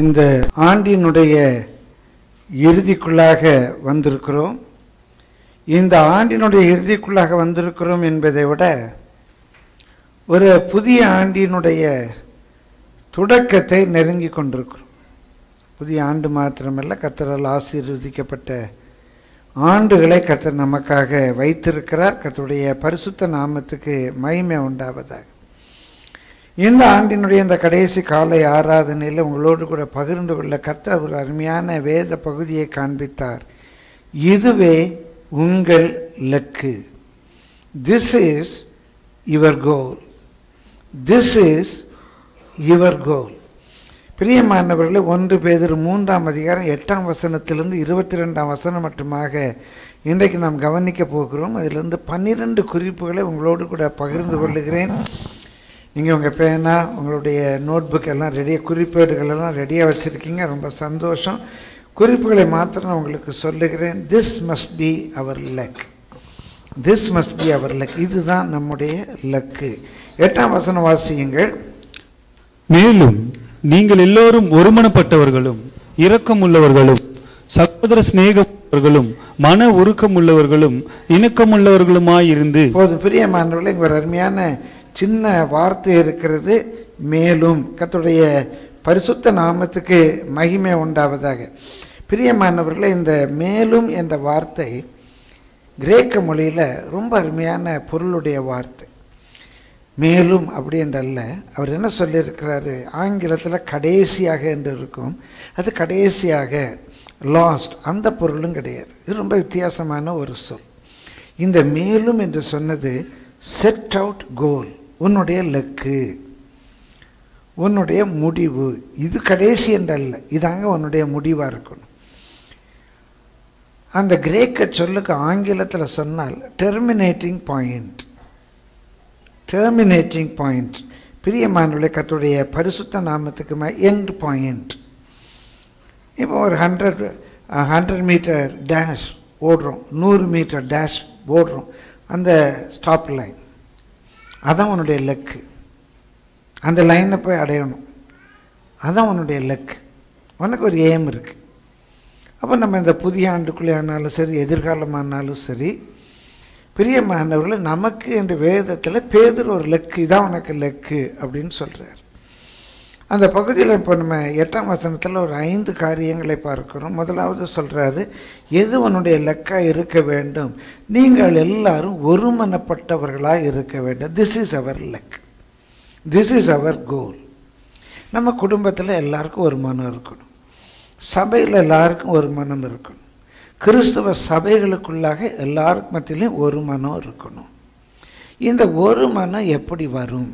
இந்த ஆண்டினுடைய இறுதிக்குள்ளாக வந்திருக்கிறோம் இந்த ஆண்டினுடைய இறுதிக்குள்ளாக வந்திருக்கிறோம் என்பதை விட ஒரு புதிய ஆண்டினுடைய தொடக்கத்தை நெருங்கி கொண்டிருக்கிறோம் புதிய ஆண்டு மாத்திரமல்ல கத்தரால் ஆசீர்வதிக்கப்பட்ட ஆண்டுகளை கத்தர் நமக்காக வைத்திருக்கிறார் கத்தருடைய பரிசுத்த நாமத்துக்கு மகிமை உண்டாவதாக இந்த ஆண்டினுடைய இந்த கடைசி காலை ஆராதனையில் உங்களோடு கூட பகிர்ந்து கொள்ள கர்த்தர் ஒரு அருமையான வேத பகுதியை காண்பித்தார் இதுவே உங்கள் லக்கு this is your goal this is your goal பிரியமானவர்களே ஒன்று பேதர் மூன்றாம் அதிகாரம் எட்டாம் வசனத்திலிருந்து இருபத்தி ரெண்டாம் வசனம் மட்டுமாக இன்றைக்கு நாம் கவனிக்க போகிறோம் அதிலிருந்து பன்னிரெண்டு குறிப்புகளை உங்களோடு கூட பகிர்ந்து கொள்ளுகிறேன் நீங்கள் உங்கள் பேனா உங்களுடைய நோட்புக் எல்லாம் ரெடியாக குறிப்பேடுகள் எல்லாம் ரெடியாக வச்சுருக்கீங்க ரொம்ப சந்தோஷம் குறிப்புகளை மாத்திரம் நான் உங்களுக்கு சொல்லுகிறேன் திஸ் மஸ்ட் பி அவர் லக் திஸ் மஸ்ட் பி அவர் லக் இதுதான் நம்முடைய லக்கு எட்டாம் வசனம் வாசியுங்கள் மேலும் நீங்கள் எல்லோரும் ஒருமனப்பட்டவர்களும் இரக்கமுள்ளவர்களும் சகோதர சிநேகமுள்ளவர்களும் மன உருக்கமுள்ளவர்களும் இணக்கமுள்ளவர்களுமாயிருந்து இப்போது பிரியமானவர்களே இங்கே ஒரு அருமையான சின்ன வார்த்தை இருக்கிறது மேலும் கர்த்தருடைய பரிசுத்த நாமத்துக்கு மகிமை உண்டாவதாக பிரியமானவர்களே இந்த மேலும் என்ற வார்த்தை கிரேக்க மொழியில் ரொம்ப அருமையான பொருளுடைய வார்த்தை மேலும் அப்படி என்றல்ல அவர் என்ன சொல்லியிருக்கிறாரு ஆங்கிலத்தில் கடைசியாக என்று இருக்கும் அது கடைசியாக லாஸ்ட் அந்த பொருளும் கிடையாது இது ரொம்ப வித்தியாசமான ஒரு சொல் இந்த மேலும் என்று சொன்னது செட் அவுட் கோல் உன்னுடைய லக்கு உன்னுடைய முடிவு இது கடைசி என்றல்ல இதாங்க உன்னுடைய முடிவாக இருக்கணும் அந்த கிரேக்க சொல்லுக்கு ஆங்கிலத்தில் சொன்னால் டெர்மினேட்டிங் பாயிண்ட் டெர்மினேட்டிங் பாயிண்ட் பிரியமானுடைய கத்துடைய பரிசுத்த நாமத்துக்கு எண்ட் பாயிண்ட் இப்போ ஒரு ஹண்ட்ரட் ஹண்ட்ரட் மீட்டர் டேஷ் ஓடுறோம் நூறு மீட்டர் டேஷ் ஓடுறோம் அந்த ஸ்டாப் லைன் அதான் உன்னுடைய லக்கு அந்த லைனை போய் அடையணும் அதான் உன்னுடைய லக்கு உனக்கு ஒரு எய்ம் இருக்குது அப்போ நம்ம இந்த புதிய ஆண்டுக்குள்ளே ஆனாலும் சரி எதிர்காலமானாலும் சரி பிரியமானவர்களை நமக்கு என்ற வேதத்தில் பேதர் ஒரு லக்கு இதான் உனக்கு லக்கு அப்படின்னு சொல்கிறார் அந்த பகுதியில் இப்போ நம்ம எட்டாம் வசனத்தில் ஒரு ஐந்து காரியங்களை பார்க்கிறோம் முதலாவது சொல்கிறாரு எது உன்னுடைய லக்காக இருக்க வேண்டும் நீங்கள் எல்லாரும் ஒருமனப்பட்டவர்களாக இருக்க வேண்டும் திஸ் இஸ் அவர் லக் திஸ் இஸ் அவர் கோல் நம்ம குடும்பத்தில் எல்லாருக்கும் ஒரு மனம் இருக்கணும் சபையில் எல்லாருக்கும் ஒரு மனம் இருக்கணும் கிறிஸ்தவ சபைகளுக்குள்ளாக எல்லாருக்கு மத்தியிலையும் ஒரு மனம் இருக்கணும் இந்த ஒரு மனம் எப்படி வரும்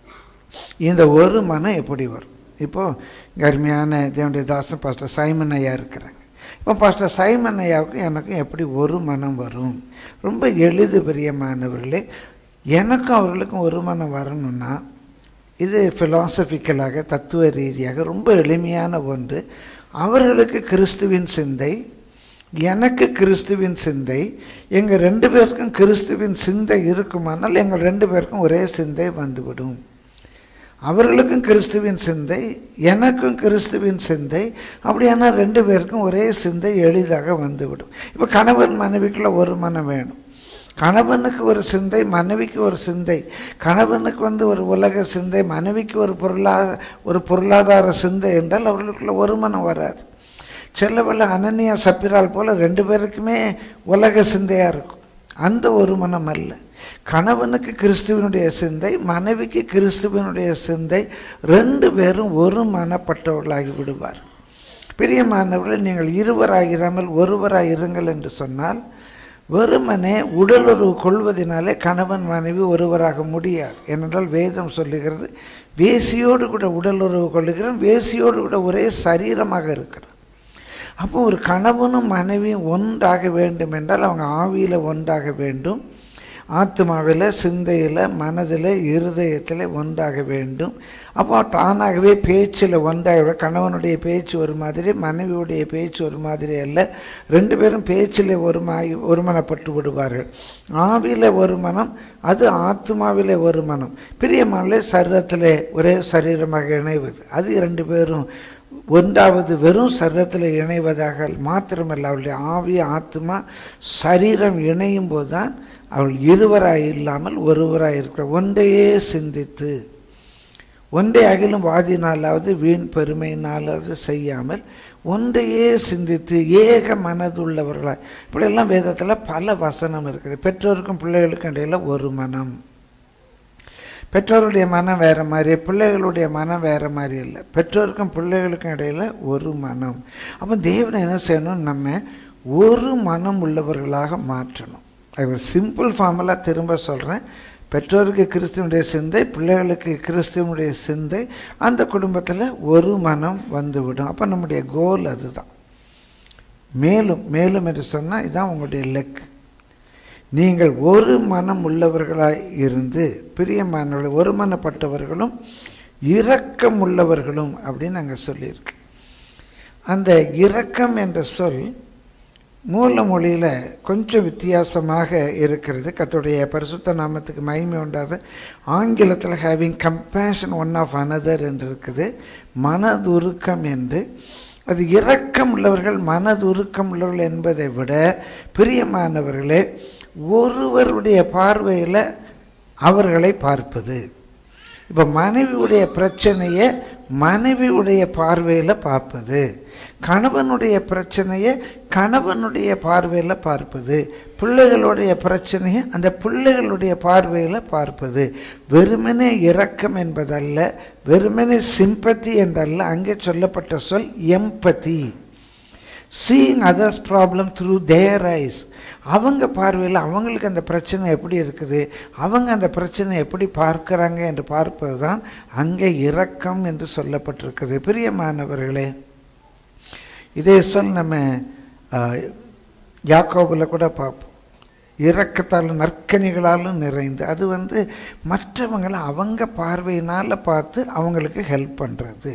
இந்த ஒரு மனம் எப்படி வரும் இப்போது இங்கே அருமையான தேவனுடைய தாசன் பாஸ்டர் சைமன் ஐயா இருக்கிறாங்க இப்போ பாஸ்டர் சைமன் ஐயாவுக்கும் எனக்கும் எப்படி ஒரு மனம் வரும் ரொம்ப எளிது பிரியமானவர்களே எனக்கும் அவர்களுக்கும் ஒரு மனம் வரணும்னா இது ஃபிலாசபிக்கலாக தத்துவ ரீதியாக ரொம்ப எளிமையான ஒன்று அவர்களுக்கு கிறிஸ்துவின் சிந்தை எனக்கு கிறிஸ்துவின் சிந்தை எங்கள் ரெண்டு பேருக்கும் கிறிஸ்துவின் சிந்தை இருக்குமானால் எங்கள் ரெண்டு பேருக்கும் ஒரே சிந்தை வந்துவிடும் அவர்களுக்கும் கிறிஸ்துவின் சிந்தை எனக்கும் கிறிஸ்துவின் சிந்தை அப்படியானா ரெண்டு பேருக்கும் ஒரே சிந்தை எளிதாக வந்துவிடும் இப்போ கணவன் மனைவிக்குள்ள ஒரு மனம் வேணும் கணவனுக்கு ஒரு சிந்தை மனைவிக்கு ஒரு சிந்தை கணவனுக்கு வந்து ஒரு உலக சிந்தை மனைவிக்கு ஒரு பொருளா ஒரு பொருளாதார சிந்தை என்றால் அவர்களுக்குள்ள ஒரு மனம் வராது செல்லவல்ல அனன்யா சப்பிரால் போல் ரெண்டு பேருக்குமே உலக சிந்தையாக இருக்கும் அந்த ஒரு மனம் அல்ல கணவனுக்கு கிறிஸ்துவனுடைய சிந்தை மனைவிக்கு கிறிஸ்துவனுடைய சிந்தை ரெண்டு பேரும் ஒரு மனப்பட்டவர்களாகி விடுவார் பிரியமானவர்கள் நீங்கள் இருவராகிறாமல் ஒருவராக இருங்கள் என்று சொன்னால் வெறுமனே உடலுறவு கொள்வதனாலே கணவன் மனைவி ஒருவராக முடியாது ஏனென்றால் வேதம் சொல்லுகிறது வேசியோடு கூட உடலுறவு கொள்ளுகிறோம் வேசியோடு கூட ஒரே சரீரமாக இருக்கிறோம் அப்போ ஒரு கணவனும் மனைவியும் ஒன்றாக வேண்டும் என்றால் அவங்க ஆவியில் ஒன்றாக வேண்டும் ஆத்மாவில் சிந்தையில் மனதில் இருதயத்தில் ஒன்றாக வேண்டும் அப்போ தானாகவே பேச்சில் ஒன்றாக கணவனுடைய பேச்சு ஒரு மாதிரி மனைவியுடைய பேச்சு ஒரு மாதிரி அல்ல ரெண்டு பேரும் பேச்சில் ஒரு மா ஒருமனப்பட்டு விடுவார்கள் ஆவியில் ஒரு மனம் அது ஆத்மாவிலே ஒரு மனம் பிரியமானே சரீரத்தில் ஒரே சரீரமாக இணைவது அது ரெண்டு பேரும் ஒன்றாவது வெறும் சரீரத்தில் இணைவதாக மாத்திரமல்ல அவளுடைய ஆவி ஆத்மா சரீரம் இணையும் போது தான் அவள் இருவராய் இல்லாமல் ஒருவராய் இருக்கிற ஒன்றையே சிந்தித்து ஒன்றை அகிலும் வாதினாலாவது வீண் பெருமையினாலாவது செய்யாமல் ஒன்றையே சிந்தித்து ஏக மனதுள்ளவர்களாய் இப்படியெல்லாம் வேதத்தில் பல வசனம் இருக்குது பெற்றோருக்கும் பிள்ளைகளுக்கும் இடையில ஒரு மனம் பெற்றோருடைய மனம் வேறு மாதிரி பிள்ளைகளுடைய மனம் வேறு மாதிரி இல்லை பெற்றோருக்கும் பிள்ளைகளுக்கும் இடையில ஒரு மனம் அப்போ தேவன் என்ன செய்யணும் நம்ம ஒரு மனம் உள்ளவர்களாக மாற்றணும் அது சிம்பிள் ஃபார்மெல்லாம் திரும்ப சொல்கிறேன் பெற்றோருக்கு கிறிஸ்துவனுடைய சிந்தை பிள்ளைகளுக்கு கிறிஸ்துவனுடைய சிந்தை அந்த குடும்பத்தில் ஒரு மனம் வந்துவிடும் அப்போ நம்முடைய கோல் அதுதான் மேலும் மேலும் என்று சொன்னால் இதுதான் உங்களுடைய லெக் நீங்கள் ஒரு மனம் உள்ளவர்களாய் இருந்து பிரியமானவர்கள் ஒருமனப்பட்டவர்களும் இரக்கம் உள்ளவர்களும் அப்படின்னு நாங்கள் சொல்லியிருக்கு அந்த இரக்கம் என்ற சொல் மூல மொழியில் கொஞ்சம் வித்தியாசமாக இருக்கிறது கத்துடைய பரிசுத்த நாமத்துக்கு மகிமை உண்டாத ஆங்கிலத்தில் having compassion one of another என்று இருக்குது மனதுருக்கம் என்று அது இரக்கம் உள்ளவர்கள் மனதுருக்கம் உள்ளவர்கள் என்பதை விட பிரியமானவர்களே ஒருவருடைய பார்வையில் அவர்களை பார்ப்பது இப்போ மனைவியுடைய பிரச்சனையை மனைவியுடைய பார்வையில் பார்ப்பது கணவனுடைய பிரச்சனையை கணவனுடைய பார்வையில் பார்ப்பது பிள்ளைகளுடைய பிரச்சனையை அந்த பிள்ளைகளுடைய பார்வையில் பார்ப்பது வெறுமனே இரக்கம் என்பதல்ல வெறுமனே சிம்பத்தி என்றல்ல அங்கே சொல்லப்பட்ட சொல் empathy seeing others problem through their eyes அவங்க பார்வையில் அவங்களுக்கு அந்த பிரச்சனை எப்படி இருக்குது அவங்க அந்த பிரச்சனை எப்படி பார்க்குறாங்க என்று பார்ப்பது தான் அங்கே இரக்கம் என்று சொல்லப்பட்டிருக்குது பிரியமானவர்களே இதே சொல் நம்ம யாக்கோபில் கூட பார்ப்போம் இரக்கத்தாலும் நற்கனிகளாலும் நிறைந்து அது வந்து மற்றவங்களை அவங்க பார்வையினால் பார்த்து அவங்களுக்கு ஹெல்ப் பண்ணுறது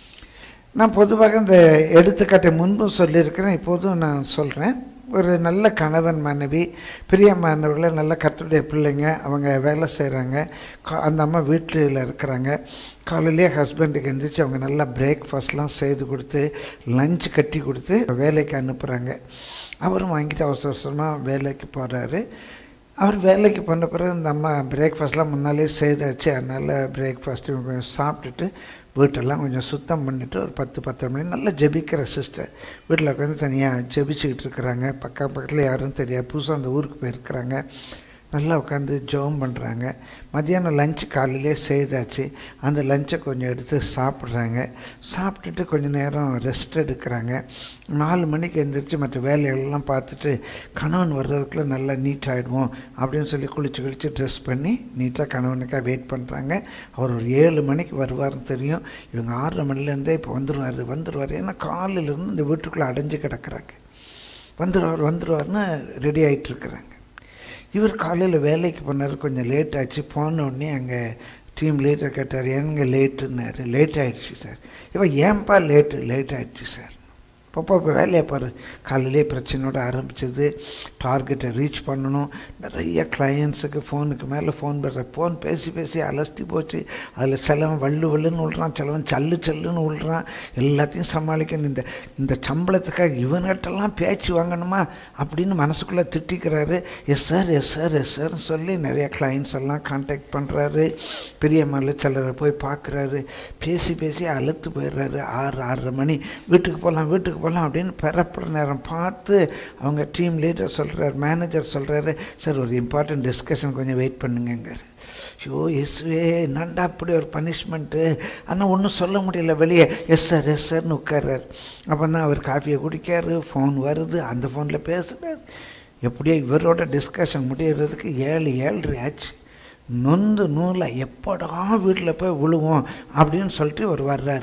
நான் பொதுவாக இந்த எடுத்துக்காட்டை முன்பும் சொல்லியிருக்கிறேன் இப்போதும் நான் சொல்கிறேன் ஒரு நல்ல கணவன் மனைவி பிரியமானவர்கள் நல்ல கற்றுடைய பிள்ளைங்க அவங்க வேலை செய்கிறாங்க அந்த அம்மா வீட்டில் இருக்கிறாங்க காலையிலேயே ஹஸ்பண்டுக்கு எந்திரிச்சு அவங்க நல்லா பிரேக்ஃபாஸ்ட்லாம் செய்து கொடுத்து லஞ்ச் கட்டி கொடுத்து வேலைக்கு அனுப்புகிறாங்க அவரும் வாங்கிட்டு அவசர அவசரமாக வேலைக்கு போகிறாரு அவர் வேலைக்கு போன பிறகு இந்த அம்மா பிரேக்ஃபாஸ்ட்லாம் முன்னாலே செய்தாச்சு அதனால் பிரேக்ஃபாஸ்ட்டு சாப்பிட்டுட்டு வீட்டெல்லாம் கொஞ்சம் சுத்தம் பண்ணிவிட்டு ஒரு பத்து பத்தரை மணி நல்லா ஜெபிக்கிற சிஸ்டர் வீட்டில் உட்காந்து தனியாக ஜெபிச்சுக்கிட்டு இருக்கிறாங்க பக்கம் பக்கத்தில் யாரும் தெரியாது புதுசாக அந்த ஊருக்கு போயிருக்கிறாங்க நல்லா உட்காந்து ஜோம் பண்ணுறாங்க மத்தியானம் லஞ்சு காலையிலே செய்தாச்சு அந்த லஞ்சை கொஞ்சம் எடுத்து சாப்பிட்றாங்க சாப்பிட்டுட்டு கொஞ்சம் நேரம் ரெஸ்ட் எடுக்கிறாங்க நாலு மணிக்கு எழுந்திரிச்சு மற்ற வேலைகளெல்லாம் பார்த்துட்டு கணவன் வர்றதுக்குள்ளே நல்லா நீட் ஆகிடுவோம் அப்படின்னு சொல்லி குளிச்சு குளித்து ட்ரெஸ் பண்ணி நீட்டாக கணவனுக்காக வெயிட் பண்ணுறாங்க அவர் ஒரு ஏழு மணிக்கு வருவார்னு தெரியும் இவங்க ஆறரை மணிலேருந்தே இப்போ வந்துடுவார் வந்துடுவார் ஏன்னா காலையிலேருந்து இந்த வீட்டுக்குள்ளே அடைஞ்சு கிடக்குறாங்க வந்துடுவார் வந்துடுவார்னு ரெடி ஆகிட்டுருக்குறாங்க இவர் காலையில் வேலைக்கு போனார் கொஞ்சம் லேட் ஆச்சு போன உடனே அங்கே டீம் லீடர் கேட்டார் ஏங்க லேட்டுன்னாரு லேட் ஆகிடுச்சு சார் இப்போ ஏன்பா லேட்டு லேட் ஆகிடுச்சு சார் இப்போ இப்போ வேலையை பாரு காலையிலே பிரச்சனையோட ஆரம்பிச்சது டார்கெட்டை ரீச் பண்ணணும் நிறைய கிளையண்ட்ஸுக்கு ஃபோனுக்கு மேலே ஃபோன் பேச ஃபோன் பேசி பேசி அலஸ்தி போச்சு அதில் சிலவன் வள்ளு வள்ளுன்னு விழுறான் சிலவன் சல்லு சல்லுன்னு விழுறான் எல்லாத்தையும் சமாளிக்கணும் இந்த இந்த சம்பளத்துக்காக இவன்கிட்டலாம் பேச்சு வாங்கணுமா அப்படின்னு மனசுக்குள்ளே திட்டிக்கிறாரு yes sir yes sir yes சார்னு சொல்லி நிறைய கிளைண்ட்ஸ் எல்லாம் கான்டாக்ட் பண்ணுறாரு பெரிய மல்ல சிலரை போய் பார்க்குறாரு பேசி பேசி அழுத்து போயிடுறாரு ஆறு ஆறரை மணி வீட்டுக்கு போகலாம் வீட்டுக்கு போகலாம் அப்படின்னு பெறப்படுற நேரம் பார்த்து அவங்க டீம் லீடர் சொல்கிறார் மேனேஜர் சொல்கிறாரு சார் ஒரு இம்பார்ட்டன்ட் டிஸ்கஷன் கொஞ்சம் வெயிட் பண்ணுங்கங்கார் ஐயோ எஸ்வே என்னண்டா அப்படி ஒரு பனிஷ்மெண்ட்டு ஆனால் ஒன்றும் சொல்ல முடியல வெளியே எஸ் சார் எஸ் சார்னு உட்கார்றாரு அப்போ தான் அவர் காஃபியை குடிக்காரு ஃபோன் வருது அந்த ஃபோனில் பேசுகிறார் எப்படியோ இவரோட டிஸ்கஷன் முடியறதுக்கு ஏழு ஏழரை ஆச்சு நொந்து நூலை எப்படா வீட்டில் போய் விழுவோம் அப்படின்னு சொல்லிட்டு அவர் வர்றார்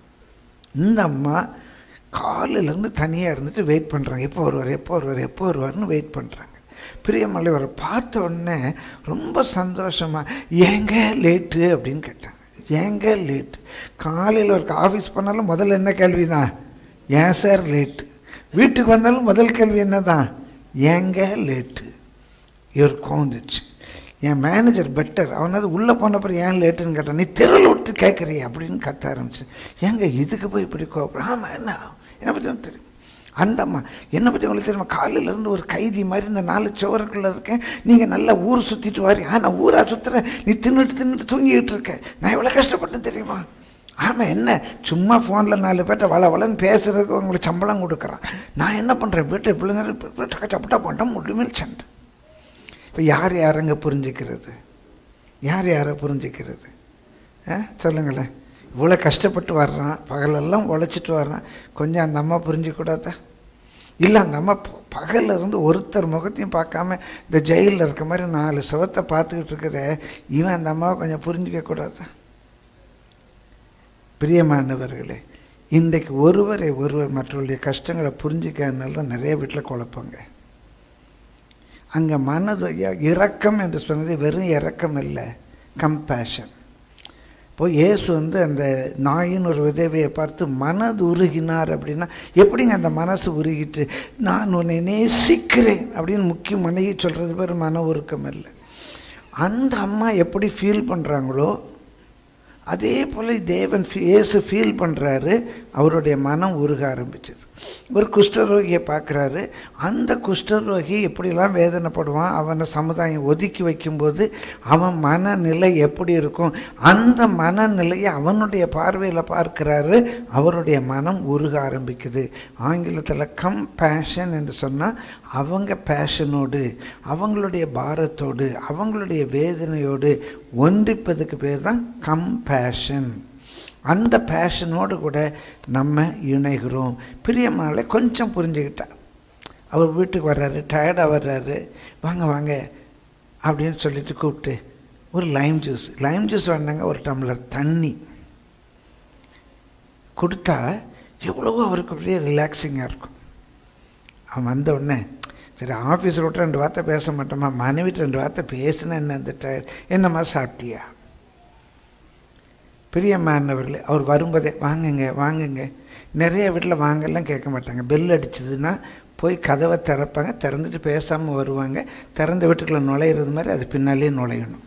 இந்த அம்மா காலையிலேருந்து தனியாக இருந்துட்டு வெயிட் பண்ணுறாங்க எப்போ வருவார் எப்போ வருவார் எப்போ வருவார்னு வெயிட் பண்ணுறாங்க பிரியமலை வர பார்த்த உடனே ரொம்ப சந்தோஷமாக ஏங்க லேட்டு அப்படின்னு கேட்டாங்க ஏங்க லேட்டு காலையில் ஒரு ஆஃபீஸ் பண்ணாலும் முதல்ல என்ன கேள்வி தான் ஏன் சார் லேட்டு வீட்டுக்கு வந்தாலும் முதல் கேள்வி என்ன தான் ஏங்க லேட்டு இவர் கோந்துச்சு என் மேனேஜர் பெட்டர் அவனாவது உள்ளே போனப்பறம் ஏன் லேட்டுன்னு கேட்டான் நீ தெருவில் விட்டு கேட்குறிய அப்படின்னு கத்த ஆரம்பிச்சு ஏங்க இதுக்கு போய் இப்படி கோபுரம் ஆமாம் என்ன என்னை பற்றி உனக்கு தெரியும் அந்த அம்மா என்னை பற்றி உங்களுக்கு தெரியுமா காலையிலேருந்து ஒரு கைதி மாதிரி இந்த நாலு சுவருக்குள்ளே இருக்கேன் நீங்கள் நல்லா ஊர் சுற்றிட்டு வாரி ஆ நான் ஊராக சுற்றுறேன் நீ தின்னுட்டு தின்னுட்டு தூங்கிக்கிட்டு இருக்க நான் எவ்வளோ கஷ்டப்பட்டேன் தெரியுமா ஆமாம் என்ன சும்மா ஃபோனில் நாலு பேர்ட்ட வள வளன்னு பேசுறதுக்கு உங்களுக்கு சம்பளம் கொடுக்குறான் நான் என்ன பண்ணுறேன் வீட்டை பிள்ளைங்க சப்பட்டா போட்டேன் முழுமையில் சண்டை இப்போ யார் யாரங்க புரிஞ்சுக்கிறது யார் யாரை புரிஞ்சுக்கிறது ஆ சொல்லுங்களேன் இவ்வளோ கஷ்டப்பட்டு வர்றான் பகலெல்லாம் உழைச்சிட்டு வர்றான் கொஞ்சம் அந்த அம்மா புரிஞ்சிக்கூடாதா இல்லை அந்த அம்மா ப- பகல்ல இருந்து ஒருத்தர் முகத்தையும் பார்க்காம இந்த ஜெயிலில் இருக்க மாதிரி நாலு சுவத்தை பார்த்துக்கிட்டு இருக்குதே இவன் அந்த அம்மாவை கொஞ்சம் புரிஞ்சிக்க கூடாதா பிரியமானவர்களே இன்றைக்கு ஒருவரை ஒருவர் மற்றவருடைய கஷ்டங்களை புரிஞ்சிக்கிறதுனால தான் நிறைய வீட்டில் குழப்பங்க அங்கே மனது இ- இரக்கம் என்று சொன்னது வெறும் இரக்கம் இல்லை கம்பேஷன் இப்போ இயேசு வந்து அந்த நாயின் ஒரு விதவையை பார்த்து மனது உருகினார் அப்படின்னா எப்படிங்க அந்த மனசு உருகிட்டு நான் உன்னை நேசிக்கிறேன் அப்படின்னு முக்கிய மனைவி சொல்கிறது பேர் மன உருக்கம் இல்லை அந்த அம்மா எப்படி ஃபீல் பண்ணுறாங்களோ அதே போல் தேவன் ஃபீ- இயேசு ஃபீல் பண்ணுறாரு அவருடைய மனம் உருக ஆரம்பிச்சது ஒரு குஷ்டரோகியை பார்க்குறாரு அந்த குஷ்டரோகி எப்படிலாம் வேதனைப்படுவான் அவனை சமுதாயம் ஒதுக்கி வைக்கும்போது அவன் மனநிலை எப்படி இருக்கும் அந்த மனநிலையை அவனுடைய பார்வையில் பார்க்குறாரு அவருடைய மனம் உருக ஆரம்பிக்குது ஆங்கிலத்தில் கம்பேஷன் என்று சொன்னால் அவங்க பேஷனோடு அவங்களுடைய பாரத்தோடு அவங்களுடைய வேதனையோடு ஒன்றிப்பதுக்கு பேர் தான் கம்பேஷன் அந்த பேஷனோடு கூட நம்ம இணைகிறோம் பிரியமானலை கொஞ்சம் புரிஞ்சுக்கிட்டா அவர் வீட்டுக்கு வர்றாரு டயர்டாக வர்றாரு வாங்க வாங்க அப்படின்னு சொல்லிட்டு கூப்பிட்டு ஒரு லைம் ஜூஸ் லைம் ஜூஸ் வேண்டாங்க ஒரு டம்ளர் தண்ணி கொடுத்தா எவ்வளவோ அவருக்கு அப்படியே ரிலாக்ஸிங்காக இருக்கும் அவன் வந்த உடனே சரி ஆஃபீஸில் விட்டு ரெண்டு வார்த்தை பேச மாட்டோமா மனைவிட்டு ரெண்டு வார்த்தை பேசினா என்ன இந்த டயர்ட் என்னம்மா சாப்பிட்டியா பிரியமானவர்களே அவர் வரும்போதே வாங்குங்க வாங்குங்க நிறைய வீட்டில் வாங்கலாம் கேட்க மாட்டாங்க பெல் அடிச்சதுன்னா போய் கதவை திறப்பாங்க திறந்துட்டு பேசாமல் வருவாங்க திறந்த வீட்டுக்குள்ளே நுழையிறது மாதிரி அது பின்னாலே நுழையணும்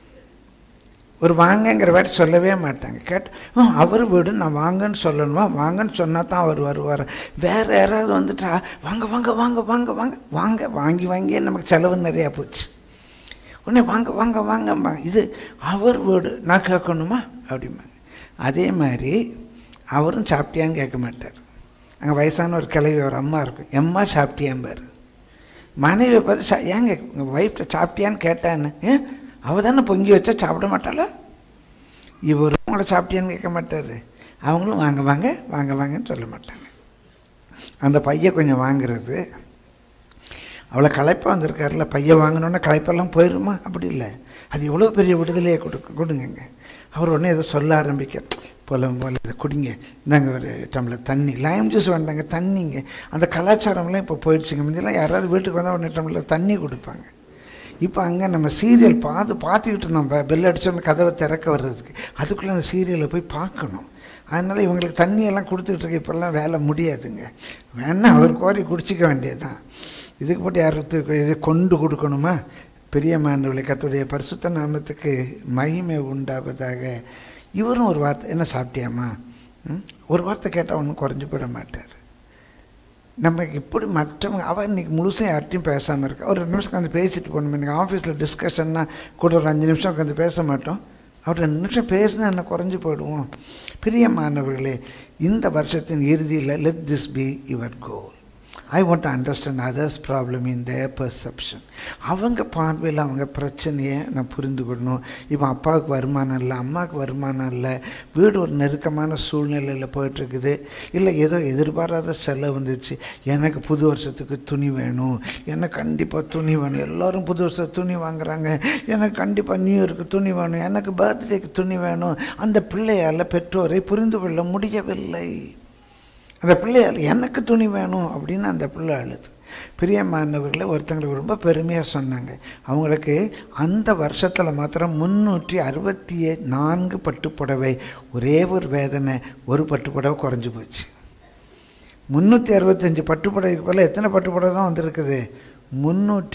ஒரு வாங்கங்கிற வாட்டி சொல்லவே மாட்டாங்க கேட்டு "ஆ, அவர் வீடு நான் வாங்கன்னு சொல்லணுமா வாங்கன்னு சொன்னால் தான் அவர் வருவார் வேறு யாராவது வந்துட்டா வாங்க வாங்க வாங்க வாங்க வாங்க வாங்க வாங்கி வாங்கியே நமக்கு செலவு நிறையா போச்சு உடனே வாங்க வாங்க வாங்கம்மா இது அவர் வீடு நான் கேட்கணுமா அப்படிம்பாங்க அதே மாதிரி அவரும் சாப்பிட்டியான்னு கேட்க மாட்டார் அங்கே வயசான ஒரு கிளவி ஒரு அம்மா இருக்கும் எம்மா சாப்பிட்டியாம்பார் மனைவியை பார்த்து சா ஏங்க உங்கள் ஒய்ஃப்ட்ட சாப்பிட்டியான்னு கேட்டான்னு ஏன் அவள் தானே பொங்கி வச்சா சாப்பிட மாட்டாளா இவரும் உங்களை சாப்பிட்டியான்னு கேட்க மாட்டார் அவங்களும் வாங்க வாங்க வாங்க வாங்கன்னு சொல்ல மாட்டாங்க அந்த பையன் கொஞ்சம் வாங்குறது அவ்வளோ களைப்பாக வந்திருக்காருல பையன் வாங்கினோன்னே களைப்பெல்லாம் போயிடுமா அப்படி இல்லை அது எவ்வளோ பெரிய விடுதலையை கொடுக்க கொடுங்கங்க அவர் உடனே ஏதோ சொல்ல ஆரம்பிக்க போல போல இதை குடிங்க இந்தாங்க ஒரு டம்ளர் தண்ணி லைம் ஜூஸ் வேண்டாங்க தண்ணிங்க அந்த கலாச்சாரம்லாம் இப்போ போயிடுச்சுங்க முந்தியெல்லாம் யாராவது வீட்டுக்கு வந்தால் உடனே டம்ளர் தண்ணி கொடுப்பாங்க இப்போ அங்கே நம்ம சீரியல் பார்த்து பார்த்துக்கிட்டு இருந்தோம் பெ- பெல் அடிச்சோன்னு கதவை திறக்க வர்றதுக்கு அதுக்குள்ளே அந்த சீரியலை போய் பார்க்கணும் அதனால் இவங்களுக்கு தண்ணியெல்லாம் கொடுத்துக்கிட்டு இருக்க இப்போல்லாம் வேலை முடியாதுங்க வேணா அவர் கோரி குடிச்சிக்க வேண்டியதுதான் இதுக்கு போட்டு யாருக்கு இதை கொண்டு கொடுக்கணுமா பிரியமானவர்களை கத்துடைய பரிசுத்த நாமத்துக்கு மகிமை உண்டாவதாக இவரும் ஒரு வார்த்தை என்ன சாப்பிட்டியாம்மா ம்? ஒரு வார்த்தை கேட்டால் ஒன்றும் குறைஞ்சு போயிட மாட்டார் நம்ம இப்படி மற்றவங்க அவன் இன்னைக்கு முழுசும் யார்ட்டையும் பேசாமல் இருக்கா ஒரு ரெண்டு நிமிஷம் உட்காந்து பேசிட்டு போகணும் எனக்கு ஆஃபீஸில் டிஸ்கஷன்னா கூட ஒரு அஞ்சு நிமிஷம் உட்காந்து பேச மாட்டோம் அவர் ரெண்டு நிமிஷம் பேசினா என்ன குறைஞ்சு போயிடுவோம் பிரியமானவர்களே இந்த வருஷத்தின் இறுதியில் let this be your goal I want to understand others problem in their perception அவங்க பார்வையில் அவங்க பிரச்சனையை நான் புரிந்து கொள்ளணும் இப்போ அப்பாவுக்கு வருமானம் இல்லை அம்மாவுக்கு வருமானம் இல்லை வீடு ஒரு நெருக்கமான சூழ்நிலையில் போயிட்டுருக்குது இல்லை ஏதோ எதிர்பாராத செலவு வந்துச்சு எனக்கு புது வருஷத்துக்கு துணி வேணும் எனக்கு கண்டிப்பாக துணி வேணும் எல்லோரும் புது வருஷத்துக்கு துணி வாங்குறாங்க எனக்கு கண்டிப்பாக நியூ இயருக்கு துணி வேணும் எனக்கு பர்த்டேக்கு துணி வேணும் அந்த பிள்ளையால் பெற்றோரை புரிந்து கொள்ள முடியவில்லை அந்த பிள்ளையால் எனக்கு துணி வேணும் அப்படின்னு அந்த பிள்ளை அழுது பிரியமானவர்களை ஒருத்தங்களுக்கு ரொம்ப பெருமையாக சொன்னாங்க அவங்களுக்கு அந்த வருஷத்தில் மாத்திரம் முந்நூற்றி அறுபத்தி நான்கு பட்டுப்புடவை ஒரே ஒரு வேதனை ஒரு பட்டுப்புடவை குறைஞ்சி போச்சு முந்நூற்றி அறுபத்தஞ்சு பட்டுப்புடவைக்கு போல் எத்தனை பட்டுப்புடவை தான் வந்திருக்குது முந்நூற்றி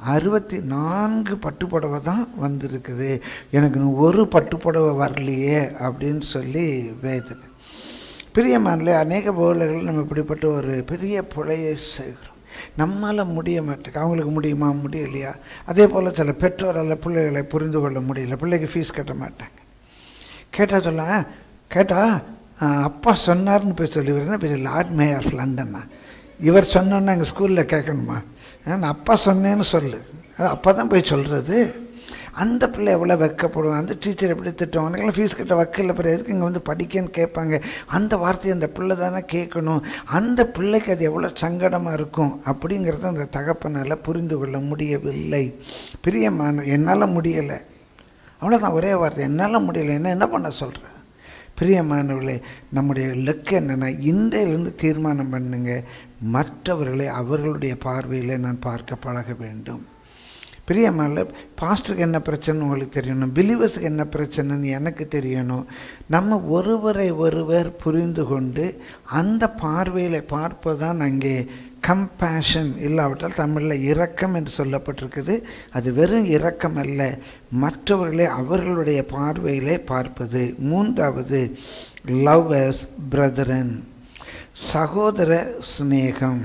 அறுபத்தி நான்கு பட்டுப்புடவை தான் வந்திருக்குது எனக்கு இன்னும் ஒரு பட்டுப்புடவை வரலையே அப்படின்னு சொல்லி வேதனை பிரியமானல அநேக போலர்கள் நம்ம இப்படிப்பட்ட ஒரு பெரிய புழையை செய்கிறோம் நம்மால் முடிய மாட்டேங்க அவங்களுக்கு முடியுமா முடியலையா அதே போல் சில பெற்றோரால் பிள்ளைகளை புரிந்து கொள்ள முடியல பிள்ளைக்கு ஃபீஸ் கட்ட மாட்டாங்க கேட்டால் சொல்ல கேட்டால் அப்பா சொன்னார்னு போய் சொல்லிவிடுறேன் இப்போ லார்ட் மே ஆஃப் லண்டன்னா இவர் சொன்னோன்னு எங்கள் ஸ்கூலில் கேட்கணுமா நான் அப்பா சொன்னேன்னு சொல்லு அது அப்பா தான் போய் சொல்கிறது அந்த பிள்ளை எவ்வளோ வெக்கப்படும் அந்த டீச்சர் எப்படி திட்டுவாங்க எனக்கெல்லாம் ஃபீஸ் கட்ட வக்கில் பிறகு எதுக்கு இங்கே வந்து படிக்கன்னு கேட்பாங்க அந்த வார்த்தையை அந்த பிள்ளை தானே கேட்கணும் அந்த பிள்ளைக்கு அது எவ்வளோ சங்கடமாக இருக்கும் அப்படிங்கிறத அந்த தகப்பனால் புரிந்து கொள்ள முடியவில்லை பிரியமான என்னால் முடியலை அவ்வளோதான் ஒரே வார்த்தை என்னால் முடியலை என்ன என்ன பண்ண சொல்கிறேன் பிரியமானவர்களே நம்முடைய லக்கு என்னென்னா இன்றையிலிருந்து தீர்மானம் பண்ணுங்க மற்றவர்களை அவர்களுடைய பார்வையில் நான் பார்க்க பழக வேண்டும் பிரியமான பாஸ்டருக்கு என்ன பிரச்சனை உங்களுக்கு தெரியணும் பிலீவர்ஸுக்கு என்ன பிரச்சனைன்னு எனக்கு தெரியணும் நம்ம ஒருவரை ஒருவர் புரிந்து கொண்டு அந்த பார்வையில் பார்ப்பதுதான் அங்கே கம்பேஷன் இல்லாவிட்டால் தமிழில் இரக்கம் என்று சொல்லப்பட்டிருக்குது அது வெறும் இரக்கம் அல்ல மற்றவர்களை அவர்களுடைய பார்வையிலே பார்ப்பது மூன்றாவது லவ் அஸ் பிரதரன் சகோதர சிநேகம்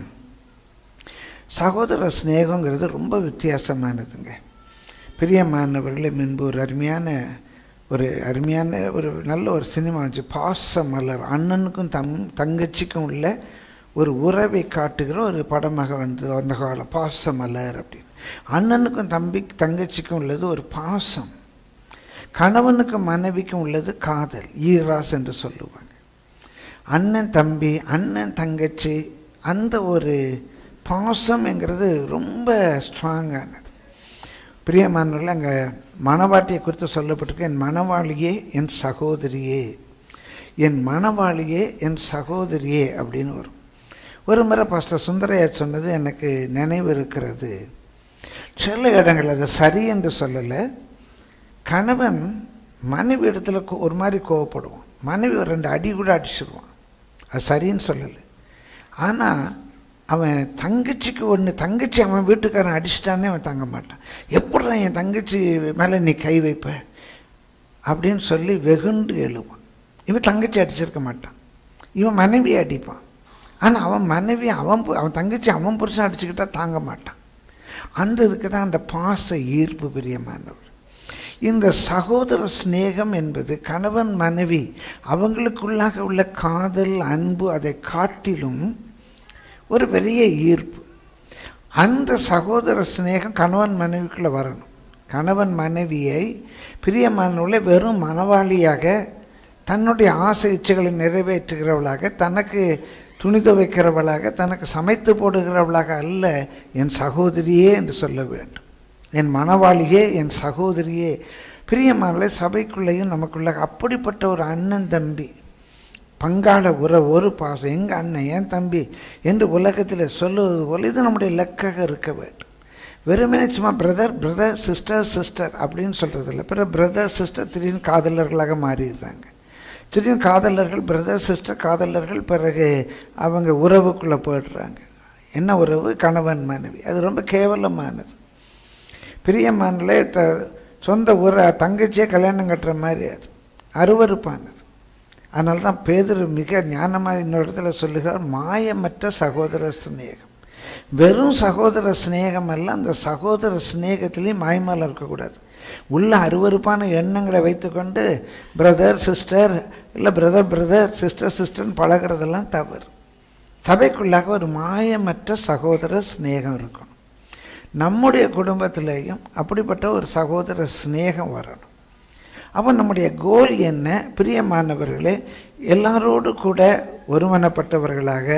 சகோதர சிநேகங்கிறது ரொம்ப வித்தியாசமானதுங்க பிரியமானவர்களே முன்பு ஒரு அருமையான ஒரு அருமையான ஒரு நல்ல ஒரு சினிமா வந்துச்சு பாச மலர் அண்ணனுக்கும் தம் தங்கச்சிக்கும் உள்ள ஒரு உறவை காட்டுகிற ஒரு படமாக வந்தது அந்த காலம் பாச மலர் அப்படின்னு அண்ணனுக்கும் தம்பி தங்கச்சிக்கும் உள்ளது ஒரு பாசம் கணவனுக்கும் மனைவிக்கும் உள்ளது காதல் ஈராஸ் என்று சொல்லுவாங்க அண்ணன் தம்பி அண்ணன் தங்கச்சி அந்த ஒரு பாசம்ங்கிறது ரொம்ப ஸ்ட்ராங்கானது பிரியமானவர்கள் அங்கே மணவாட்டியை குறித்து சொல்லப்பட்டிருக்கு என் மணவாளியே என் சகோதரியே என் மணவாளியே என் சகோதரியே அப்படின்னு வரும் ஒரு முறை பாஸ்டர் சுந்தரையா சொன்னது எனக்கு நினைவு இருக்கிறது சில இடங்கள் அது சரி என்று சொல்லலை கணவன் மனைவி இடத்துல கோ- ஒரு மாதிரி கோவப்படுவான் மனைவி ஒரு ரெண்டு அடி கூட அடிச்சிடுவான் அது சரின்னு சொல்லலை ஆனால் அவன் தங்கச்சிக்கு ஒன்று தங்கச்சி அவன் வீட்டுக்காரன் அடிச்சிட்டானே அவன் தங்க மாட்டான் எப்படிடா என் தங்கச்சி மேலே நீ கை வைப்ப அப்படின்னு சொல்லி வெகுண்டு எழுவான் இவன் தங்கச்சி அடிச்சிருக்க மாட்டான் இவன் மனைவியை அடிப்பான் ஆனால் அவன் மனைவி அவன் பு- அவன் தங்கச்சி அவன் புருஷன் அடிச்சுக்கிட்டா தாங்க மாட்டான் அந்த இதுக்கு தான் அந்த பாச ஈர்ப்பு பிரியமானவர் இந்த சகோதர சிநேகம் என்பது கணவன் மனைவி அவங்களுக்குள்ளாக உள்ள காதல் அன்பு அதை காட்டிலும் ஒரு பெரிய ஈர்ப்பு அந்த சகோதர சிநேகம் கணவன் மனைவிக்குள்ளே வரணும் கணவன் மனைவியை பிரியமானவளை வெறும் மனவாளியாக தன்னுடைய ஆசை இச்சைகளை நிறைவேற்றுகிறவளாக தனக்கு துணி துவைக்கிறவளாக தனக்கு சமைத்து போடுகிறவளாக அல்ல என் சகோதரியே என்று சொல்ல வேண்டும் என் மணவாளியே என் சகோதரியே பிரியமானவளை சபைக்குள்ளேயும் நமக்குள்ள அப்படிப்பட்ட ஒரு அண்ணன் தம்பி பங்காள உறவு ஒரு பாசம் எங்கள் அண்ணன் என் தம்பி என்று உலகத்தில் சொல்லுவது போல் இது நம்முடைய இலக்காக இருக்க வேண்டும் வெறுமனே சும்மா பிரதர் பிரதர் சிஸ்டர் சிஸ்டர் அப்படின்னு சொல்கிறது இல்லை பிறகு பிரதர் சிஸ்டர் திடீர்னு காதலர்களாக மாறிடுறாங்க திடீர்னு காதலர்கள் பிரதர் சிஸ்டர் காதலர்கள் பிறகு அவங்க உறவுக்குள்ளே போயிடுறாங்க என்ன உறவு கணவன் மனைவி அது ரொம்ப கேவலமானது பிரியமானலே த சொந்த ஊரை தங்கச்சியே கல்யாணம் கட்டுற மாதிரி அது அருவருப்பானது அதனால தான் பேதர் மிக ஞானமாக இன்னொரு இடத்துல சொல்லுகிறார் மாயமற்ற சகோதர சிநேகம் வெறும் சகோதர சிநேகம் அல்ல அந்த சகோதர சிநேகத்திலையும் மாயமால இருக்கக்கூடாது உள்ள அருவருப்பான எண்ணங்களை வைத்துக்கொண்டு பிரதர் சிஸ்டர் இல்லை பிரதர் பிரதர் சிஸ்டர் சிஸ்டர்னு பழகிறதெல்லாம் தவறு சபைக்குள்ளாக ஒரு மாயமற்ற சகோதர சிநேகம் இருக்கணும் நம்முடைய குடும்பத்திலேயும் அப்படிப்பட்ட ஒரு சகோதர சிநேகம் வரணும் அப்போ நம்முடைய கோல் என்ன பிரியமானவர்களே எல்லாரோடு கூட ஒருமனப்பட்டவர்களாக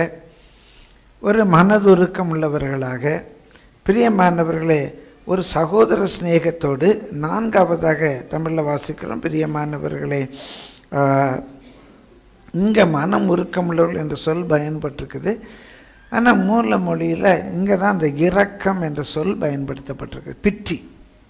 ஒரு மனதுருக்கம் உள்ளவர்களாக பிரியமானவர்களே ஒரு சகோதர சிநேகத்தோடு நான்காவதாக தமிழில் வாசிக்கிறோம் பிரியமானவர்களே இங்கே மனம் உருக்கமுள்ளவர்கள் என்ற சொல் பயன்பட்டிருக்குது ஆனால் மூல மொழியில் இங்கே தான் அந்த இரக்கம் என்ற சொல் பயன்படுத்தப்பட்டிருக்கு பிட்டி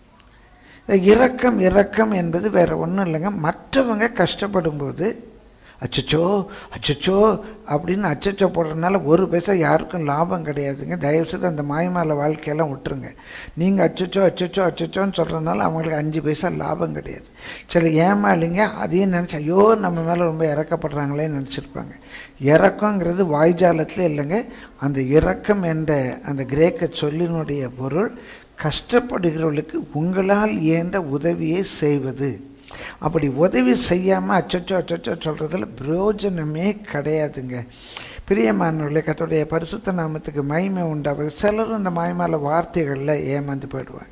இந்த இரக்கம் இரக்கம் என்பது வேற ஒன்றும் இல்லைங்க மற்றவங்க கஷ்டப்படும் போது அச்சச்சோ அச்சச்சோ அப்படின்னு அச்சச்சோ போடுறதுனால ஒரு பைசா யாருக்கும் லாபம் கிடையாதுங்க தயவுசெய்து அந்த மாயமால வாழ்க்கையெல்லாம் விட்டுருங்க நீங்கள் அச்சச்சோ அச்சச்சோ அச்சச்சோன்னு சொல்கிறதுனால அவங்களுக்கு அஞ்சு பைசா லாபம் கிடையாது சில ஏமாளிங்க அதையும் நினச்சி ஐயோ நம்ம மேலே ரொம்ப இறக்கப்படுறாங்களேன்னு நினச்சிருப்பாங்க இறக்கங்கிறது வாய்ஜாலத்தில் இல்லைங்க அந்த இரக்கம் என்ற அந்த கிரேக்க சொல்லினுடைய பொருள் கஷ்டப்படுகிறவர்களுக்கு உங்களால் இயன்ற உதவியை செய்வது அப்படி உதவி செய்யாமல் அச்சச்சோ அச்சச்சோ சொல்கிறதுல பிரயோஜனமே கிடையாதுங்க பிரியமானவர்களே கத்தோடைய பரிசுத்த நாமத்துக்கு மகிமை உண்டாவது சிலரும் இந்த மயமால வார்த்தைகளில் ஏமாந்து போயிடுவாங்க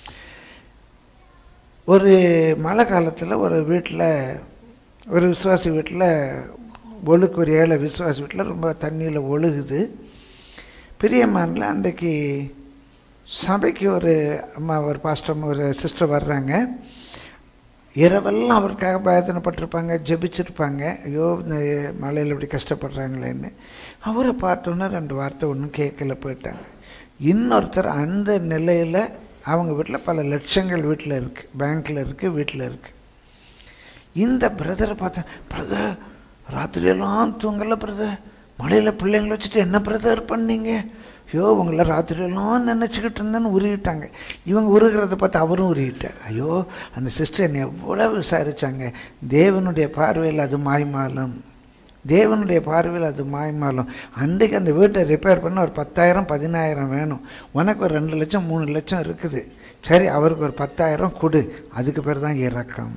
ஒரு மழை காலத்தில் ஒரு வீட்டில் ஒரு விசுவாசி வீட்டில் ஒழுக்கு ஒரு ஏழை விசுவாசி வீட்டில் ரொம்ப தண்ணியில் ஒழுகுது பிரியமானில் அன்றைக்கு சபைக்கு ஒரு அம்மா ஒரு பாஸ்டர் ஒரு சிஸ்டர் வர்றாங்க இரவெல்லாம் அவருக்காக வேதனைப்பட்டிருப்பாங்க ஜெபிச்சிருப்பாங்க ஐயோ இந்த மழையில் இப்படி கஷ்டப்படுறாங்களேன்னு அவரை பார்த்தோன்னே ரெண்டு வார்த்தை ஒன்றும் கேட்கல போயிட்டாங்க இன்னொருத்தர் அந்த நிலையில் அவங்க வீட்டில் பல லட்சங்கள் வீட்டில் இருக்குது பேங்க்கில் இருக்குது வீட்டில் இருக்குது இந்த பிரதரை பார்த்தேன் பிரதர் ராத்திரியெல்லாம் தூங்கலை பிரதர் மழையில் பிள்ளைங்களை வச்சுட்டு என்ன பிரதர் பண்ணீங்க ஐயோ உங்களை ராத்திரியெல்லாம் நினச்சிக்கிட்டு இருந்தேன்னு உருகிட்டாங்க இவங்க உருகிறத பார்த்து அவரும் உருகிட்டார் ஐயோ அந்த சிஸ்டர் என்னை எவ்வளோ விசாரித்தாங்க தேவனுடைய பார்வையில் அது மாய்மாலம் தேவனுடைய பார்வையில் அது மாய்மாலம் அன்றைக்கு அந்த வீட்டை ரிப்பேர் பண்ண ஒரு பத்தாயிரம் பதினாயிரம் வேணும் உனக்கு ஒரு ரெண்டு லட்சம் மூணு லட்சம் இருக்குது சரி அவருக்கு ஒரு பத்தாயிரம் கொடு அதுக்கு பேர் தான் இறக்கம்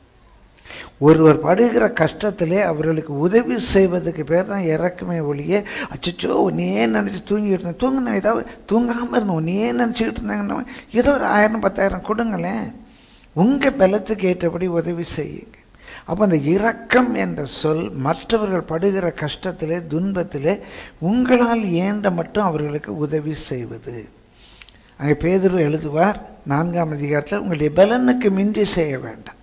ஒருவர் படுகிற கஷ்டத்திலே அவர்களுக்கு உதவி செய்வதுக்கு பேர் தான் இறக்குமே ஒழிய அச்சச்சோ உன்னையே நினச்சி தூங்கிட்டு இருந்தேன் தூங்கினேன் ஏதாவது தூங்காமல் இருந்தோம் உன்னையே நினச்சிக்கிட்டு இருந்தாங்கன்னா ஏதோ ஒரு ஆயிரம் பத்தாயிரம் கொடுங்களேன் உங்கள் பலத்துக்கு ஏற்றபடி உதவி செய்யுங்க அப்போ அந்த இரக்கம் என்ற சொல் மற்றவர்கள் படுகிற கஷ்டத்திலே துன்பத்திலே உங்களால் ஏந்த மட்டும் அவர்களுக்கு உதவி செய்வது அங்கே பேதுரு எழுதுவார் நான்காம் அதிகாரத்தில் உங்களுடைய பலனுக்கு மிஞ்சி செய்ய வேண்டாம்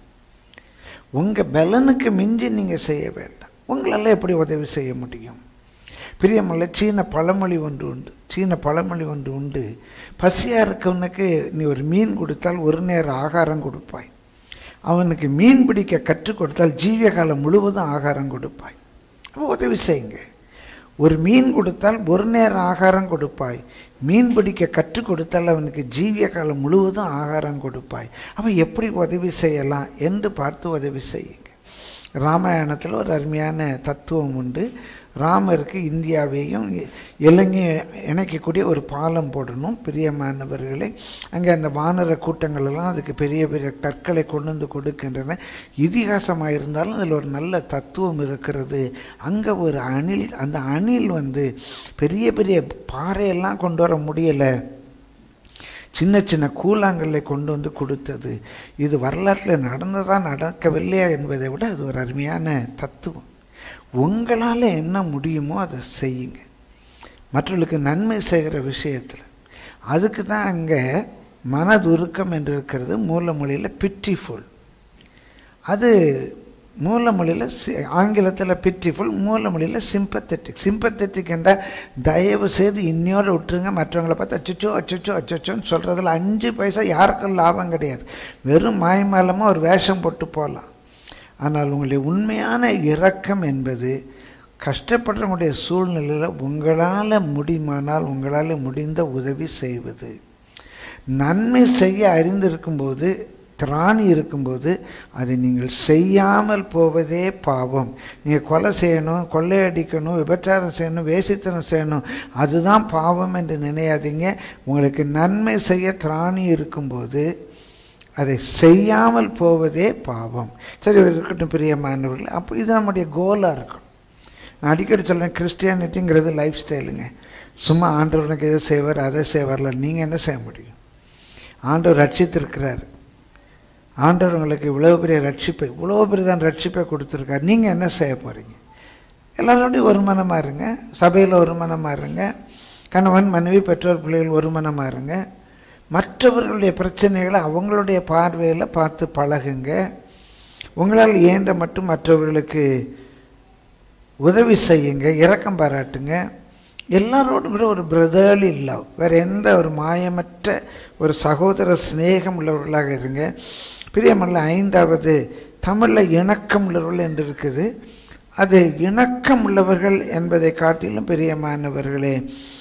உங்கள் பலனுக்கு மிஞ்சி நீங்கள் செய்ய வேண்டாம் உங்களால் எப்படி உதவி செய்ய முடியும் பிரியமல்ல சீன பழமொழி ஒன்று உண்டு சீன பழமொழி ஒன்று உண்டு பசியாக இருக்கவனுக்கு நீ ஒரு மீன் கொடுத்தால் ஒரு நேரம் ஆகாரம் கொடுப்பாய் அவனுக்கு மீன் பிடிக்க கற்றுக் கொடுத்தால் ஜீவிய காலம் முழுவதும் ஆகாரம் கொடுப்பாய் அப்போ உதவி செய்யுங்க ஒரு மீன் கொடுத்தால் ஒரு நேரம் ஆகாரம் கொடுப்பாய் மீன் பிடிக்க கற்றுக் கொடுத்தால் அவனுக்கு ஜீவிய காலம் முழுவதும் ஆகாரம் கொடுப்பாய் அவன் எப்படி உதவி செய்யலாம் என்று பார்த்து உதவி செய்யுங்க ராமாயணத்தில் ஒரு அருமையான தத்துவம் உண்டு ராமருக்கு இந்தியாவையும் இலங்கையும் இணைக்கக்கூடிய ஒரு பாலம் போடணும் பிரியமானவர்களே அங்கே அந்த வானர கூட்டங்கள் எல்லாம் அதுக்கு பெரிய பெரிய கற்களை கொண்டு வந்து கொடுக்கின்றன இதிகாசமாக இருந்தாலும் அதில் ஒரு நல்ல தத்துவம் இருக்கிறது அங்கே ஒரு அணில் அந்த அணில் வந்து பெரிய பெரிய பாறையெல்லாம் கொண்டு வர முடியலை சின்ன சின்ன கூழாங்கல்லை கொண்டு வந்து கொடுத்தது இது வரலாற்றில் நடந்ததா நடக்கவில்லையா என்பதை விட அது ஒரு அருமையான தத்துவம் உங்களால் என்ன முடியுமோ அதை செய்யுங்க மற்றவர்களுக்கு நன்மை செய்கிற விஷயத்தில் அதுக்கு தான் அங்கே மனதுருக்கம் என்று இருக்கிறது மூல மொழியில் பிட்டிஃபுல் அது மூல மொழியில் ஆங்கிலத்தில் பிட்டிஃபுல் மூல மொழியில் சிம்பத்தட்டிக் சிம்பத்தட்டிக் என்றால் தயவு செய்து இன்னையோடு விட்டுருங்க மற்றவங்களை பார்த்து அச்சச்சோ அச்சச்சோ அச்சச்சோன்னு சொல்கிறதுல அஞ்சு பைசா யாருக்கும் லாபம் கிடையாது வெறும் மாய்மாலமாக ஒரு வேஷம் போட்டு போகலாம் ஆனால் உங்களுடைய உண்மையான இரக்கம் என்பது கஷ்டப்படுறவங்களுடைய சூழ்நிலையில் உங்களால் முடியுமானால் உங்களால் முடிந்த உதவி செய்வது நன்மை செய்ய அறிந்திருக்கும்போது திராணி இருக்கும்போது அதை நீங்கள் செய்யாமல் போவதே பாவம் நீங்கள் கொலை செய்யணும் கொள்ளையடிக்கணும் விபச்சாரம் செய்யணும் வேசித்தனம் செய்யணும் அதுதான் பாவம் என்று நினையாதீங்க உங்களுக்கு நன்மை செய்ய திராணி இருக்கும்போது அதை செய்யாமல் போவதே பாவம் சரி இருக்கட்டும் பிரியமானவர்கள் அப்போ இது நம்முடைய கோலாக இருக்கும் நான் அடிக்கடி சொல்கிறேன் கிறிஸ்டியானிட்டிங்கிறது லைஃப் ஸ்டைலுங்க சும்மா ஆண்டவனுக்கு எதை செய்வார் அதை செய்வார்ல நீங்கள் என்ன செய்ய முடியும் ஆண்டவர் ரட்சித்திருக்கிறார் ஆண்டவர் உங்களுக்கு இவ்வளோ பெரிய ரட்சிப்பை இவ்வளோ பெரியதான் ரட்சிப்பை கொடுத்துருக்கார் நீங்கள் என்ன செய்ய போகிறீங்க எல்லாரோடையும் ஒரு மனமாக இருங்க சபையில் ஒரு மனமாக இருங்க கணவன் மனைவி பெற்றோர் பிள்ளைகள் ஒரு மனமாக இருங்க மற்றவர்களுடைய பிரச்சனைகளை அவங்களுடைய பார்வையில் பார்த்து பழகுங்க உங்களால் இயன்ற மட்டும் மற்றவர்களுக்கு உதவி செய்யுங்க இரக்கம் பாராட்டுங்க எல்லாரோடும் கூட ஒரு பிரதர்லி லவ் வேறு எந்த ஒரு மாயமற்ற ஒரு சகோதர சிநேகம் உள்ளவர்களாக இருங்க பிரியமல்ல ஐந்தாவது தமிழில் இணக்கம் உள்ளவர்கள் என்று இருக்குது அது இணக்கம் உள்ளவர்கள் என்பதை காட்டிலும் பிரியமானவர்களே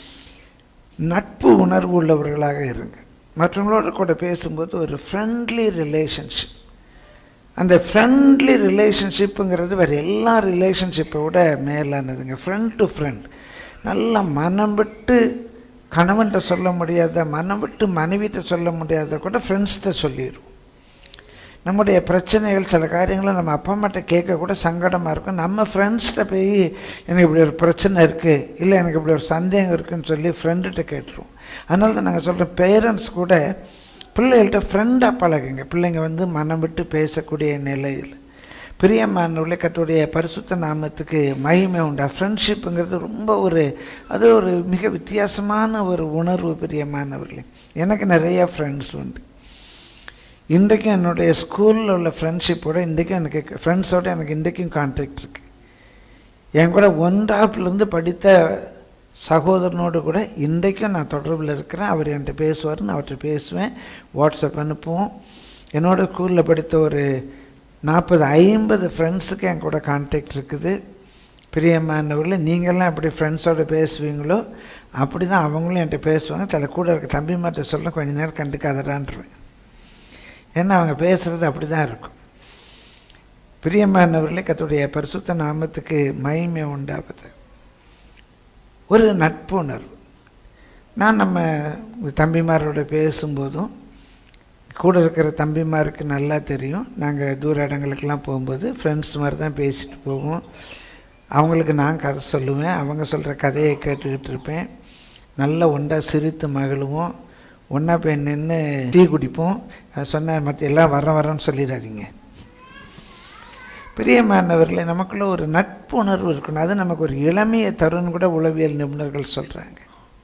நட்பு உணர்வு உள்ளவர்களாக இருங்க மற்றவங்களோட கூட பேசும்போது ஒரு ஃப்ரெண்ட்லி ரிலேஷன்ஷிப் அந்த ஃப்ரெண்ட்லி ரிலேஷன்ஷிப்புங்கிறது வேறு எல்லா ரிலேஷன்ஷிப்பை விட மேலானதுங்க ஃப்ரெண்ட் டு ஃப்ரெண்ட் நல்லா மனம் விட்டு கணவன்கிட்ட சொல்ல முடியாத மனம் விட்டு மனைவிட்ட சொல்ல முடியாத கூட ஃப்ரெண்ட்ஸ்கிட்ட சொல்லிடுவோம் நம்முடைய பிரச்சனைகள் சில காரியங்களை நம்ம அப்பா அம்மாட்ட கேட்க கூட சங்கடமாக இருக்கும் நம்ம ஃப்ரெண்ட்ஸ்கிட்ட போய் எனக்கு இப்படி ஒரு பிரச்சனை இருக்குது இல்லை எனக்கு இப்படி ஒரு சந்தேகம் இருக்குன்னு சொல்லி ஃப்ரெண்டுகிட்ட கேட்டுருவோம் அதனால தான் நாங்கள் சொல்கிறோம் பேரண்ட்ஸ் கூட பிள்ளைகள்கிட்ட ஃப்ரெண்டாக பழகுங்க பிள்ளைங்க வந்து மனம் விட்டு பேசக்கூடிய நிலையில் பிரியமானவர்களே கட்டுடைய பரிசுத்த நாமத்துக்கு மகிமை உண்டா ஃப்ரெண்ட்ஷிப்புங்கிறது ரொம்ப ஒரு அது ஒரு மிக வித்தியாசமான ஒரு உணர்வு பிரியமானவர்களே எனக்கு நிறைய ஃப்ரெண்ட்ஸ் உண்டு இன்றைக்கும் என்னுடைய ஸ்கூலில் உள்ள ஃப்ரெண்ட்ஷிப்போட இன்றைக்கும் எனக்கு ஃப்ரெண்ட்ஸோட எனக்கு இன்றைக்கும் கான்டாக்ட் இருக்கு என் கூட ஒன்றாப்புலேருந்து படித்த சகோதரனோடு கூட இன்றைக்கும் நான் தொடர்பில் இருக்கிறேன் அவர் என்கிட்ட பேசுவார் நான் அவர்கிட்ட பேசுவேன் வாட்ஸ்அப் அனுப்புவோம் என்னோட ஸ்கூலில் படித்த ஒரு நாற்பது ஐம்பது ஃப்ரெண்ட்ஸுக்கு என் கூட கான்டாக்ட் இருக்குது பிரியமானவர்களே நீங்கள்லாம் எப்படி ஃப்ரெண்ட்ஸோடு பேசுவீங்களோ அப்படி தான் அவங்களும் என்கிட்ட பேசுவாங்க சில கூட இருக்க தம்பிமார்ட்ட சொல்ல கொஞ்ச நேரம் கண்டுக்காதடான்றேன் ஏன்னா அவங்க பேசுகிறது அப்படி தான் இருக்கும் பிரியமானவர்களே கத்துடைய பரிசுத்த நாமத்துக்கு மகிமை உண்டாவது ஒரு நட்புணர்வு நான் நம்ம தம்பிமாரோட பேசும்போதும் கூட இருக்கிற தம்பிமாருக்கு நல்லா தெரியும் நாங்கள் தூர இடங்களுக்கெல்லாம் போகும்போது ஃப்ரெண்ட்ஸ் மாதிரி தான் பேசிட்டு போவோம் அவங்களுக்கு நான் கதை சொல்லுவேன் அவங்க சொல்கிற கதையை கேட்டுக்கிட்டு இருப்பேன் நல்லா ஒன்றா சிரித்து மகிழுவோம் ஒன்றா போய் நின்று டீ குடிப்போம் சொன்ன மற்ற எல்லாம் வர வரேன்னு சொல்லிடாதீங்க பிரியமானவர்களே நமக்குள்ள ஒரு நட்பு உணர்வு இருக்கணும் அது நமக்கு ஒரு இளமையை தரும்னு கூட உளவியல் நிபுணர்கள் சொல்கிறாங்க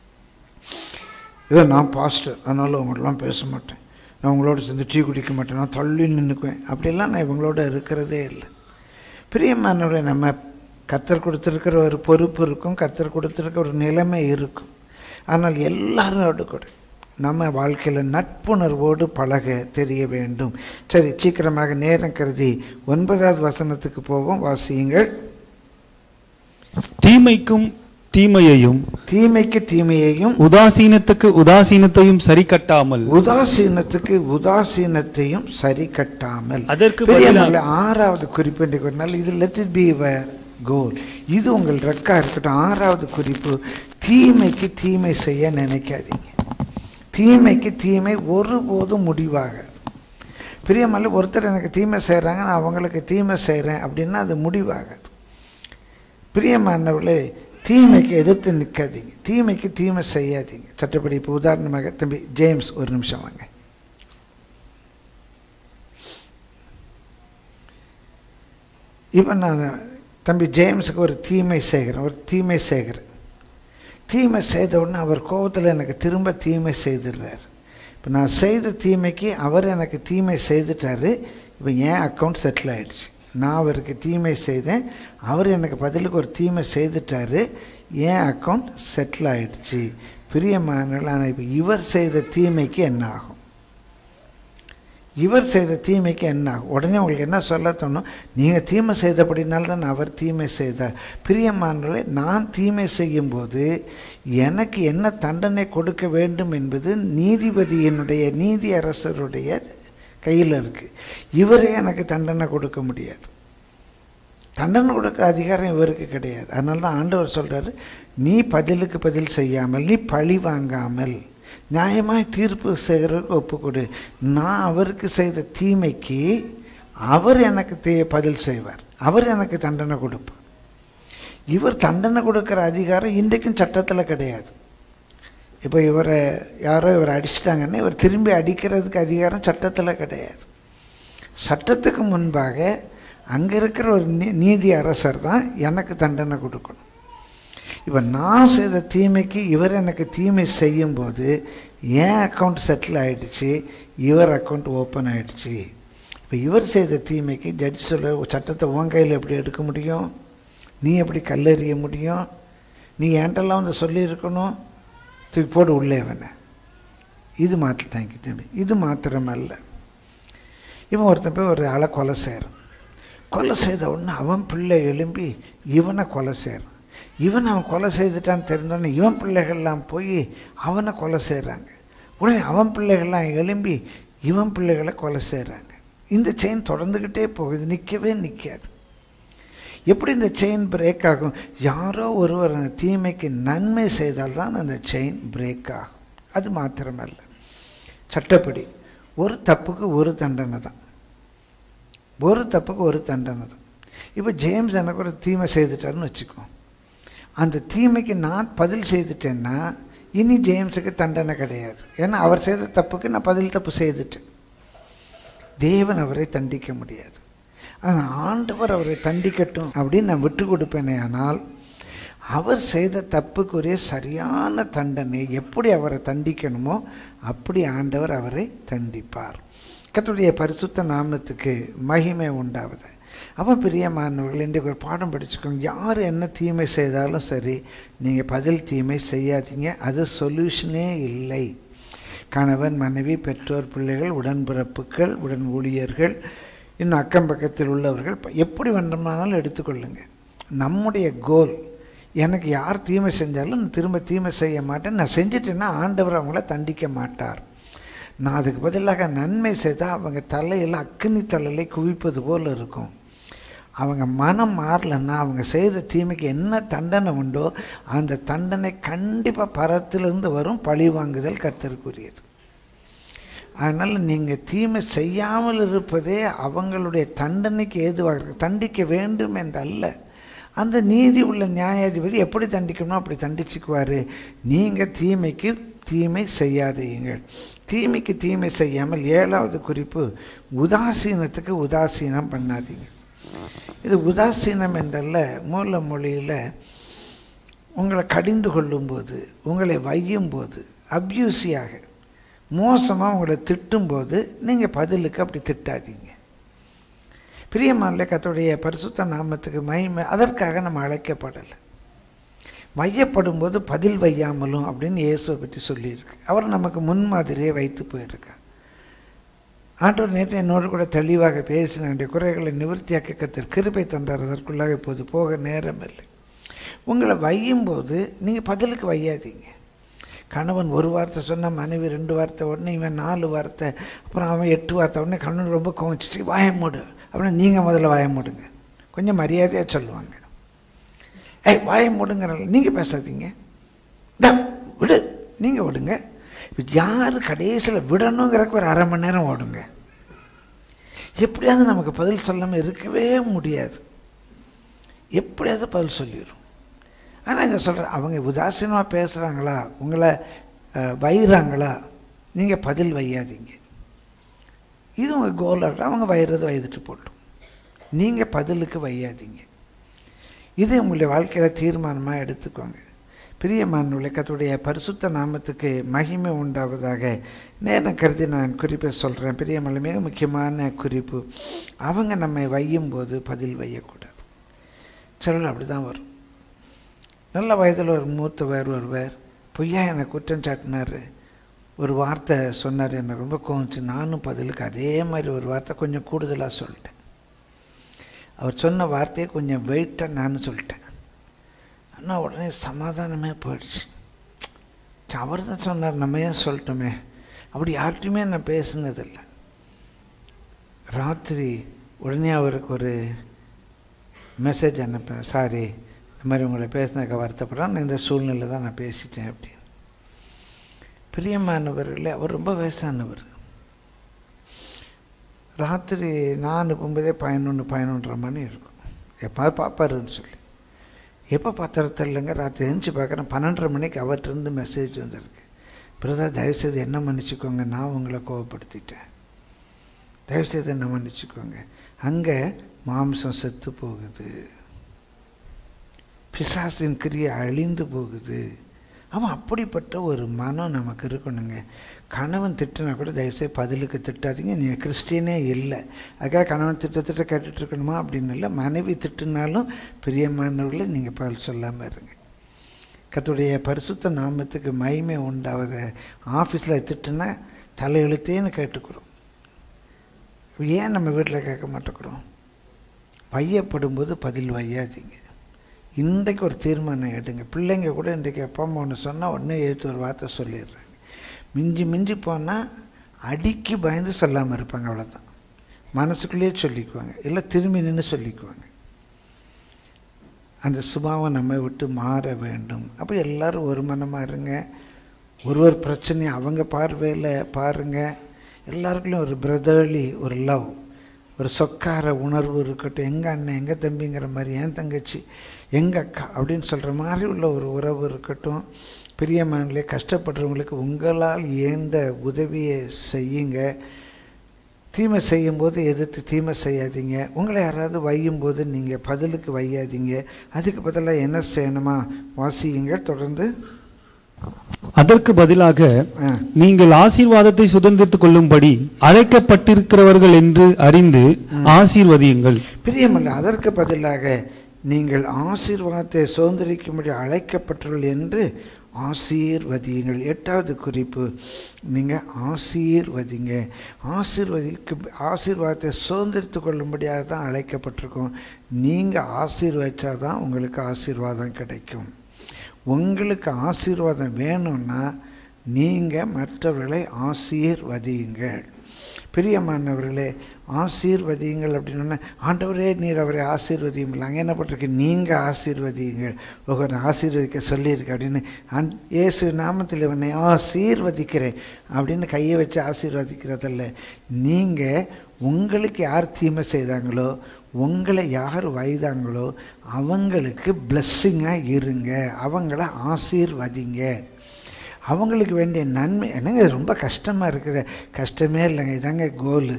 இதோ நான் பாஸ்டர் அதனால் உங்களெலாம் பேச மாட்டேன் நான் உங்களோட சேர்ந்து டீ குடிக்க மாட்டேன் நான் தள்ளி நின்றுக்குவேன் அப்படிலாம் நான் இவங்களோட இருக்கிறதே இல்லை பிரியமானவர்களே நம்ம கத்தர் கொடுத்துருக்கிற ஒரு பொறுப்பு இருக்கும் கத்தர் கொடுத்துருக்க ஒரு நிலைமை இருக்கும் ஆனால் எல்லாரோடு கூட நம்ம வாழ்க்கையில் நட்புணர்வோடு பழக தெரிய வேண்டும் சரி சீக்கிரமாக நேரம் கருதி ஒன்பதாவது வசனத்துக்கு போவோம் வாசியுங்கள் தீமைக்கும் தீமையையும் தீமைக்கு தீமையையும் உதாசீனத்துக்கு உதாசீனத்தையும் சரி கட்டாமல் உதாசீனத்துக்கு உதாசீனத்தையும் சரி கட்டாமல் அதற்கு பெரியவர்களே, ஆறாவது குறிப்பு இன்றைக்கு ஒரு நாள் இது லெட் இட் பி கோல் இது உங்கள் ரெக்கா இருக்கட்டும் ஆறாவது குறிப்பு தீமைக்கு தீமை செய்ய நினைக்காதீங்க தீமைக்கு தீமை ஒருபோதும் முடிவாக பிரியமல்ல ஒருத்தர் எனக்கு தீமை செய்கிறாங்க நான் அவங்களுக்கு தீமை செய்கிறேன் அப்படின்னா அது முடிவாகாது பிரியமானவர்களே தீமைக்கு எதிர்த்து நிற்காதீங்க தீமைக்கு தீமை செய்யாதீங்க சட்டப்படி இப்போ உதாரணமாக தம்பி ஜேம்ஸ் ஒரு நிமிஷம் வாங்க இப்போ நான் தம்பி ஜேம்ஸுக்கு ஒரு தீமை செய்கிறேன் ஒரு தீமை செய்கிறேன் தீமை செய்த உடனே அவர் கோபத்தில் எனக்கு திரும்ப தீமை செய்துடுறார் இப்போ நான் செய்த தீமைக்கு அவர் எனக்கு தீமை செய்துட்டாரு இப்போ என் அக்கௌண்ட் செட்டில் ஆயிடுச்சு நான் அவருக்கு தீமை செய்தேன் அவர் எனக்கு பதிலுக்கு ஒரு தீமை செய்துட்டாரு என் அக்கௌண்ட் செட்டில் ஆயிடுச்சு பிரியமானவர்கள் ஆனால் இப்போ இவர் செய்த தீமைக்கு என்ன ஆகும் இவர் செய்த தீமைக்கு என்ன ஆகும் உடனே உங்களுக்கு என்ன சொல்ல தோணும் நீங்கள் தீமை செய்தபடினால தான் அவர் தீமை செய்தார் பிரியமானவர்களே நான் தீமை செய்யும்போது எனக்கு என்ன தண்டனை கொடுக்க வேண்டும் என்பது நீதிபதியினுடைய நீதி அரசருடைய கையில் இருக்குது இவரே எனக்கு தண்டனை கொடுக்க முடியாது தண்டனை கொடுக்குற அதிகாரம் இவருக்கு கிடையாது அதனால தான் ஆண்டவர் சொல்கிறாரு நீ பதிலுக்கு பதில் செய்யாமல் நீ பழி வாங்காமல் நியாயமாய் தீர்ப்பு செய்கிறவருக்கு ஒப்புக்கொடு நான் அவருக்கு செய்த தீமைக்கு அவர் எனக்கு தீ பதில் செய்வார் அவர் எனக்கு தண்டனை கொடுப்பார் இவர் தண்டனை கொடுக்குற அதிகாரம் இன்றைக்கும் சட்டத்தில் கிடையாது இப்போ இவரை யாரோ இவரை அடிச்சிட்டாங்கன்னா இவர் திரும்பி அடிக்கிறதுக்கு அதிகாரம் சட்டத்தில் கிடையாது சட்டத்துக்கு முன்பாக அங்கே இருக்கிற ஒரு நீ நீதி அரசர் தான் எனக்கு தண்டனை கொடுக்கணும் இப்போ நான் செய்த தீமைக்கு இவர் எனக்கு தீமை செய்யும்போது என் அக்கௌண்ட் செட்டில் ஆகிடுச்சு இவர் அக்கௌண்ட் ஓப்பன் ஆகிடுச்சு இப்போ இவர் செய்த தீமைக்கு ஜட்ஜ் சொல்ல சட்டத்தை உன் கையில் எப்படி எடுக்க முடியும் நீ எப்படி கல்லெறிய முடியும் நீ என்கிட்டலாம் வந்து சொல்லியிருக்கணும் தூக்கி போட்டு உள்ளே வேண இது மாத்திர தேங்க்யூ தம்பி இது மாத்திரமல்ல இவன் ஒருத்தன் போய் ஒரு ஆளை கொலை செய்கிறான் கொலை செய்த உடனே அவன் பிள்ளை எழும்பி இவனை கொலை செய்கிறான் இவன் அவன் கொலை செய்துட்டான்னு தெரிஞ்சோடனே இவன் பிள்ளைகள்லாம் போய் அவனை கொலை செய்கிறாங்க உடனே அவன் பிள்ளைகள்லாம் எழும்பி இவன் பிள்ளைகளை கொலை செய்கிறாங்க இந்த செயின் தொடர்ந்துக்கிட்டே போகுது நிற்கவே நிற்காது எப்படி இந்த செயின் பிரேக் ஆகும் யாரோ ஒருவர் அந்த தீமைக்கு நன்மை செய்தால்தான் அந்த செயின் பிரேக் ஆகும் அது மாத்திரமல்ல சட்டப்படி ஒரு தப்புக்கு ஒரு தண்டனை தான் ஒரு தப்புக்கு ஒரு தண்டனை தான் இப்போ ஜேம்ஸ் எனக்கு ஒரு தீமை செய்துட்டாருன்னு வச்சுக்கோ அந்த தீமைக்கு நான் பதில் செய்துட்டேன்னா இனி ஜேம்ஸுக்கு தண்டனை கிடையாது ஏன்னா அவர் செய்த தப்புக்கு நான் பதில் தப்பு செய்துட்டேன் தேவன் அவரை தண்டிக்க முடியாது ஆனால் ஆண்டவர் அவரை தண்டிக்கட்டும் அப்படின்னு நான் விட்டு கொடுப்பேனே ஆனால் அவர் செய்த தப்புக்குரிய சரியான தண்டனை எப்படி அவரை தண்டிக்கணுமோ அப்படி ஆண்டவர் அவரை தண்டிப்பார் கர்த்தருடைய பரிசுத்த நாமத்துக்கு மகிமை உண்டாவது அப்போ பிரியமானவர்கள் இன்றைக்கு ஒரு பாடம் படிச்சுக்கோங்க யார் என்ன தீமை செய்தாலும் சரி நீங்கள் பதில் தீமை செய்யாதீங்க அது சொல்யூஷனே இல்லை கணவன் மனைவி பெற்றோர் பிள்ளைகள் உடன்பிறப்புகள் உடன் ஊழியர்கள் இன்னும் அக்கம் பக்கத்தில் உள்ளவர்கள் ப- எப்படி வேண்டுமானாலும் எடுத்துக்கொள்ளுங்க நம்முடைய கோல் எனக்கு யார் தீமை செஞ்சாலும் நான் திரும்ப தீமை செய்ய மாட்டேன் நான் செஞ்சிட்டேன்னா ஆண்டவர் அவங்கள தண்டிக்க மாட்டார் நான் அதுக்கு பதிலாக நன்மை செய்தால் அவங்க தலையில் அக்கினி தலையில குவிப்பது போல் இருக்கும் அவங்க மனம் மாறலன்னா அவங்க செய்த தீமைக்கு என்ன தண்டனை உண்டோ அந்த தண்டனை கண்டிப்பாக பரத்திலிருந்து வரும் பழி வாங்குதல் கர்த்தருக்குரியது அதனால் நீங்கள் தீமை செய்யாமல் இருப்பதே அவங்களுடைய தண்டனைக்கு ஏதுவாக இருக்கு தண்டிக்க வேண்டும் என்றல்ல அந்த நீதி உள்ள நியாயாதிபதி எப்படி தண்டிக்கணுமோ அப்படி தண்டிச்சுக்குவார் நீங்கள் தீமைக்கு தீமை செய்யாதீங்கள் தீமைக்கு தீமை செய்யாமல் ஏழாவது குறிப்பு உதாசீனத்துக்கு உதாசீனம் பண்ணாதீங்க இது உதாசீனம் என்றல்ல மூல மொழியில் உங்களை கடிந்து கொள்ளும்போது உங்களை வையும்போது அப்யூசியாக மோசமாக உங்களை திட்டும்போது நீங்கள் பதிலுக்கு அப்படி திட்டாதீங்க பிரியமானல கத்தோடைய பரிசுத்த நாமத்துக்கு மகிமை அதற்காக நம்ம அழைக்கப்படலை வையப்படும்போது பதில் வையாமலும் அப்படின்னு இயேசுவை பற்றி சொல்லியிருக்கு அவர் நமக்கு முன்மாதிரியே வைத்து போயிருக்கார் ஆண்டவர் நேற்று என்னோடு கூட தெளிவாக பேசின என்னுடைய குறைகளை நிவர்த்தியாக்க கத்தர் கிருபை தந்தார் அதற்குள்ளாக இப்போது போக நேரம் இல்லை உங்களை வையும்போது நீங்கள் பதிலுக்கு வையாதீங்க கணவன் ஒரு வார்த்தை சொன்னால் மனைவி ரெண்டு வார்த்தை உடனே இவன் நாலு வார்த்தை அப்புறம் அவன் எட்டு வார்த்தை உடனே கண்ணன் ரொம்ப கோவிச்சிச்சு வாய மூடு அப்படின்னா நீங்கள் முதல்ல வாய மூடுங்க கொஞ்சம் மரியாதையாக சொல்லுவாங்க ஏய் வாய மூடுங்கிறனால நீங்கள் பேசாதீங்க இந்தா விடு நீங்கள் விடுங்க இப்போ யார் கடைசியில் விடணுங்கிறக்கு ஒரு அரை மணி நேரம் ஓடுங்க எப்படியாவது நமக்கு பதில் சொல்லாமல் இருக்கவே முடியாது எப்படியாவது பதில் சொல்லிடும் ஆனால் இங்கே சொல்கிறேன் அவங்க உதாசீனமாக பேசுகிறாங்களா உங்களை அஹ், வைகிறாங்களா நீங்கள் பதில் வையாதீங்க இது உங்கள் கோலாக இருக்கட்டும் அவங்க வயிறது வயதுட்டு போட்டோம் நீங்கள் பதிலுக்கு வையாதீங்க இது உங்களுடைய வாழ்க்கையில் தீர்மானமாக எடுத்துக்கோங்க பிரியமானவர்களே கர்த்தருடைய பரிசுத்த நாமத்துக்கு மகிமை உண்டாவதாக நேரம் கருதி நான் குறிப்பை சொல்கிறேன் பிரியமலை மிக முக்கியமான குறிப்பு அவங்க நம்மை வையும்போது பதில் வையக்கூடாது சிலர் அப்படி தான் வரும் நல்ல வயதில் ஒரு மூத்தவர் ஒருவர் பொய்யா என்னை குற்றம் சாட்டினார் ஒரு வார்த்தை சொன்னார் என்னை ரொம்ப கோவிச்சு நானும் பதிலுக்கு அதே மாதிரி ஒரு வார்த்தை கொஞ்சம் கூடுதலாக சொல்லிட்டேன் அவர் சொன்ன வார்த்தையை கொஞ்சம் வெயிட்டாக நானும் சொல்லிட்டேன் ஆனால் உடனே சமாதானமே போயிடுச்சு அவர் தான் சொன்னார் நம்ம ஏன் சொல்லிட்டோமே அப்படி யார்கிட்டையுமே நான் பேசுனதில்லை ராத்திரி உடனே அவருக்கு ஒரு மெசேஜ் அனுப்பேன் சாரி இந்த மாதிரி உங்களை பேசினதுக்கு வருத்தப்படுறேன் நான் இந்த சூழ்நிலை தான் நான் பேசிட்டேன் அப்படின்னு பிரியமானவர்களே அவர் ரொம்ப வயசானவர் ராத்திரி நான் அனுப்பும்போதே பதினொன்று பதினொன்றரை மணி இருக்கும் எப்போ பார்ப்பாருன்னு சொல்லி எப்போ பார்த்தாரு தெரியலங்க ராத்திரி எழுந்துச்சு பார்க்குறேன் பன்னெண்டரை மணிக்கு அவர்கிட்டருந்து மெசேஜ் வந்திருக்கு பிரதர் தயவுசெய்து என்ன மன்னிச்சுக்கோங்க நான் உங்களை கோவப்படுத்திட்டேன் தயவுசெய்து என்ன மன்னிச்சுக்கோங்க அங்கே மாம்சம் செத்து போகுது பிசாசின் கிரியை அழிந்து போகுது அவன் அப்படிப்பட்ட ஒரு மனம் நமக்கு இருக்கணுங்க கணவன் திட்டினா கூட தயவுசெய்து பதிலுக்கு திட்டாதீங்க நீங்கள் கிறிஸ்டியனே இல்லை அதுக்காக கணவன் திட்ட திட்ட கேட்டுட்டு இருக்கணுமா அப்படின்னு இல்லை மனைவி திட்டுனாலும் பிரியமானவர்களை நீங்கள் பதில் சொல்லாமல் இருங்க கர்த்தருடைய பரிசுத்த நாமத்துக்கு மகிமை உண்டாவது ஆஃபீஸில் திட்டுனா தலையெழுத்தேன்னு கேட்டுக்கிறோம் ஏன் நம்ம வீட்டில் கேட்க மாட்டேங்கிறோம் வையப்படும்போது பதில் வையாதீங்க இன்றைக்கு ஒரு தீர்மானம் எடுங்க பிள்ளைங்க கூட இன்றைக்கு அப்பா அம்மா ஒன்று சொன்னால் உடனே எழுத்து ஒரு வார்த்தை சொல்லிடுறாங்க மிஞ்சி மிஞ்சி போனால் அடிக்கி பயந்து சொல்லாமல் இருப்பாங்க அவ்வளோதான் மனசுக்குள்ளேயே சொல்லிக்குவாங்க இல்லை திரும்பி நின்று சொல்லிக்குவாங்க அந்த சுபாவம் நம்மை விட்டு மாற வேண்டும் அப்போ எல்லாரும் ஒரு மனமாக இருங்க ஒரு ஒரு பிரச்சனையை அவங்க பார்வையில் பாருங்கள் எல்லாருக்குள்ளும் ஒரு பிரதர்லி ஒரு லவ் ஒரு சொக்கார உணர்வு இருக்கட்டும் எங்கள் அண்ணன் எங்கள் தம்பிங்கிற மாதிரி என் தங்கச்சி எங்கள் அக்கா அப்படின்னு சொல்கிற மாதிரி உள்ள ஒரு உறவு இருக்கட்டும் பிரியமானங்களே கஷ்டப்படுறவங்களுக்கு உங்களால் ஏந்த உதவியை செய்யுங்க தீமை செய்யும்போது எதிர்த்து தீமை செய்யாதீங்க உங்களை யாராவது வையும்போது நீங்கள் பதிலுக்கு வையாதீங்க அதுக்கு பதிலாக என்ன செய்யணுமா வாசியுங்க தொடர்ந்து அதற்கு பதிலாக ஆ நீங்கள் ஆசீர்வாதத்தை சுதந்திரித்துக் கொள்ளும்படி அழைக்கப்பட்டிருக்கிறவர்கள் என்று அறிந்து ஆசீர்வதியுங்கள் பிரியமல்ல அதற்கு பதிலாக நீங்கள் ஆசீர்வாதத்தை சுதந்திரிக்கும்படி அழைக்கப்பட்டவர்கள் என்று ஆசீர்வதியுங்கள் எட்டாவது குறிப்பு நீங்கள் ஆசீர்வதிங்க ஆசீர்வதிக்கு ஆசீர்வாதத்தை சுதந்திரித்து கொள்ளும்படியாக தான் அழைக்கப்பட்டிருக்கோம் நீங்கள் ஆசீர்வதிச்சா தான் உங்களுக்கு ஆசீர்வாதம் கிடைக்கும் உங்களுக்கு ஆசீர்வாதம் வேணும்னா நீங்கள் மற்றவர்களை ஆசீர்வதியுங்கள் பிரியமானவர்களே ஆசீர்வதியுங்கள் அப்படின்னா ஆண்டவரே நீர் அவரை ஆசீர்வதியுங்கள் அங்கே என்ன பண்ணிருக்கு நீங்கள் ஆசீர்வதியுங்கள் ஒவ்வொரு ஆசீர்வதிக்க சொல்லியிருக்கு அப்படின்னு அன் இயேசு நாமத்தில் இவனை ஆசீர்வதிக்கிறேன் அப்படின்னு கையை வச்சு ஆசீர்வதிக்கிறதில்ல நீங்கள் உங்களுக்கு யார் தீமை செய்தாங்களோ உங்களை யார் வைதாங்களோ அவங்களுக்கு பிளஸ்ஸிங்காக இருங்க அவங்கள ஆசீர்வதிங்க அவங்களுக்கு வேண்டிய நன்மை என்னங்க இது ரொம்ப கஷ்டமாக இருக்குது கஷ்டமே இல்லைங்க இதாங்க கோலு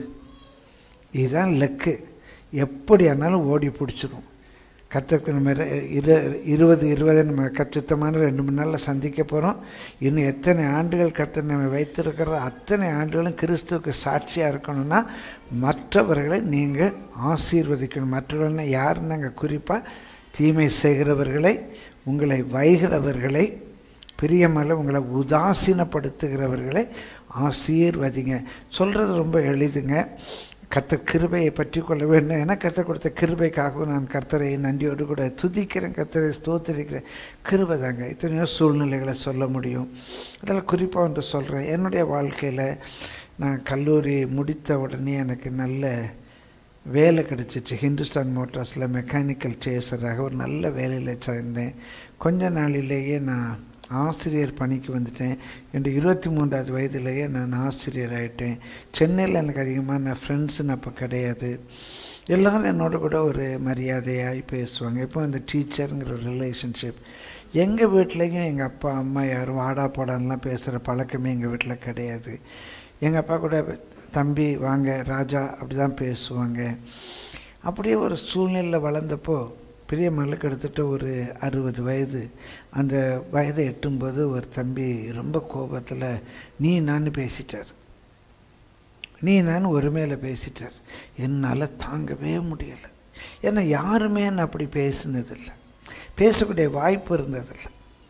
இதுதான் லக்கு எப்படி ஆனாலும் ஓடி பிடிச்சிரும் கற்றுக்கு நம்ம இரு- இரு இருபது இருபது நம்ம கச்சித்தமான ரெண்டு மூணு நாளில் சந்திக்க போகிறோம் இன்னும் எத்தனை ஆண்டுகள் கர்த்தர் நம்ம வைத்திருக்கிற அத்தனை ஆண்டுகளும் கிறிஸ்துவுக்கு சாட்சியாக இருக்கணும்னா மற்றவர்களை நீங்கள் ஆசீர்வதிக்கணும் மற்றவர்கள்னா யார் நாங்கள் குறிப்பாக தீமை செய்கிறவர்களை உங்களை வைகிறவர்களை பிரியமல்ல உங்களை உதாசீனப்படுத்துகிறவர்களை ஆசீர்வதிங்க சொல்கிறது ரொம்ப எளிதுங்க கர்த்தர் கிருபையை பற்றி கொள்ள வேண்டும் என கர்த்தர் கொடுத்த கிருபைக்காகவும் நான் கர்த்தரை நன்றியோடு கூட துதிக்கிறேன் கர்த்தரை ஸ்தோத்திரிக்கிறேன் கிருபை தாங்க எத்தனையோ சூழ்நிலைகளை சொல்ல முடியும் அதில் குறிப்பாக ஒன்று சொல்கிறேன் என்னுடைய வாழ்க்கையில் நான் கல்லூரி முடித்த உடனே எனக்கு நல்ல வேலை கிடச்சிச்சு ஹிந்துஸ்தான் மோட்டார்ஸில் மெக்கானிக்கல் சேசராக ஒரு நல்ல வேலையில் சேர்ந்தேன் கொஞ்ச நாளிலேயே நான் ஆசிரியர் பணிக்கு வந்துட்டேன் என் இருபத்தி மூன்றாவது வயதிலேயே நான் ஆசிரியர் ஆகிட்டேன் சென்னையில் எனக்கு அதிகமான ஃப்ரெண்ட்ஸுன்னு அப்போ கிடையாது எல்லாரும் என்னோட கூட ஒரு மரியாதையாகி பேசுவாங்க இப்போ அந்த டீச்சருங்கிற ஒரு ரிலேஷன்ஷிப் எங்கள் வீட்லேயும் எங்கள் அப்பா அம்மா யாரும் வாடா போடான்லாம் பேசுகிற பழக்கமே எங்கள் வீட்டில் கிடையாது எங்கள் அப்பா கூட தம்பி வாங்க ராஜா அப்படி தான் பேசுவாங்க அப்படியே ஒரு சூழ்நிலையில் வளர்ந்தப்போ பெரிய மகளுக்கு எடுத்துகிட்ட ஒரு அறுபது வயது அந்த வயதை எட்டும்போது ஒரு தம்பி ரொம்ப கோபத்தில் நீ நான் பேசிட்டார் நீ நான் ஒருமையில் பேசிட்டார் என்னால் தாங்கவே முடியலை ஏன்னா யாருமே என்ன அப்படி பேசினதில்லை பேசக்கூடிய வாய்ப்பு இருந்ததில்லை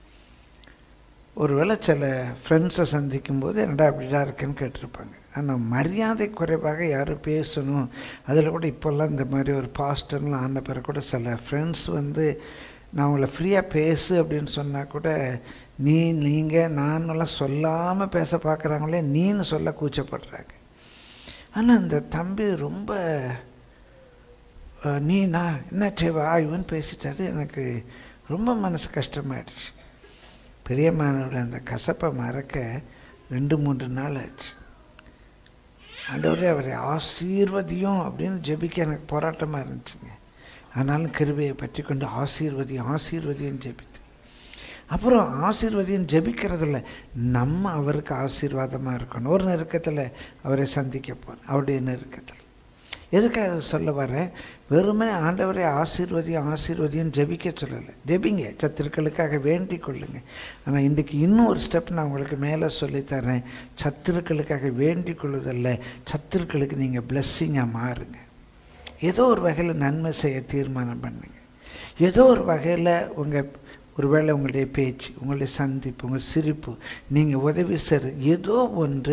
ஒருவேளை சில ஃப்ரெண்ட்ஸை சந்திக்கும்போது என்னடா அப்படிதான் இருக்கேன்னு கேட்டிருப்பாங்க ஆனால் மரியாதை குறைவாக யாரும் பேசணும் அதில் கூட இப்போல்லாம் இந்த மாதிரி ஒரு பாஸ்டர்லாம் ஆன பிறகு கூட சில ஃப்ரெண்ட்ஸ் வந்து நான் உங்களை ஃப்ரீயாக பேசு அப்படின்னு சொன்னால் கூட நீ நீங்கள் நானெல்லாம் சொல்லாமல் பேச பார்க்குறாங்களே நீன்னு சொல்ல கூச்சப்படுறாங்க ஆனால் இந்த தம்பி ரொம்ப அஹ், நீ நான் என்ன செய்வா இவன் பேசிட்டாரு எனக்கு ரொம்ப மனசு கஷ்டமாயிடுச்சு பெரியமானவர்கள் அந்த கசப்பை மறக்க ரெண்டு மூன்று நாள் ஆச்சு ஆண்டவரே அவரை ஆசீர்வதியும் அப்படின்னு ஜெபிக்க எனக்கு போராட்டமாக இருந்துச்சுங்க ஆனாலும் கிருபையை பற்றி கொண்டு ஆசீர்வதியும் ஆசீர்வதியும் ஜெபித்து அப்புறம் ஆசீர்வதியும் ஜெபிக்கிறதில்ல நம்ம அவருக்கு ஆசீர்வாதமாக இருக்கணும் ஒரு நெருக்கத்தில் அவரை சந்திக்க போகிறோம் அவருடைய நெருக்கத்தில் எதுக்காக அதை சொல்ல வரேன் வெறுமே ஆண்டவரை ஆசீர்வதியும் ஆசீர்வதியும் ஜெபிக்க சொல்லலை ஜெபிங்க சத்துருக்களுக்காக வேண்டிக் கொள்ளுங்க ஆனால் இன்றைக்கு இன்னும் ஒரு ஸ்டெப் நான் உங்களுக்கு மேலே சொல்லித்தரேன் சத்துருக்களுக்காக வேண்டிக் கொள்வதல்ல சத்துருக்களுக்கு நீங்கள் பிளஸ்ஸிங்காக மாறுங்க ஏதோ ஒரு வகையில் நன்மை செய்ய தீர்மானம் பண்ணுங்க ஏதோ ஒரு வகையில் உங்கள் ஒருவேளை உங்களுடைய பேச்சு உங்களுடைய சந்திப்பு உங்கள் சிரிப்பு நீங்கள் உதவி செய்கிற ஏதோ ஒன்று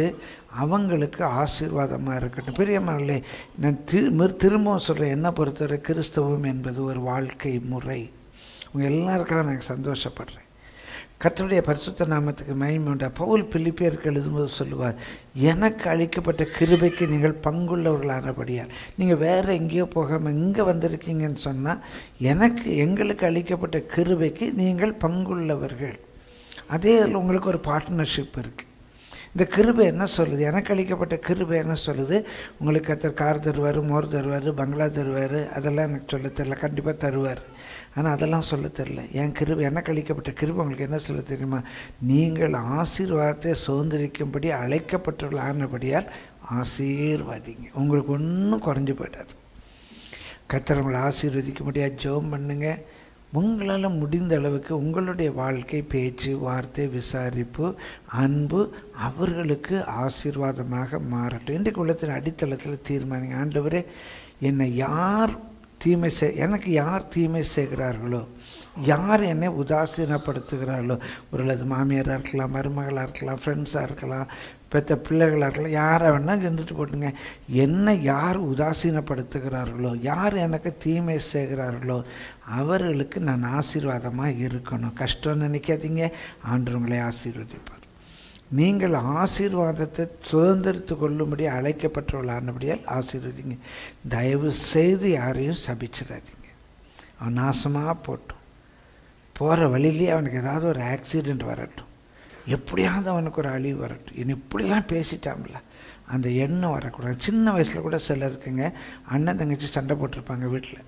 அவங்களுக்கு ஆசீர்வாதமாக இருக்கட்டும் பிரியமானே நான் திரு திரும்பவும் சொல்கிறேன் என்ன பொறுத்தவரை கிறிஸ்தவம் என்பது ஒரு வாழ்க்கை முறை உங்கள் எல்லாருக்காக நான் சந்தோஷப்படுறேன் கர்த்தருடைய பரிசுத்த நாமத்துக்கு மகிமை உண்டா பவுல் பிலிப்பியருக்கு எழுதும்போது சொல்லுவார் எனக்கு அளிக்கப்பட்ட கிருபைக்கு நீங்கள் பங்குள்ளவர்களானபடியால் நீங்கள் வேறு எங்கேயோ போகாமல் இங்கே வந்திருக்கீங்கன்னு சொன்னால் எனக்கு எங்களுக்கு அளிக்கப்பட்ட கிருபைக்கு நீங்கள் பங்குள்ளவர்கள் அதே இதில் உங்களுக்கு ஒரு பார்ட்னர்ஷிப் இருக்குது இந்த கிருபை என்ன சொல்லுது எனக்கு அளிக்கப்பட்ட கிருபை என்ன சொல்லுது உங்களுக்கு கத்தர் கார் தருவார் மோர் தருவார் பங்களா தருவார் அதெல்லாம் எனக்கு சொல்ல தெரில கண்டிப்பாக தருவார் ஆனால் அதெல்லாம் சொல்ல தெரில என் கிருபை எனக்கு அளிக்கப்பட்ட கிருபை உங்களுக்கு என்ன சொல்ல தெரியுமா நீங்கள் ஆசீர்வாதத்தை சுதந்திரிக்கும்படி அழைக்கப்பட்டுள்ள ஆனபடியால் ஆசீர்வாதிங்க உங்களுக்கு ஒன்றும் குறைஞ்சி போயிடாது கத்தர் உங்களை ஆசீர்வதிக்க முடியாது ஜெபம் பண்ணுங்க உங்களால் முடிந்த அளவுக்கு உங்களுடைய வாழ்க்கை பேச்சு வார்த்தை விசாரிப்பு அன்பு அவர்களுக்கு ஆசீர்வாதமாக மாறட்டும் இன்றைக்கு உள்ளத்தின் அடித்தளத்தில் தீர்மானிங்க ஆண்டவரே என்னை யார் தீமை செய் எனக்கு யார் தீமை செய்கிறார்களோ யார் என்னை உதாசீனப்படுத்துகிறார்களோ ஒரு அது மாமியாராக இருக்கலாம் மருமகளாக இருக்கலாம் ஃப்ரெண்ட்ஸாக இருக்கலாம் பெற்ற பிள்ளைகளாக இருக்கலாம் யாரை வேணால் இருந்துட்டு போட்டுங்க என்னை யார் உதாசீனப்படுத்துகிறார்களோ யார் எனக்கு தீமை செய்கிறார்களோ அவர்களுக்கு நான் ஆசீர்வாதமாக இருக்கணும் கஷ்டம் நினைக்காதீங்க ஆண்டு உங்களை ஆசீர்வதிப்பார் நீங்கள் ஆசீர்வாதத்தை சுதந்திரத்து கொள்ளும்படி அழைக்கப்பட்டவர்களானபடியால் ஆசீர்வதிங்க தயவு செய்து யாரையும் சபிச்சிடாதீங்க அவன் நாசமாக போட்டும் போகிற வழியிலேயே அவனுக்கு ஏதாவது ஒரு ஆக்சிடெண்ட் வரட்டும் எப்படியாவது அவனுக்கு ஒரு அழிவு வரட்டும் இனி இப்படிலாம் பேசிட்டான்ல அந்த எண்ணம் வரக்கூடாது சின்ன வயசில் கூட சிலருக்குங்க அண்ணன் தங்கச்சி சண்டை போட்டிருப்பாங்க வீட்டில்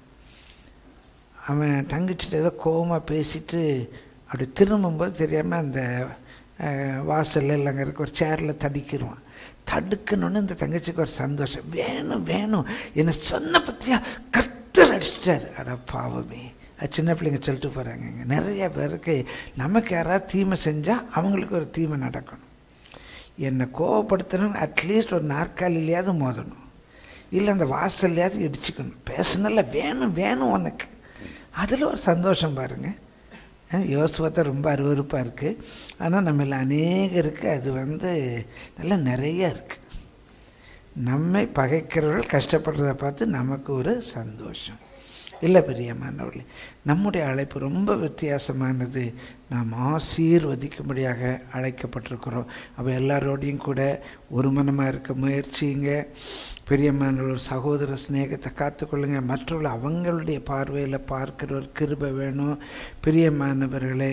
அவன் தங்கச்சிட்டு ஏதோ கோவமாக பேசிட்டு அப்படி திரும்பும்போது தெரியாமல் அந்த வாசலில் இல்லைங்க இருக்க ஒரு சேரில் தடிக்கிடுவான் தடுக்கணுன்னு இந்த தங்கச்சிக்கு ஒரு சந்தோஷம் வேணும் வேணும் என்னை சொன்ன பற்றியா கத்தர் அடிச்சிட்டாரு அட பாவமே அது சின்ன பிள்ளைங்க சொல்லிட்டு போகிறாங்க நிறைய பேருக்கு நமக்கு யாராவது தீமை செஞ்சால் அவங்களுக்கு ஒரு தீமை நடக்கணும் என்னை கோவப்படுத்தணும் அட்லீஸ்ட் ஒரு நாற்காலிலையாவது மோதணும் இல்லை அந்த வாசல்லையாவது இடிச்சுக்கணும் பேசினல வேணும் வேணும் உனக்கு அதில் ஒரு சந்தோஷம் பாருங்கள் யோசுவத்தை ரொம்ப அருவறுப்பாக இருக்குது ஆனால் நம்மள அநேகருக்கு அது வந்து நல்லா நிறைய இருக்குது நம்மை பகைக்கிறவர்கள் கஷ்டப்படுறதை பார்த்து நமக்கு ஒரு சந்தோஷம் இல்லை பிரியமானவர்களே நம்முடைய அழைப்பு ரொம்ப வித்தியாசமானது நாம் ஆசீர்வதிக்கும்படியாக அழைக்கப்பட்டிருக்கிறோம் அப்போ எல்லாரோடையும் கூட ஒரு மனமாக இருக்க முயற்சிங்க பெரியமானவர் சகோதர சிநேகத்தை காத்துக்கொள்ளுங்க மற்றவர்கள் அவங்களுடைய பார்வையில் பார்க்கிற ஒரு கிருபை வேணும் பிரியமானவர்களே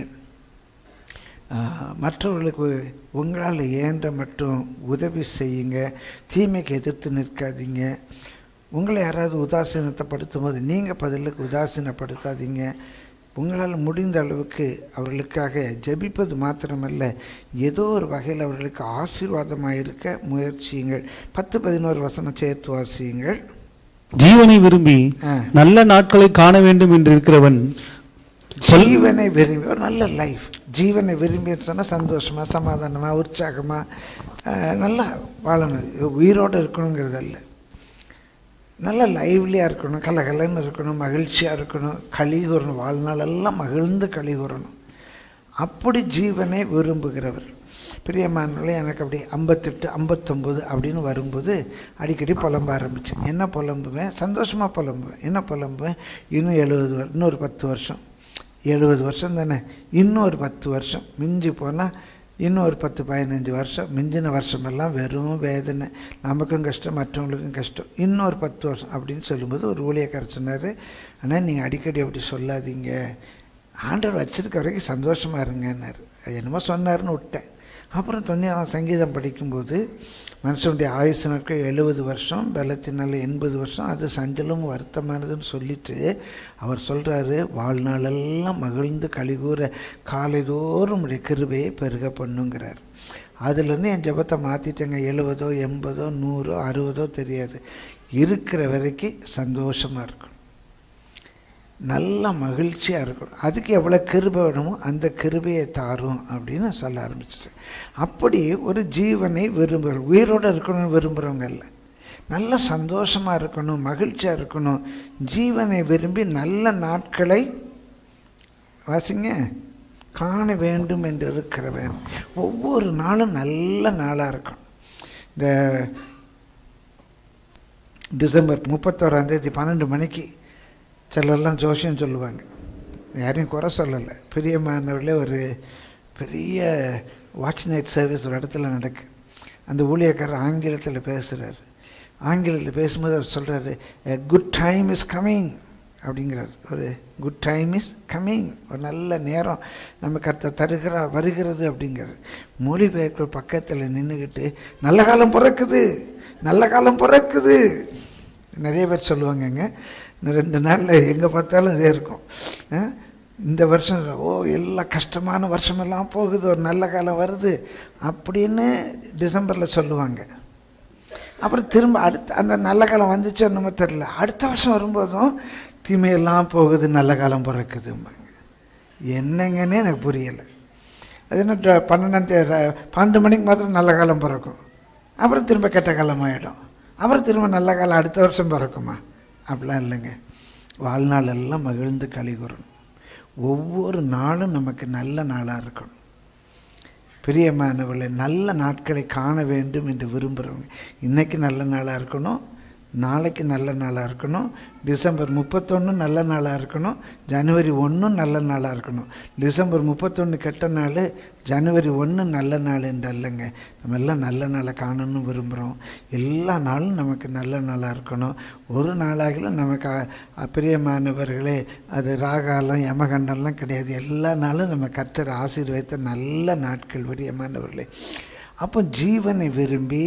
மற்றவர்களுக்கு உங்களால் ஏன்ற மட்டும் உதவி செய்யுங்க தீமைக்கு எதிர்த்து நிற்காதீங்க உங்களை யாராவது உதாசீனத்தைப்படுத்தும் போது நீங்கள் பதிலுக்கு உதாசீனப்படுத்தாதீங்க உங்களால் முடிந்த அளவுக்கு அவர்களுக்காக ஜெபிப்பது மாத்திரமல்ல ஏதோ ஒரு வகையில் அவர்களுக்கு ஆசீர்வாதமாக இருக்க முயற்சியுங்கள் பத்து பதினோரு வசனம் சேர்த்து வாசியுங்கள் ஜீவனை விரும்பி ஆ. நல்ல நாட்களை காண வேண்டும் என்று இருக்கிறவன் சொல்- ஜீவனை விரும்பி ஒரு நல்ல லைஃப் ஜீவனை விரும்பின்னு சொன்னால் சந்தோஷமாக சமாதானமாக உற்சாகமாக நல்லா வாழணும் இது உயிரோடு இருக்கணுங்கிறது அல்ல நல்ல லைவ்லியாக இருக்கணும் கலகலன்னு இருக்கணும் மகிழ்ச்சியாக இருக்கணும் களி கூறணும் வாழ்நாளெல்லாம் மகிழ்ந்து களி கூறணும் அப்படி ஜீவனை விரும்புகிறவர் பிரியமானவர்களே எனக்கு அப்படி ஐம்பத்தெட்டு ஐம்பத்தொம்பது அப்படின்னு வரும்போது அடிக்கடி புலம்ப ஆரம்பித்தேன் என்ன புலம்புவேன் சந்தோஷமாக புலம்புவேன் என்ன புலம்புவேன் இன்னும் எழுபது வரு இன்னொரு பத்து வருஷம் எழுபது வருஷம் தானே இன்னும் ஒரு பத்து வருஷம் மிஞ்சி போனால் இன்னும் ஒரு பத்து பதினஞ்சு வருஷம் மிஞ்சின வருஷமெல்லாம் வெறும் வேதனை நமக்கும் கஷ்டம் மற்றவங்களுக்கும் கஷ்டம் இன்னும் ஒரு பத்து வருஷம் அப்படின்னு சொல்லும்போது ஒரு ஊழியக்காரர் சொன்னார் ஆனால் நீங்கள் அடிக்கடி அப்படி சொல்லாதீங்க ஆண்டவர் வச்சிருக்க வரைக்கும் சந்தோஷமாக இருங்கன்னாரு அது என்னமோ சொன்னாருன்னு விட்டேன் அப்புறம் தொண்ணூறாம் சங்கீதம் படிக்கும்போது மனுஷனுடைய ஆயுசு நாட்கள் எழுபது வருஷம் பலத்தினால எண்பது வருஷம் அது சஞ்சலம் வருத்தமானதுன்னு சொல்லிட்டு அவர் சொல்கிறாரு வாழ்நாளெல்லாம் மகிழ்ந்து கழிகூற காலைதோறும் உடைய கிருபையை பெருக பண்ணுங்கிறார் அதுலேருந்து என் ஜெபத்தை மாற்றிட்டேங்க எழுபதோ எண்பதோ நூறோ அறுபதோ தெரியாது இருக்கிற வரைக்கும் சந்தோஷமாக இருக்கணும் நல்ல மகிழ்ச்சியாக இருக்கணும் அதுக்கு எவ்வளோ கிருபை வேணுமோ அந்த கிருபையை தாரும் அப்படின்னு சொல்ல ஆரம்பிச்சிட்டேன் அப்படி ஒரு ஜீவனை விரும்புகிற உயிரோடு இருக்கணும்னு விரும்புகிறவங்க இல்லை நல்ல சந்தோஷமாக இருக்கணும் மகிழ்ச்சியாக இருக்கணும் ஜீவனை விரும்பி நல்ல நாட்களை வாசிங்க காண வேண்டும் என்று இருக்கிறவன் ஒவ்வொரு நாளும் நல்ல நாளாக இருக்கணும் இந்த டிசம்பர் முப்பத்தோராம் தேதி பன்னெண்டு மணிக்கு சிலர்லாம் ஜோசியம் சொல்லுவாங்க யாரையும் குறை சொல்லலை பிரியமானவர்களே ஒரு பெரிய வாட்ச் நைட் சர்வீஸ் ஒரு இடத்துல நடக்கு அந்த ஊழியக்காரர் ஆங்கிலத்தில் பேசுகிறார் ஆங்கிலத்தில் பேசும்போது அவர் சொல்கிறாரு குட் டைம் இஸ் கம்மிங் அப்படிங்கிறார் ஒரு குட் டைம் இஸ் கம்மிங் ஒரு நல்ல நேரம் நம்ம கருத்தை தருகிறா வருகிறது அப்படிங்கிறார் மொழிபெயர்ப்பு பக்கத்தில் நின்றுக்கிட்டு நல்ல காலம் பிறக்குது நல்ல காலம் பிறக்குது நிறைய பேர் சொல்லுவாங்கங்க இன்னும் ரெண்டு நாளில் எங்கே பார்த்தாலும் இதே இருக்கும் அஹ், இந்த வருஷம் ஓ எல்லா கஷ்டமான வருஷமெல்லாம் போகுது ஒரு நல்ல காலம் வருது அப்படின்னு டிசம்பரில் சொல்லுவாங்க அப்புறம் திரும்ப அடுத்த அந்த நல்ல காலம் வந்துச்சோ என்னமோ தெரில அடுத்த வருஷம் வரும்போதும் தீமையெல்லாம் போகுது நல்ல காலம் பிறக்குதும்பாங்க என்னங்கன்னே எனக்கு புரியலை அது என்ன ட- பன்னெண்டாம் தேதி பன்னெண்டு மணிக்கு மாத்திரம் நல்ல காலம் பிறக்கும் அப்புறம் திரும்ப கெட்ட காலம் ஆகிடும் அப்புறம் திரும்ப நல்ல காலம் அடுத்த வருஷம் பிறக்குமா அப்படிலாம் இல்லைங்க வாழ்நாள் எல்லாம் மகிழ்ந்து களி கூறணும் ஒவ்வொரு நாளும் நமக்கு நல்ல நாளாக இருக்கணும் பிரியமானவர்களே நல்ல நாட்களை காண வேண்டும் என்று விரும்புகிறவங்க இன்றைக்கி நல்ல நாளாக இருக்கணும் நாளைக்கு நல்ல நாளாக இருக்கணும் டிசம்பர் முப்பத்தொன்று நல்ல நாளாக இருக்கணும் ஜனவரி ஒன்றும் நல்ல நாளாக இருக்கணும் டிசம்பர் முப்பத்தொன்று கெட்ட நாள் ஜனவரி ஒன்று நல்ல நாள் என்று அல்லங்க நம்ம எல்லாம் நல்ல நாளை காணணும்னு விரும்புகிறோம் எல்லா நாளும் நமக்கு நல்ல நாளாக இருக்கணும் ஒரு நாளாகிலும் நமக்கு அ- அ- பிரியமானவர்களே அது ராகாலம் யமகண்டம்லாம் கிடையாது எல்லா நாளும் நம்ம கர்த்தர் ஆசீர்வதித்த நல்ல நாட்கள் பிரியமானவர்களே அப்போ ஜீவனை விரும்பி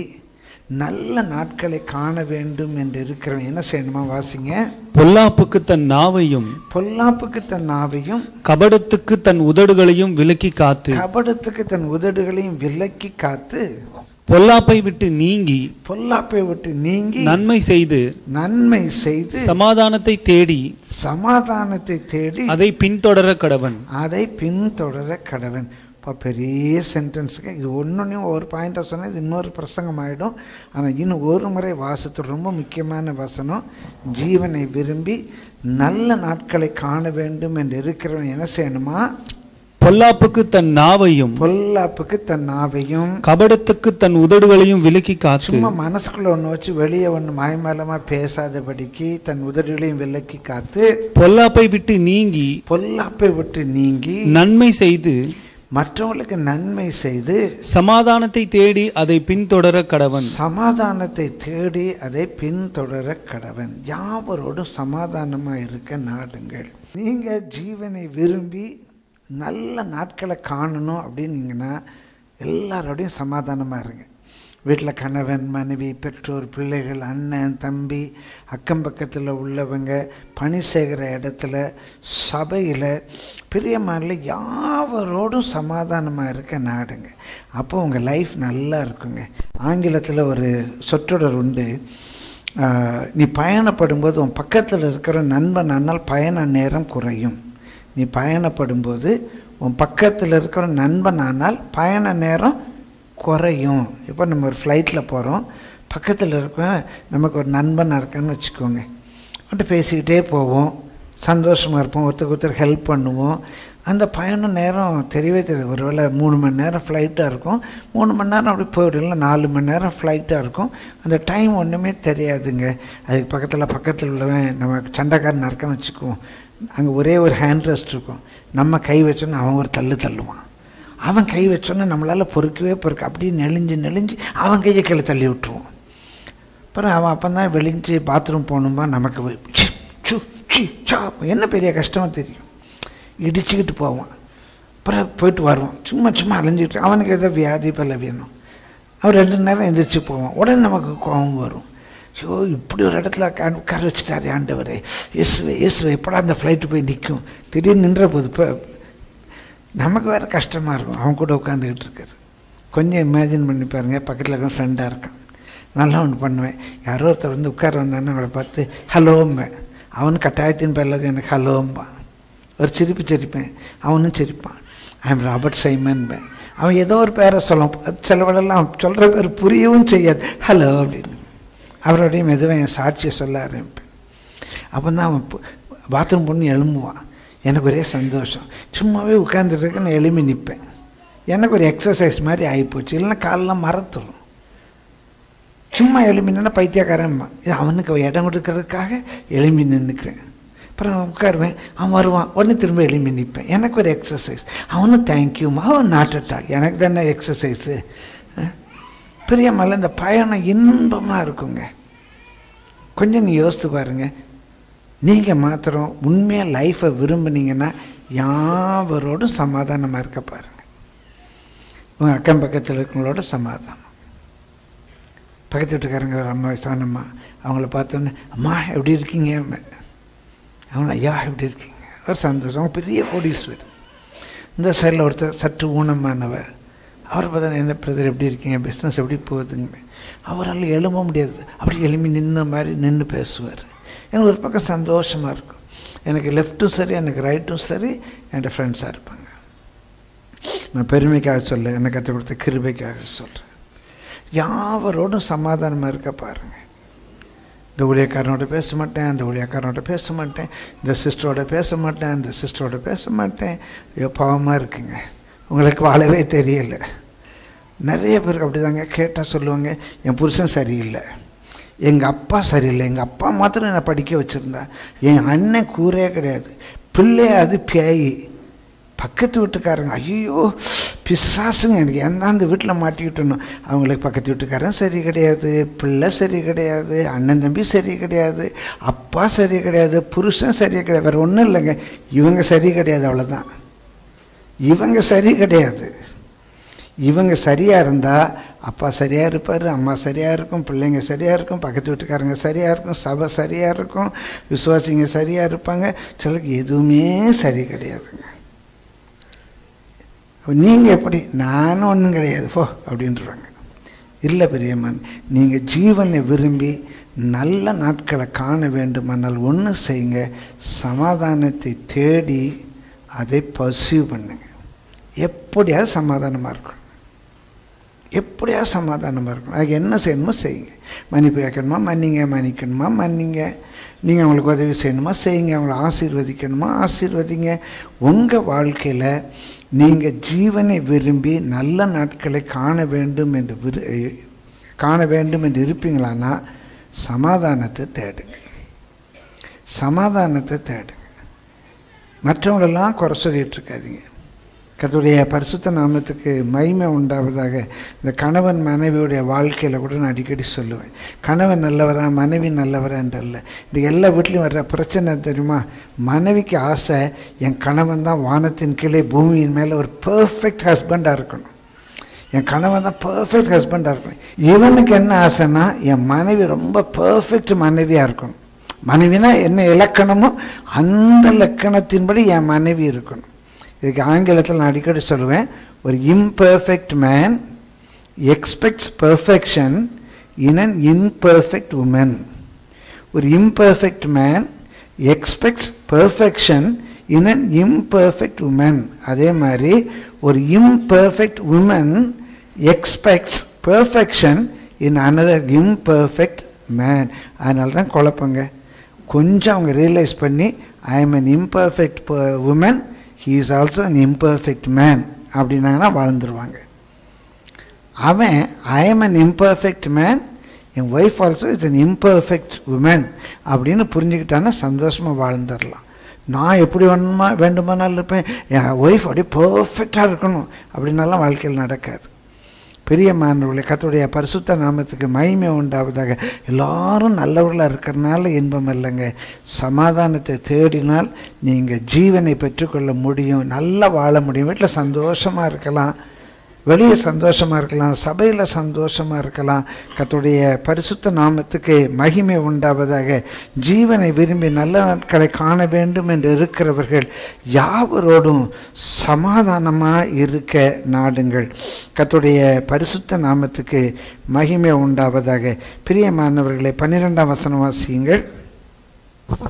நல்ல நாட்களை காண வேண்டும் என்று இருக்கிறவன் என்ன செய்யணுமா வாசிங்க பொல்லாப்புக்கு தன் நாவையும் பொல்லாப்புக்கு தன் நாவையும் கபடத்துக்கு தன் உதடுகளையும் விலக்கி காத்து கபடத்துக்கு தன் உதடுகளையும் விலக்கி காத்து பொல்லாப்பை விட்டு நீங்கி பொல்லாப்பை விட்டு நீங்கி நன்மை செய்து நன்மை செய்து சமாதானத்தை தேடி சமாதானத்தை தேடி அதை பின்தொடர கடவன் அதை பின்தொடர கடவன் இப்போ பெரிய சென்டென்ஸுக்கு இது ஒன்றுனையும் ஒரு பாயிண்டாக சொன்னால் இது இன்னொரு பிரசங்கம் ஆகிடும் ஆனால் இன்னும் ஒரு முறை வாசத்து ரொம்ப முக்கியமான வசனம் ஜீவனை விரும்பி நல்ல நாட்களை காண வேண்டும் என்று இருக்கிறவன் என்ன செய்யணுமா பொல்லாப்புக்கு தன் நாவையும் பொல்லாப்புக்கு தன் நாவையும் கபடத்துக்கு தன் உதடுகளையும் விலக்கி காத்து சும்மா மனசுக்குள்ள ஒன்று வச்சு வெளியே ஒன்று மாய்மாலமாக பேசாதபடிக்கு தன் உதடுகளையும் விலக்கி காத்து பொல்லாப்பை விட்டு நீங்கி பொல்லாப்பை விட்டு நீங்கி நன்மை செய்து மற்றவங்களுக்கு நன்மை செய்து சமாதானத்தை தேடி அதை பின்தொடர கடவன் சமாதானத்தை தேடி அதை பின்தொடர கடவன் யாவரோடும் சமாதானமாக இருக்க நாடுங்கள் நீங்கள் ஜீவனை விரும்பி நல்ல நாட்களை காணணும் அப்படின்னீங்கன்னா எல்லாரோடையும் சமாதானமாக இருங்க வீட்டில் கணவன் மனைவி பெற்றோர் பிள்ளைகள் அண்ணன் தம்பி அக்கம் பக்கத்தில் உள்ளவங்க பணி செய்கிற இடத்துல சபையில் பிரியமான யாவரோடும் சமாதானமாக இருக்க நாடுங்க அப்போ உங்கள் லைஃப் நல்லா இருக்குங்க ஆங்கிலத்தில் ஒரு சொற்றொடர் உண்டு ஆஹ், நீ பயணப்படும்போது உன் பக்கத்தில் இருக்கிற நண்பன் ஆனால் பயண நேரம் குறையும் நீ பயணப்படும்போது உன் பக்கத்தில் இருக்கிற நண்பன் ஆனால் பயண நேரம் குறையும் இப்போ நம்ம ஒரு ஃப்ளைட்டில் போகிறோம் பக்கத்தில் இருக்க நமக்கு ஒரு நண்பனாக இருக்கான்னு வச்சுக்கோங்க அவன்கிட்ட பேசிக்கிட்டே போவோம் சந்தோஷமாக இருப்போம் ஒருத்தருக்கு ஒருத்தர் ஹெல்ப் பண்ணுவோம் அந்த பயணம் நேரம் தெரியவே தெரியாது ஒருவேளை மூணு மணி நேரம் ஃப்ளைட்டாக இருக்கும் மூணு மணி நேரம் அப்படி போயிடும் இல்லை நாலு மணி நேரம் ஃப்ளைட்டாக இருக்கும் அந்த டைம் ஒன்றுமே தெரியாதுங்க அதுக்கு பக்கத்தில் பக்கத்தில் உள்ளவன் நம்ம சண்டைக்காரன் இருக்கான்னு வச்சுக்குவோம் அங்கே ஒரே ஒரு ஹேண்ட் ரெஸ்ட் இருக்கும் நம்ம கை வச்சோன்னா அவன் ஒரு தள்ளு தள்ளுவான் அவன் கை வச்சோன்னா நம்மளால் பொறுக்கவே பொறுக்க அப்படியே நெளிஞ்சு நெளிஞ்சு அவன் கையை கீழே தள்ளி விட்டுருவான் அப்புறம் அவன் அப்போ தான் வெளிஞ்சு பாத்ரூம் போகணுமா நமக்கு போய் சி, சு, சி, சா என்ன பெரிய கஷ்டமா தெரியும் இடிச்சுக்கிட்டு போவான் அப்புறம் போயிட்டு வருவான் சும்மா சும்மா அலைஞ்சிக்கிட்டு அவனுக்கு ஏதோ வியாதி பல வேணும் அவன் ரெண்டு நேரம் எந்திரிச்சு போவான் உடனே நமக்கு கோபம் வரும் ஐயோ இப்படி ஒரு இடத்துல உட்கார- உட்கார வச்சுட்டாரு ஆண்டவரே இயேசுவே இயேசுவே எப்படா அந்த ஃப்ளைட்டு போய் நிற்கும் திடீர்னு நின்ற போது இப்போ நமக்கு வேறு கஷ்டமாக இருக்கும் அவன் கூட உட்காந்துக்கிட்டு இருக்குது கொஞ்சம் இமேஜின் பண்ணி பாருங்க பக்கத்தில் இருக்க ஃப்ரெண்டாக இருக்கான் நல்லா ஒன்று பண்ணுவேன் யாரோ ஒருத்தர் வந்து உட்கார வந்தான்னு அவளை பார்த்து ஹலோம்பேன் அவன் கட்டாயத்தின் பேரில் எனக்கு ஹலோம்பான் ஒரு சிரிப்பு சிரிப்பேன் அவனும் சிரிப்பான் ஐம் ராபர்ட் சைமன்பேன் அவன் ஏதோ ஒரு பேரை சொல்லுவான் சிலவளெல்லாம் சொல்கிற பேர் புரியவும் செய்யாது ஹலோ அப்படின்னு அவருடைய மெதுவாக என் சாட்சியை சொல்ல ஆரம்பிப்பேன் அப்போ தான் அவன் பாத்ரூம் பொண்ணு எழும்புவான் எனக்கு ஒரே சந்தோஷம் சும்மாவே உட்காந்துட்டு நான் எழும்பி நிற்பேன் எனக்கு ஒரு எக்ஸசைஸ் மாதிரி ஆகிப்போச்சு இல்லைன்னா காலெல்லாம் மறத்துடும் சும்மா எழும்பி நின்னா பைத்தியக்காரன்மா இது அவனுக்கு இடம் கொடுக்கறதுக்காக எழும்பி நின்றுக்கிறேன் அப்புறம் உட்காருவேன் அவன் வருவான் உடனே திரும்ப எழும்பி நிற்பேன் எனக்கு ஒரு எக்ஸசைஸ் அவனும் தேங்க்யூமா அவன் நாட்டட்டா எனக்கு தானே எக்ஸசைஸு பிரியமல்ல இந்த பயணம் இன்பமாக இருக்குங்க கொஞ்சம் நீ யோசித்து பாருங்க நீங்கள் மாத்திரம் உண்மையாக லைஃப்பை விரும்புனீங்கன்னா யாவரோடும் சமாதானமாக இருக்க பாருங்க உங்கள் அக்கம் பக்கத்தில் இருக்கவங்களோட சமாதானம் பக்கத்து வீட்டுக்காரங்க ஒரு அம்மா வயசானம்மா அவங்கள பார்த்தோன்னே அம்மா எப்படி இருக்கீங்க அவங்க ஐயா எப்படி இருக்கீங்க ஒரு சந்தோஷம் அவங்க பெரிய கோடீஸ்வர் இந்த சைடில் ஒருத்தர் சற்று ஊனமானவர் அவர் பார்த்தா என்ன பிரதர் எப்படி இருக்கீங்க பிஸ்னஸ் எப்படி போகுதுங்க அவரால் எழும்ப முடியாது அப்படி எழும்பி நின்ன மாதிரி நின்று பேசுவார் எனக்கு ஒரு பக்கம் சந்தோஷமாக இருக்கும் எனக்கு லெஃப்ட்டும் சரி எனக்கு ரைட்டும் சரி என்னோட ஃப்ரெண்ட்ஸாக இருப்பாங்க நான் பெருமைக்காக சொல்ல எனக்கு கற்றுக் கொடுத்த கிருபைக்காக சொல்கிறேன் யாவரோடும் சமாதானமாக இருக்க பாருங்கள் இந்த ஊழியக்காரனோட பேச மாட்டேன் அந்த ஊழியக்காரனோட பேச மாட்டேன் இந்த சிஸ்டரோட பேச மாட்டேன் அந்த சிஸ்டரோட பேச மாட்டேன் ஐயோ பாவமாக இருக்குங்க உங்களுக்கு வாழவே தெரியல நிறைய பேருக்கு அப்படிதாங்க கேட்டால் சொல்லுவாங்க என் புருஷன் சரியில்லை எங்கள் அப்பா சரியில்லை எங்கள் அப்பா மாத்திரம் என்னை படிக்க வச்சுருந்தா என் அண்ணன் கூரே கிடையாது பிள்ளை அது பேய் பக்கத்து வீட்டுக்காரங்க ஐயோ பிசாசுங்க எனக்கு என்ன அந்த வீட்டில் மாட்டிக்கிட்டணும் அவங்களுக்கு பக்கத்து வீட்டுக்காரன் சரி கிடையாது பிள்ளை சரி கிடையாது அண்ணன் தம்பி சரி கிடையாது அப்பா சரி கிடையாது புருஷன் சரி கிடையாது வேறு ஒன்றும் இல்லைங்க இவங்க சரி கிடையாது அவ்வளோதான் இவங்க சரி கிடையாது இவங்க சரியாக இருந்தால் அப்பா சரியாக இருப்பார் அம்மா சரியாக இருக்கும் பிள்ளைங்க சரியாக இருக்கும் பக்கத்து வீட்டுக்காரங்க சரியாக இருக்கும் சபை சரியாக இருக்கும் விசுவாசிங்க சரியாக இருப்பாங்க சிலருக்கு எதுவுமே சரி கிடையாதுங்க நீங்கள் எப்படி நானும் ஒன்றும் கிடையாது போ அப்படின்றாங்க இல்லை பெரியம்மான் நீங்கள் ஜீவனை விரும்பி நல்ல நாட்களை காண வேண்டுமானால் ஒன்று செய்யுங்க சமாதானத்தை தேடி அதை பர்சீவ் பண்ணுங்க எப்படியாவது சமாதானமாக இருக்கணும் எப்படியாவது சமாதானமாக இருக்கணும் அதுக்கு என்ன செய்யணுமோ செய்யுங்க மன்னிப்பு கேட்கணுமா மன்னிங்க மன்னிக்கணுமா மன்னிங்க நீங்கள் அவங்களுக்கு உதவி செய்யணுமா செய்யுங்க அவங்கள ஆசீர்வதிக்கணுமா ஆசீர்வதிங்க உங்கள் வாழ்க்கையில் நீங்கள் ஜீவனை விரும்பி நல்ல நாட்களை காண வேண்டும் என்று விரு காண வேண்டும் என்று இருப்பீங்களான்னா சமாதானத்தை தேடுங்க சமாதானத்தை தேடுங்க மற்றவங்களெல்லாம் குறை சொல்லிட்டு இருக்காதீங்க கத்துடைய பரிசுத்த நாமத்துக்கு மகிமை உண்டாவதாக இந்த கணவன் மனைவியுடைய வாழ்க்கையில் கூட நான் அடிக்கடி சொல்லுவேன் கணவன் நல்லவரா மனைவி நல்லவரா என்றல்ல இந்த எல்லா வீட்லையும் வர்ற பிரச்சனை தெரியுமா மனைவிக்கு ஆசை என் கணவன் தான் வானத்தின் கீழே பூமியின் மேலே ஒரு பர்ஃபெக்ட் ஹஸ்பண்டாக இருக்கணும் என் கணவன் தான் பர்ஃபெக்ட் ஹஸ்பண்டாக இருக்கணும் இவனுக்கு என்ன ஆசைன்னா என் மனைவி ரொம்ப பர்ஃபெக்ட் மனைவியாக இருக்கணும் மனைவினா என்ன இலக்கணமோ அந்த இலக்கணத்தின்படி என் மனைவி இருக்கணும் இதுக்கு ஆங்கிலத்தில் நான் அடிக்கடி சொல்லுவேன் ஒரு imperfect man expects perfection in an imperfect woman ஒரு imperfect man expects perfection in an imperfect woman அதே மாதிரி ஒரு imperfect woman expects perfection in another imperfect man அதனால தான் குழப்பங்க கொஞ்சம் அவங்க ரியலைஸ் பண்ணி I am an imperfect woman he is also an imperfect man அப்படின்னாங்கன்னா வாழ்ந்துருவாங்க அவன் I am an imperfect man என் wife also is an imperfect woman அப்படின்னு புரிஞ்சுக்கிட்டான்னா சந்தோஷமாக வாழ்ந்துடலாம் நான் எப்படி வேணுமா வேண்டுமானாலும் இருப்பேன் என் ஒய்ஃப் அப்படியே பர்ஃபெக்டாக இருக்கணும் அப்படின்னாலாம் வாழ்க்கையில் நடக்காது பெரிய மாணவர்களே கத்துடைய பரிசுத்த நாமத்துக்கு மகிமை உண்டாவதாக எல்லாரும் நல்லவர்களாக இருக்கிறனால இன்பம் இல்லைங்க சமாதானத்தை தேடினால் நீங்கள் ஜீவனை பெற்றுக்கொள்ள முடியும் நல்லா வாழ முடியும் வீட்டில் சந்தோஷமாக இருக்கலாம் வெளியே சந்தோஷமாக இருக்கலாம் சபையில் சந்தோஷமாக இருக்கலாம் கத்துடைய பரிசுத்த நாமத்துக்கு மகிமை உண்டாவதாக ஜீவனை விரும்பி நல்ல நாட்களை காண வேண்டும் என்று இருக்கிறவர்கள் யாவரோடும் சமாதானமாக இருக்க நாடுங்கள் கத்துடைய பரிசுத்த நாமத்துக்கு மகிமை உண்டாவதாக பிரியமானவர்களை பன்னிரெண்டாம் வசனம் வாசியுங்கள்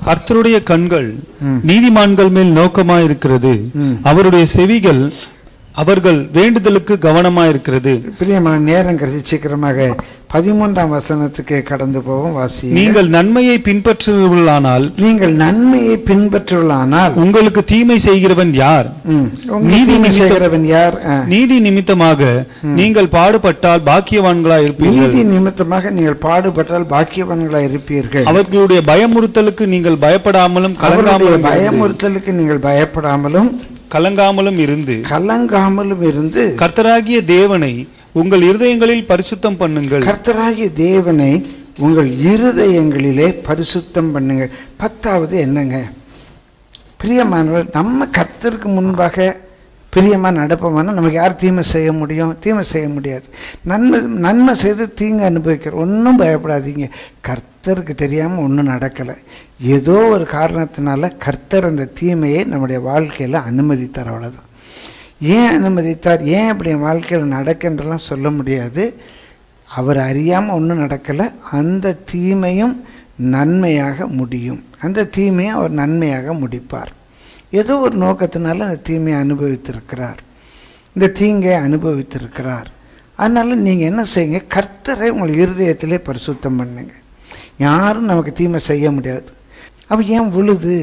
கர்த்தருடைய கண்கள் ம். நீதிமான்கள் மேல் நோக்கமாயிருக்கிறது ம். அவருடைய செவிகள் அவர்கள் வேண்டுதலுக்கு கவனமாயிருக்கிறது பிரியமான நேரம் கருதி சீக்கிரமாக பதிமூன்றாம் வசனத்துக்கு கடந்து போவோம் வாசி நீங்கள் நன்மையை பின்பற்றுவர்களானால் நீங்கள் நன்மையை பின்பற்றுவலானால் உங்களுக்கு தீமை செய்கிறவன் யார் ம், உங்களுக்கு நீதி தீமை நிமித்தம்- செய்கிறவன் யார் ஆ. நீதி நிமித்தமாக நீங்கள் பாடுபட்டால் பாக்கியவான்களா இருப்பீர்கள் நீதி நிமித்தமாக நீங்கள் பாடுபட்டால் பாக்கியவான்களாய் இருப்பீர்கள் அவர்களுடைய பயமுறுத்தலுக்கு நீங்கள் பயப்படாமலும் அவருடைய கலங்காமலும் இருந்து- பயமுறுத்தலுக்கு நீங்கள் பயப்படாமலும் கலங்காமலும் இருந்து கலங்காமலும் இருந்து கர்த்தராகிய தேவனை உங்கள் இருதயங்களில் பரிசுத்தம் பண்ணுங்கள் கர்த்தராகிய தேவனை உங்கள் இருதயங்களிலே பரிசுத்தம் பண்ணுங்க பத்தாவது என்னங்க பிரியமானவர் நம்ம கர்த்தருக்கு முன்பாக பிரியமா நடப்போம்னா நமக்கு யார் தீமை செய்ய முடியும் தீமை செய்ய முடியாது நன்மை நன்மை செய்து தீங்கு அனுபவிக்கிற ஒன்றும் பயப்படாதீங்க கர்த்தருக்கு தெரியாமல் ஒன்றும் நடக்கலை ஏதோ ஒரு காரணத்தினால கர்த்தர் அந்த தீமையை நம்முடைய வாழ்க்கையில் அனுமதித்தார் அவ்வளோதான் ஏன் அனுமதித்தார் ஏன் இப்படி என் வாழ்க்கையில் நடக்குன்றலாம் சொல்ல முடியாது அவர் அறியாமல் ஒன்றும் நடக்கலை அந்த தீமையும் நன்மையாக முடியும் அந்த தீமையை அவர் நன்மையாக முடிப்பார் ஏதோ ஒரு நோக்கத்தினால அந்த தீமையை அனுபவித்திருக்கிறார் இந்த தீங்கை அனுபவித்திருக்கிறார் அதனால நீங்கள் என்ன செய்யுங்க கர்த்தரை உங்கள் இருதயத்திலே பரிசுத்தம் பண்ணுங்க யாரும் நமக்கு தீமை செய்ய முடியாது அப்போ ஏன் விழுது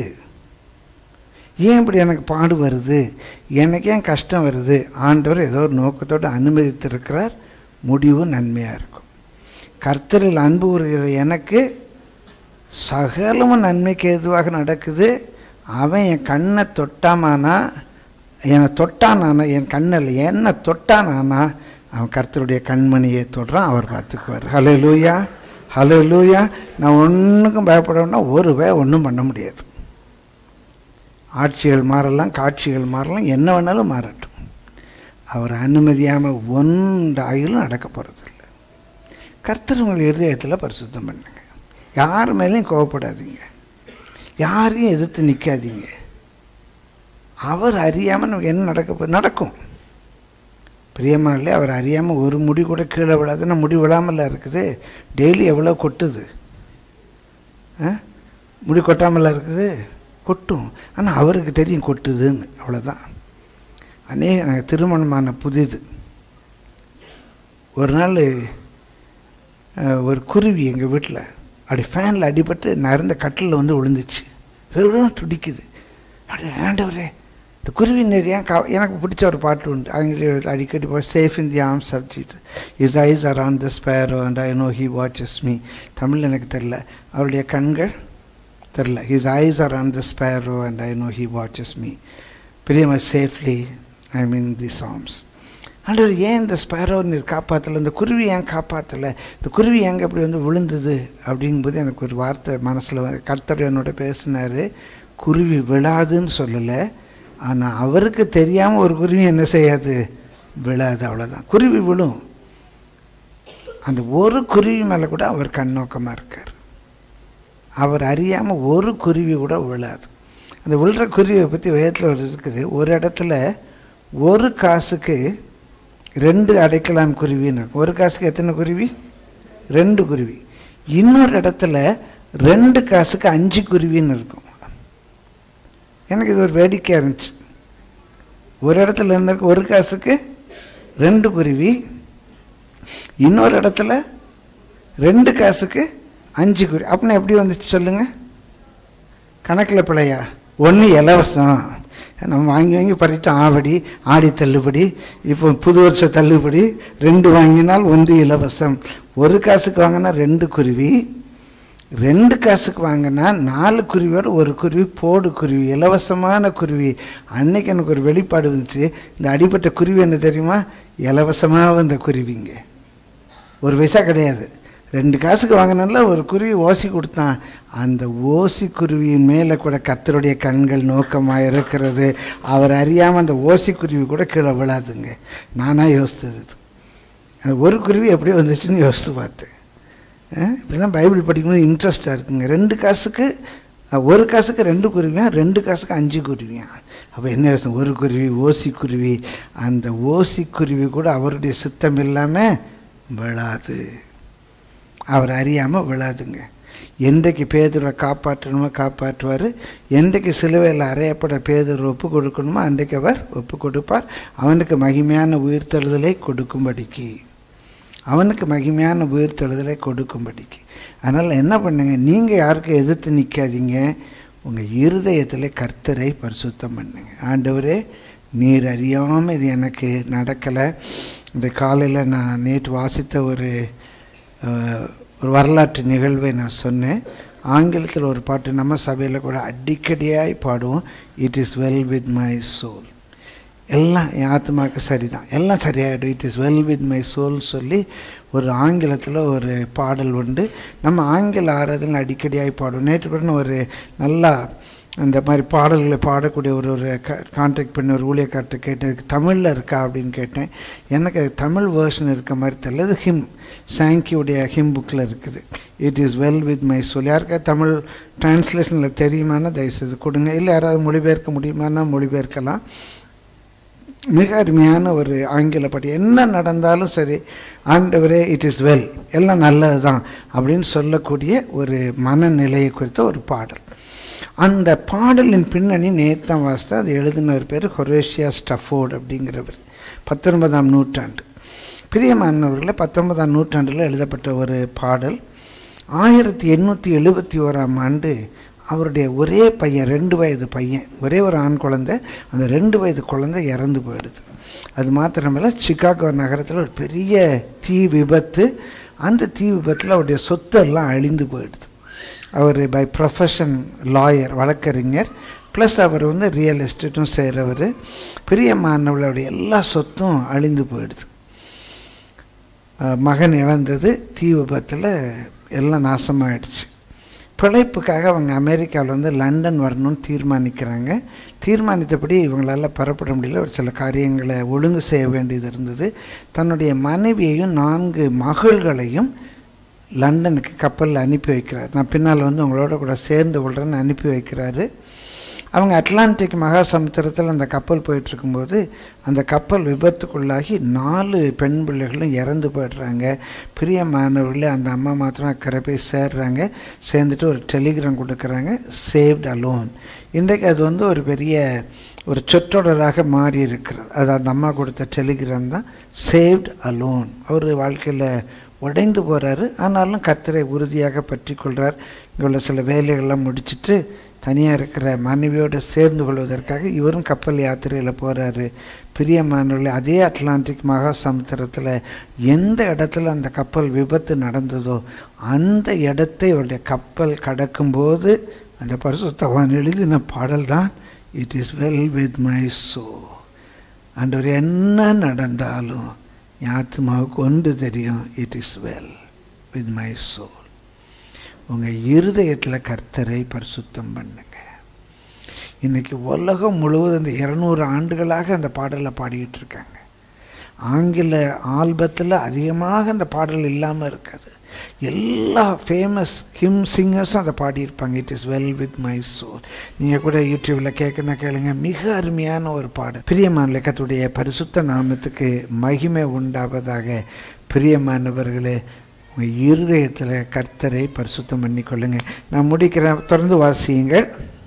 ஏன் இப்படி எனக்கு பாடு வருது எனக்கு ஏன் கஷ்டம் வருது ஆண்டவர் ஏதோ ஒரு நோக்கத்தோடு அனுமதித்திருக்கிறார் முடிவு நன்மையாக இருக்கும் கர்த்தரில் அன்பு கூறுகிற எனக்கு சகலமும் நன்மைக்கு எதுவாக நடக்குது அவன் என் கண்ணை தொட்டாமானா என்னை தொட்டானானா என் கண்ணில் என்ன தொட்டானானா அவன் கர்த்தருடைய கண்மணியை தொடுறான் அவர் பார்த்துக்குவார் ஹலோ லூயா ஹலோ லூயா நான் ஒன்றுக்கும் பயப்படணும்னா ஒரு வே ஒன்றும் பண்ண முடியாது ஆட்சிகள் மாறலாம் காட்சிகள் மாறலாம் என்ன வேணாலும் மாறட்டும் அவர் அனுமதியாமல் ஒன்றாயிலும் நடக்க போகிறதில்ல கர்த்தர் உங்கள் இருதயத்தில் பரிசுத்தம் பண்ணுங்க யார் மேலேயும் கோவப்படாதீங்க யாரையும் எதிர்த்து நிற்காதீங்க அவர் அறியாமல் நமக்கு என்ன நடக்க போ நடக்கும் பிரியமா இல்லை அவர் அறியாமல் ஒரு முடி கூட கீழே விழாதுன்னா முடி விழாமல இருக்குது டெய்லி எவ்வளோ கொட்டுது ஆ? முடி கொட்டாமல இருக்குது கொட்டும் ஆனால் அவருக்கு தெரியும் கொட்டுதுன்னு அவ்வளோதான் அநேக நாங்கள் திருமணமான புதிது ஒரு நாள் அஹ், ஒரு குருவி எங்கள் வீட்டில் அப்படி ஃபேனில் அடிபட்டு நான் இருந்த கட்டிலில் வந்து விழுந்துச்சு வெறும் துடிக்குது அப்படி ஆண்டவரே இந்த குருவி நிறையா கா எனக்கு பிடிச்ச ஒரு பாட்டு உண்டு அவங்க அடிக்கடி போய் safe in the arms of Jesus his eyes around the sparrow and I know he watches me Tamil எனக்கு தெரில அவருடைய கண்கள் தெரில his eyes around the sparrow and I know he watches me பிரியம safely I mean the psalms ஆண்டவர் ஏன் இந்த Sparrow நீர் காப்பாற்றலை இந்த குருவி ஏன் காப்பாற்றலை இந்த குருவி எங்கே அப்படி வந்து விழுந்தது அப்படிங்கும்போது எனக்கு ஒரு வார்த்தை மனசில் கர்த்தர் என்னோட பேசினார் குருவி விழாதுன்னு சொல்லலை ஆனால் அவருக்கு தெரியாமல் ஒரு குருவி என்ன செய்யாது விழாது அவ்வளோதான் குருவி விழும் அந்த ஒரு குருவி மேலே கூட அவர் கண்ணோக்கமாக இருக்கார் அவர் அறியாமல் ஒரு குருவி கூட விழாது அந்த விழுற குருவியை பற்றி வேதத்தில் ஒரு இருக்குது ஒரு இடத்துல ஒரு காசுக்கு ரெண்டு அடைக்கலான் குருவின்னு இருக்கும் ஒரு காசுக்கு எத்தனை குருவி ரெண்டு குருவி இன்னொரு இடத்துல ரெண்டு காசுக்கு அஞ்சு குருவின்னு இருக்கும் எனக்கு இது ஒரு வேடிக்கையாக இருந்துச்சு ஒரு இடத்துல இருந்திருக்கு ஒரு காசுக்கு ரெண்டு குருவி இன்னொரு இடத்துல ரெண்டு காசுக்கு அஞ்சு குருவி அப்படின்னா எப்படி வந்துச்சு சொல்லுங்க கணக்கில் பிழையா ஒன்று இலவசம் நம்ம வாங்கி வாங்கி பறித்து ஆவடி ஆடி தள்ளுபடி இப்போ புது வருஷ தள்ளுபடி ரெண்டு வாங்கினால் ஒன்று இலவசம் ஒரு காசுக்கு வாங்கினா ரெண்டு குருவி ரெண்டு காசுக்கு வாங்கினா நாலு குருவியோட ஒரு குருவி போடு குருவி இலவசமான குருவி அன்னைக்கு எனக்கு ஒரு வெளிப்பாடு இருந்துச்சு இந்த அடிப்பட்ட குருவி என்ன தெரியுமா இலவசமாக வந்த குருவிங்க ஒரு பைசா கிடையாது ரெண்டு காசுக்கு வாங்கினால ஒரு குருவி ஓசி கொடுத்தான் அந்த ஓசி குருவியின் மேலே கூட கர்த்தருடைய கண்கள் நோக்கமாக இருக்கிறது அவர் அறியாமல் அந்த ஓசி குருவி கூட கீழே விழாதுங்க நானாக யோசித்தது இது. அந்த ஒரு குருவி எப்படி வந்துச்சுன்னு யோசித்து பார்த்தேன் இப்படி தான் பைபிள் படிக்கும்போது இன்ட்ரெஸ்டாக இருக்குங்க ரெண்டு காசுக்கு அஹ், ஒரு காசுக்கு ரெண்டு குருவியா ரெண்டு காசுக்கு அஞ்சு குருவியா அப்போ என்ன யோசனை ஒரு குருவி ஓசி குருவி அந்த ஓசி குருவி கூட அவருடைய சித்தம் இல்லாமல் விழாது அவர் அறியாமல் விழாதுங்க என்றைக்கு பேதுரை காப்பாற்றணுமோ காப்பாற்றுவார் என்றைக்கு சிலுவையில் அறையப்பட பேதுரை ஒப்பு கொடுக்கணுமோ அன்றைக்கு அவர் ஒப்பு கொடுப்பார் அவனுக்கு மகிமையான உயிர்த்தெழுதலை கொடுக்கும்படிக்கு அவனுக்கு மகிமையான உயிர்த்தெழுதலை கொடுக்கும்படிக்கு அதனால் என்ன பண்ணுங்க நீங்கள் யாருக்கும் எதிர்த்து நிற்காதீங்க உங்கள் இருதயத்தில் கர்த்தரை பரிசுத்தம் பண்ணுங்க ஆண்டவரே நீர் அறியாமல் இது எனக்கு நடக்கலை இந்த காலையில் நான் நேற்று வாசித்த ஒரு அஹ், ஒரு வரலாற்று நிகழ்வை நான் சொன்னேன் ஆங்கிலத்தில் ஒரு பாட்டு நம்ம சபையில் கூட அடிக்கடியாய் பாடுவோம் it is well with my soul எல்லாம் என் ஆத்மாவுக்கு சரிதான் எல்லாம் சரியாயிடும் it is well with my சோல்னு சொல்லி ஒரு ஆங்கிலத்தில் ஒரு பாடல் உண்டு நம்ம ஆங்கில ஆராதனை அடிக்கடியாய் பாடுவோம் நேற்று கூட நான் ஒரு நல்லா இந்த மாதிரி பாடல்களை பாடக்கூடிய ஒரு ஒரு கான்டாக்ட் பண்ணி ஒரு ஊழியக்கார்ட்ட கேட்டேன் இதுக்கு தமிழில் இருக்கா அப்படின்னு கேட்டேன் எனக்கு அது தமிழ் வேர்ஷன் இருக்க மாதிரி தெரியல இது ஹிம் சாங்கியுடைய ஹிம் புக்கில் இருக்குது it is well with my soul யாருக்கா தமிழ் டிரான்ஸ்லேஷனில் தெரியுமானா தயவுசெய்து கொடுங்க இல்லை யாராவது மொழிபெயர்க்க முடியுமானா மொழிபெயர்க்கலாம் மிக அருமையான ஒரு ஆங்கில பாட்டு என்ன நடந்தாலும் சரி ஆண்டவரே இட் இஸ் வெல் எல்லாம் நல்லது தான் அப்படின்னு சொல்லக்கூடிய ஒரு மனநிலையை குறித்த ஒரு பாடல் அந்த பாடலின் பின்னணி நேத்தான் வாசித்த அது எழுதினவர் பேர் ஹொரேஷியா ஸ்டஃபோர்ட் அப்படிங்கிறவர் பத்தொன்பதாம் நூற்றாண்டு பிரியமானவர்களை பத்தொன்பதாம் நூற்றாண்டில் எழுதப்பட்ட ஒரு பாடல் ஆயிரத்தி எண்ணூற்றி எழுபத்தி ஓராம் ஆண்டு அவருடைய ஒரே பையன் ரெண்டு வயது பையன் ஒரே ஒரு ஆண் குழந்தை அந்த ரெண்டு வயது குழந்தை இறந்து போயிடுது அது மாத்திரமல்ல சிகாகோ நகரத்தில் ஒரு பெரிய தீ விபத்து அந்த தீ விபத்தில் அவருடைய சொத்து எல்லாம் அழிந்து போயிடுது அவர் பை ப்ரொஃபஷன் லாயர் வழக்கறிஞர் ப்ளஸ் அவர் வந்து ரியல் எஸ்டேட்டும் செய்கிறவர் பிரியமானவர்களுடைய எல்லா சொத்தும் அழிந்து போயிடுது அஹ் மகன் இழந்தது தீ விபத்தில் எல்லாம் நாசமாயிடுச்சு பிழைப்புக்காக அவங்க அமெரிக்காவில் வந்து லண்டன் வரணும்னு தீர்மானிக்கிறாங்க தீர்மானித்தபடி இவங்களால பெறப்பட முடியல ஒரு சில காரியங்களை ஒழுங்கு செய்ய வேண்டியது இருந்தது தன்னுடைய மனைவியையும் நான்கு மகள்களையும் லண்டனுக்கு கப்பலில் அனுப்பி வைக்கிறார் நான் பின்னால் வந்து உங்களோட கூட சேர்ந்து கொள்கிறேன்னு அனுப்பி வைக்கிறாரு அவங்க அட்லாண்டிக் மகா சமுத்திரத்தில் அந்த கப்பல் போயிட்டு இருக்கும்போது அந்த கப்பல் விபத்துக்குள்ளாகி நாலு பெண் பிள்ளைகளும் இறந்து போயிடுறாங்க பிரியமானவர்களே அந்த அம்மா மாத்திரம் அக்கறை போய் சேர்றாங்க சேர்ந்துட்டு ஒரு டெலிகிராம் கொடுக்குறாங்க சேவ்ட் அலோன் இன்றைக்கு அது வந்து ஒரு பெரிய ஒரு சொற்றொடராக மாறி இருக்கிறது அது அந்த அம்மா கொடுத்த டெலிகிராம் தான் சேவ்ட் அலோன் அவர் வாழ்க்கையில் உடைந்து போகிறாரு ஆனாலும் கர்த்தரை உறுதியாக பற்றி கொள்கிறார் இங்கே உள்ள சில வேலைகள்லாம் முடிச்சிட்டு தனியாக இருக்கிற மனைவியோடு சேர்ந்து கொள்வதற்காக இவரும் கப்பல் யாத்திரையில் போகிறாரு பிரியமானவர்களே அதே அட்லாண்டிக் மகா சமுத்திரத்தில் எந்த இடத்துல அந்த கப்பல் விபத்து நடந்ததோ அந்த இடத்தை இவருடைய கப்பல் கடக்கும்போது அந்த பரிசுத்தவான் எழுதின பாடல் தான் it is well with my soul அன்றவர் என்ன நடந்தாலும் என் ஆத்மாவுக்கு ஒன்று தெரியும் it is well with my soul உங்கள் இருதயத்தில் கர்த்தரை பரிசுத்தம் பண்ணுங்க இன்னைக்கு உலகம் முழுவதும் இந்த இரநூறு ஆண்டுகளாக அந்த பாடலை பாடிக்கிட்டு இருக்காங்க ஆங்கில ஆல்பத்தில் அதிகமாக அந்த பாடல் இல்லாமல் இருக்காது எல்லா ஃபேமஸ் ஹிம் சிங்கர்ஸும் அதை பாடியிருப்பாங்க it is well with my soul நீங்கள் கூட யூடியூப்பில் கேட்கணும் கேளுங்க மிக அருமையான ஒரு பாடல் பிரியமான லக்கத்துடைய பரிசுத்த நாமத்துக்கு மகிமை உண்டாவதாக பிரியமானவர்களே உங்கள் இருதயத்தில் கர்த்தரை பரிசுத்தம் பண்ணிக்கொள்ளுங்க நான் முடிக்கிறேன் தொடர்ந்து வாசியுங்கள்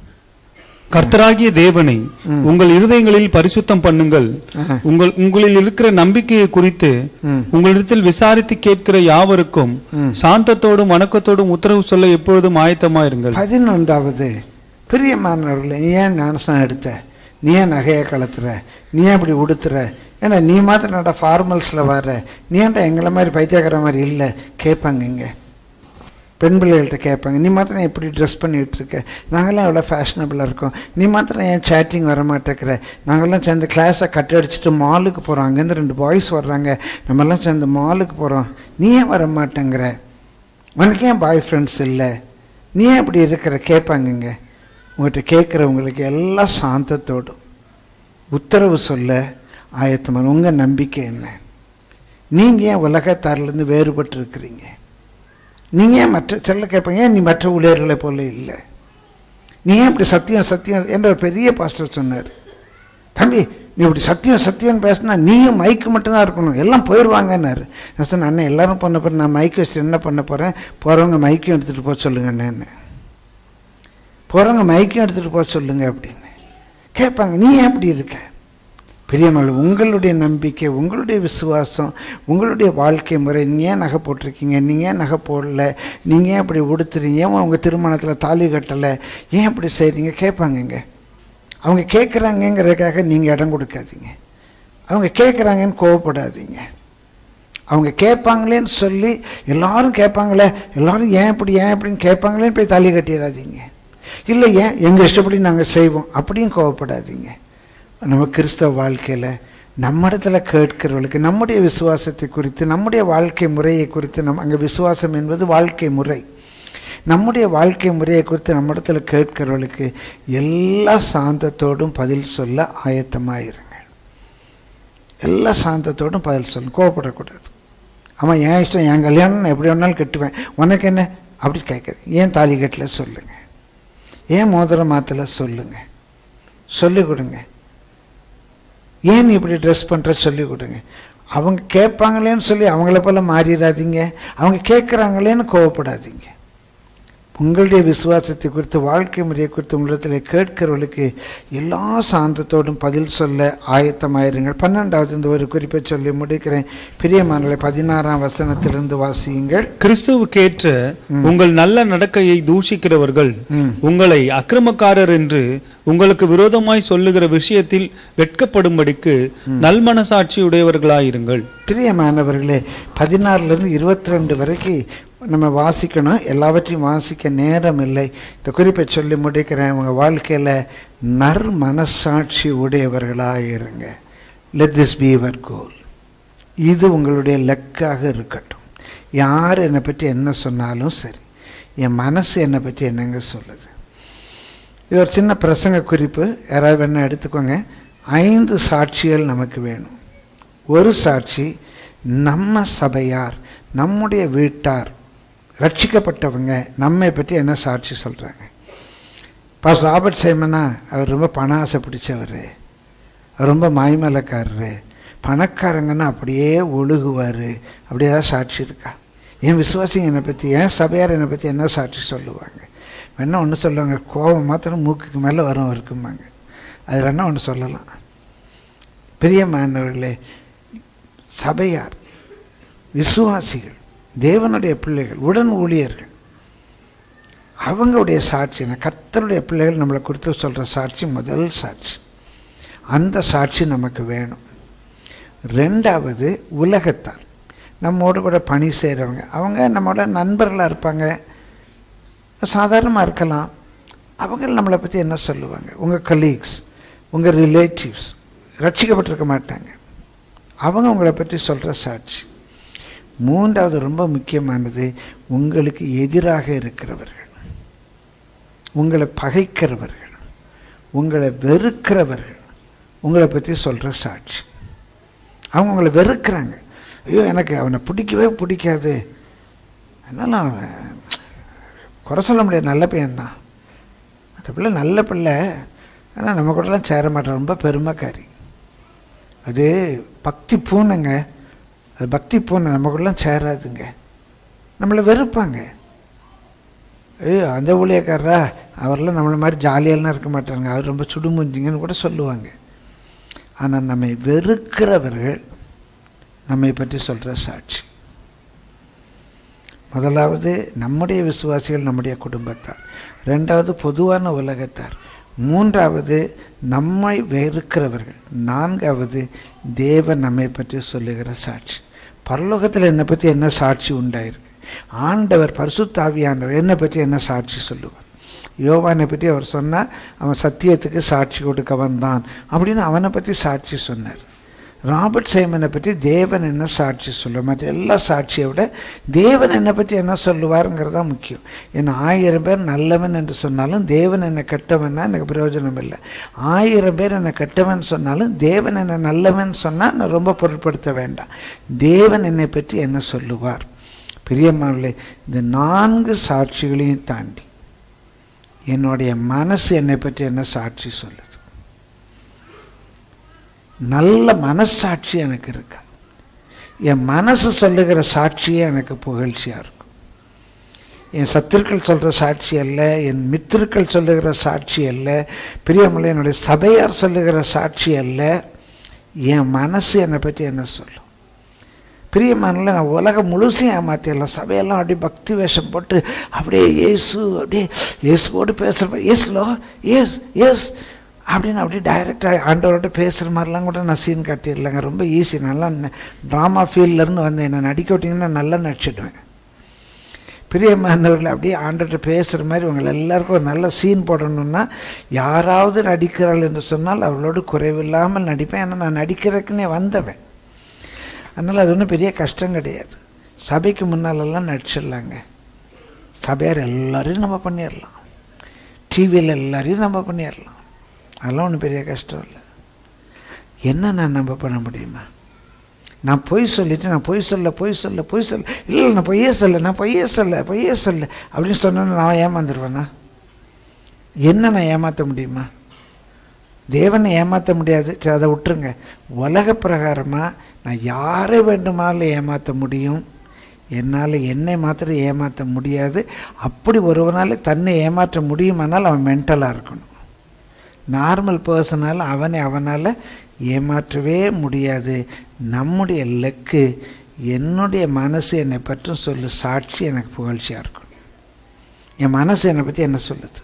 கர்த்தராகிய தேவனை ம். உங்கள் இருதயங்களில் பரிசுத்தம் பண்ணுங்கள் ஆஹா. உங்கள் உங்களில் இருக்கிற நம்பிக்கையை குறித்து ம். உங்களிடத்தில் விசாரித்து கேட்கிற யாவருக்கும் ம். சாந்தத்தோடும் வணக்கத்தோடும் உத்தரவு சொல்ல எப்பொழுதும் ஆயத்தமாயிருங்கள் பதினொன்றாவது பிரியமானவர்களே நீ ஏன் ஞானசனம் எடுத்த நீ ஏன் நகையை கலத்துற நீ ஏன் இப்படி உடுத்துற ஏன்னா நீ மாத்திரம் என்னடா ஃபார்மல்ஸில் வர்ற நீ ஏன்டா எங்களை மாதிரி பைத்தியக்கார மாதிரி இல்லை கேட்பாங்க இங்கே பெண் பிள்ளைகள்கிட்ட கேட்பாங்க நீ மாத்திரம் எப்படி ட்ரெஸ் பண்ணிகிட்டு இருக்க நாங்களாம் எவ்வளோ ஃபேஷனபிளாக இருக்கோம் நீ மாத்திரம் ஏன் சேட்டிங் வர மாட்டேங்கிற நாங்கள்லாம் சேர்ந்து கிளாஸை கட் அடிச்சுட்டு மாலுக்கு போகிறோம் அங்கேருந்து ரெண்டு பாய்ஸ் வர்றாங்க நம்மெல்லாம் சேர்ந்து மாலுக்கு போகிறோம் நீ ஏன் வர மாட்டேங்கிற உனக்கு ஏன் பாய் ஃப்ரெண்ட்ஸ் இல்லை நீ ஏன் இப்படி இருக்கிற கேட்பாங்கங்க உங்கள்கிட்ட கேட்குறவங்களுக்கு எல்லாம் சாந்தத்தோடும் உத்தரவு சொல்ல ஆயத்தமான உங்கள் நம்பிக்கை என்ன நீங்கள் ஏன் உலகத்தாரிலேருந்து வேறுபட்டு இருக்கிறீங்க நீங்கள் ஏன் மற்ற செல்ல கேட்பீங்க ஏன் நீ மற்ற ஊழியர்களை போல இல்லை நீ ஏன் இப்படி சத்தியம் சத்தியம் என்ற ஒரு பெரிய பாஸ்டர் சொன்னார் தம்பி நீ இப்படி சத்தியம் சத்தியம்னு பேசினா நீயும் மைக்கு மட்டும்தான் இருக்கணும் எல்லாம் போயிடுவாங்கன்னாரு நான் சொன்னேன் அண்ணன் எல்லாரும் பண்ண போகிறேன் நான் மைக்கு வச்சு என்ன பண்ண போகிறேன் போகிறவங்க மைக்கும் எடுத்துகிட்டு போக சொல்லுங்க அண்ணன்னு போகிறவங்க மைக்கும் எடுத்துகிட்டு போக சொல்லுங்க அப்படின்னு கேட்பாங்க நீ ஏன் இப்படி இருக்க பெரியமல் உங்களுடைய நம்பிக்கை உங்களுடைய விசுவாசம் உங்களுடைய வாழ்க்கை முறை நீங்கள் ஏன் நகை போட்டிருக்கீங்க நீங்கள் ஏன் நகை போடல நீங்கள் ஏன் இப்படி உடுத்துறீங்க ஏன் உங்கள் திருமணத்தில் தாலி கட்டலை ஏன் இப்படி செய்கிறீங்க கேட்பாங்கங்க அவங்க கேட்குறாங்கங்கிறதுக்காக நீங்கள் இடம் கொடுக்காதீங்க அவங்க கேட்குறாங்கன்னு கோவப்படாதீங்க அவங்க கேட்பாங்களேன்னு சொல்லி எல்லாரும் கேட்பாங்களே எல்லாரும் ஏன் இப்படி ஏன் இப்படின்னு கேட்பாங்களேன்னு போய் தாலி கட்டிடாதீங்க இல்லை ஏன் எங்கள் இஷ்டப்படி நாங்கள் செய்வோம் அப்படியும் கோவப்படாதீங்க நம்ம கிறிஸ்தவ வாழ்க்கையில் நம்ம இடத்துல கேட்கிறவர்களுக்கு நம்முடைய விசுவாசத்தை குறித்து நம்முடைய வாழ்க்கை முறையை குறித்து நம் அங்கே விசுவாசம் என்பது வாழ்க்கை முறை நம்முடைய வாழ்க்கை முறையை குறித்து நம்ம இடத்துல கேட்கிறவர்களுக்கு எல்லா சாந்தத்தோடும் பதில் சொல்ல ஆயத்தமாயிருங்க எல்லா சாந்தத்தோடும் பதில் சொல்லணும் கோவப்படக்கூடாது ஆமாம் என் இஷ்டம் என் கல்யாணம் நான் எப்படி வேணாலும் கட்டுவேன் உனக்கு என்ன அப்படி கேட்காது ஏன் தாலி கட்டல சொல்லுங்கள் ஏன் மோதிரம் மாத்தல சொல்லுங்கள் சொல்லிக் கொடுங்க ஏன் நீ இப்படி ட்ரெஸ் பண்ணுற சொல்லிக் கொடுங்க அவங்க கேட்பாங்களேன்னு சொல்லி அவங்கள போல மாறிடாதீங்க அவங்க கேட்குறாங்களேன்னு கோவப்படாதீங்க உங்களுடைய விசுவாசத்தை குறித்து வாழ்க்கை முறையை குறித்து உங்களிடத்தில் கேட்கிறவர்களுக்கு எல்லா சாந்தத்தோடும் பதில் சொல்ல ஆயத்தமாயிருங்கள் பன்னெண்டாவது இந்த ஒரு குறிப்பை சொல்லி முடிக்கிறேன் பிரியமானவர்களை பதினாறாம் வசனத்திலிருந்து வாசியுங்கள் கிறிஸ்துவுக்கேற்ற உங்கள் நல்ல நடக்கையை தூஷிக்கிறவர்கள் ம். உங்களை அக்கிரமக்காரர் என்று உங்களுக்கு விரோதமாய் சொல்லுகிற விஷயத்தில் வெட்கப்படும்படிக்கு நல்மனசாட்சி உடையவர்களாயிருங்கள் பிரியமானவர்களே பதினாறுலேருந்து இருபத்தி ரெண்டு வரைக்கும் நம்ம வாசிக்கணும் எல்லாவற்றையும் வாசிக்க நேரம் இல்லை இந்த குறிப்பை சொல்லி முடிக்கிறேன் உங்கள் வாழ்க்கையில் நற்மனசாட்சி உடையவர்களாக இருங்க let this be your goal இது உங்களுடைய லக்காக இருக்கட்டும் யார் என்னை பற்றி என்ன சொன்னாலும் சரி என் மனசு என்னை பற்றி என்னங்க சொல்லுது இது ஒரு சின்ன பிரசங்க குறிப்பு யாராவது வேணால் எடுத்துக்கோங்க ஐந்து சாட்சிகள் நமக்கு வேணும் ஒரு சாட்சி நம்ம சபையார் நம்முடைய வீட்டார் ரட்சிக்கப்பட்டவங்க நம்மை பற்றி என்ன சாட்சி சொல்கிறாங்க பாஸ் ராபர்ட் சைமனா அவர் ரொம்ப பண ஆசை பிடிச்சவர் அவர் ரொம்ப மாய்மலக்காரரு பணக்காரங்கன்னா அப்படியே ஒழுகுவார் அப்படியே ஏதாவது சாட்சி இருக்கா என் விசுவாசிங்க என்னை பற்றி என் சபையார் என்னை பற்றி என்ன சாட்சி சொல்லுவாங்க வேணா ஒன்று சொல்லுவாங்க கோபம் மாத்திரம் மூக்குக்கு மேலே வரும் இருக்குமாங்க அது வேணா ஒன்று சொல்லலாம் பிரியமானவர்களே சபையார் விசுவாசிகள் தேவனுடைய பிள்ளைகள் உடன் ஊழியர்கள் அவங்களுடைய சாட்சி என்ன கர்த்தருடைய பிள்ளைகள் நம்மளை குறித்து சொல்கிற சாட்சி முதல் சாட்சி அந்த சாட்சி நமக்கு வேணும் ரெண்டாவது உலகத்தார் நம்மோடு கூட பணி செய்கிறவங்க அவங்க நம்மளோட நண்பர்களாக இருப்பாங்க சாதாரணமாக இருக்கலாம் அவங்க நம்மளை பற்றி என்ன சொல்லுவாங்க உங்கள் கலீக்ஸ் உங்கள் ரிலேட்டிவ்ஸ் ரட்சிக்கப்பட்டிருக்க மாட்டாங்க அவங்க உங்களை பற்றி சொல்கிற சாட்சி மூன்றாவது ரொம்ப முக்கியமானது உங்களுக்கு எதிராக இருக்கிறவர்கள் உங்களை பகைக்கிறவர்கள் உங்களை வெறுக்கிறவர்கள் உங்களை பற்றி சொல்கிற சாட்சி அவங்க உங்களை வெறுக்கிறாங்க ஐயோ எனக்கு அவனை பிடிக்கவே பிடிக்காது அதனால் அவன் குறை சொல்ல முடியாது நல்ல பையன்தான் அந்த பிள்ளை நல்ல பிள்ளை ஆனால் நம்ம கூடலாம் சேர மாட்டான் ரொம்ப பெருமைக்காரி அது பக்தி பூனைங்க அது பக்தி பூனை நம்ம கூடலாம் சேராதுங்க நம்மளை வெறுப்பாங்க ஐயோ அந்த ஊழியக்காரரா அவரெல்லாம் நம்மளை மாதிரி ஜாலியெல்லாம் இருக்க மாட்டாங்க அவர் ரொம்ப சுடுமுஞ்சிங்கன்னு கூட சொல்லுவாங்க ஆனால் நம்மை வெறுக்கிறவர்கள் நம்மை பற்றி சொல்கிற சாட்சி முதலாவது நம்முடைய விசுவாசிகள் நம்முடைய குடும்பத்தார் ரெண்டாவது பொதுவான உலகத்தார் மூன்றாவது நம்மை வெறுக்கிறவர்கள் நான்காவது தேவன் நம்மை பற்றி சொல்லுகிற சாட்சி பரலோகத்தில் என்னை பற்றி என்ன சாட்சி உண்டாயிருக்கு ஆண்டவர் பரிசுத்தாவியானவர் என்னை பற்றி என்ன சாட்சி சொல்லுவார் யோவானை பற்றி அவர் சொன்னால் அவன் சத்தியத்துக்கு சாட்சி கொடுக்க வந்தான் அப்படின்னு அவனை பற்றி சாட்சி சொன்னார் ராபர்ட் சைமனை பற்றி தேவன் என்ன சாட்சி சொல்லுவார் மற்ற எல்லா சாட்சியை விட தேவன் என்னை பற்றி என்ன சொல்லுவாருங்கிறது தான் முக்கியம் என்ன ஆயிரம் பேர் நல்லவன் என்று சொன்னாலும் தேவன் என்னை கெட்டவன்னா எனக்கு பிரயோஜனம் இல்லை ஆயிரம் பேர் என்னை கெட்டவன் சொன்னாலும் தேவன் என்னை நல்லவன் சொன்னால் நான் ரொம்ப பொருட்படுத்த வேண்டாம் தேவன் என்னை பற்றி என்ன சொல்லுவார் பிரியமானே இந்த நான்கு சாட்சிகளையும் தாண்டி என்னுடைய மனசு என்னை பற்றி என்ன சாட்சி சொல்லுது நல்ல மனசாட்சி எனக்கு இருக்கா என் மனசு சொல்லுகிற சாட்சியே எனக்கு புகழ்ச்சியாக இருக்கும் என் சத்துருக்கள் சொல்கிற சாட்சி அல்ல என் மித்திருக்கள் சொல்லுகிற சாட்சி அல்ல பிரியமல்ல என்னுடைய சபையார் சொல்லுகிற சாட்சி அல்ல என் மனசு என்னை பற்றி என்ன சொல்லும் பிரியமானல நான் உலகம் முழுசையும் ஏமாற்றிடலாம் சபையெல்லாம் அப்படியே பக்தி வேஷம் போட்டு அப்படியே இயேசு அப்படியே இயேசுவோடு பேசுகிற இயேசுலோ எஸ் எஸ் அப்படின்னு அப்படியே டைரெக்டாக ஆண்டவரோட பேசுகிற மாதிரிலாம் கூட நான் சீன் காட்டிடலைங்க ரொம்ப ஈஸி நல்லா ட்ராமா ஃபீல்ட்லேருந்து வந்து என்னை நடிக்க விட்டிங்கன்னா நல்லா நடிச்சிடுவேன் பிரியமானவர்கள் அப்படியே ஆண்டவர்கிட்ட பேசுகிற மாதிரி உங்களை எல்லாருக்கும் ஒரு நல்ல சீன் போடணும்னா யாராவது நடிக்கிறாள் என்று சொன்னால் அவளோடு குறைவில்லாமல் நடிப்பேன் ஏன்னா நான் நடிக்கிறதுக்குன்னே வந்தவன் அதனால் அது ஒன்றும் பெரிய கஷ்டம் கிடையாது சபைக்கு முன்னாலெல்லாம் நடிச்சிடலாங்க சபையார் எல்லாரையும் நம்ம பண்ணிடலாம் டிவியில் எல்லாரையும் நம்ம பண்ணிடலாம் அதெல்லாம் ஒன்றும் பெரிய கஷ்டம் இல்லை என்ன நான் நம்ம பண்ண முடியுமா நான் பொய் சொல்லிட்டு நான் பொய் சொல்ல பொய் சொல்ல பொய் சொல்ல இல்லை நான் பொய்யே சொல்ல நான் பொய்யே சொல்ல பொய்யே சொல்ல அப்படின்னு சொன்னோன்னு நான் ஏமாந்துருவேனா என்ன நான் ஏமாற்ற முடியுமா தேவனை ஏமாற்ற முடியாது சரி அதை விட்டுருங்க உலக பிரகாரமாக நான் யாரை வேண்டுமானாலும் ஏமாற்ற முடியும் என்னால் என்னை மாத்திரம் ஏமாற்ற முடியாது அப்படி ஒருவனால் தன்னை ஏமாற்ற முடியுமானால் அவன் மென்டலாக இருக்கணும் நார்மல் பர்சனால் அவனை அவனால் ஏமாற்றவே முடியாது நம்முடைய லக்கு என்னுடைய மனசு என்னை பற்றும் சொல்லு சாட்சி எனக்கு புகழ்ச்சியாக இருக்கணும் என் மனசு என்னை பற்றி என்ன சொல்லுது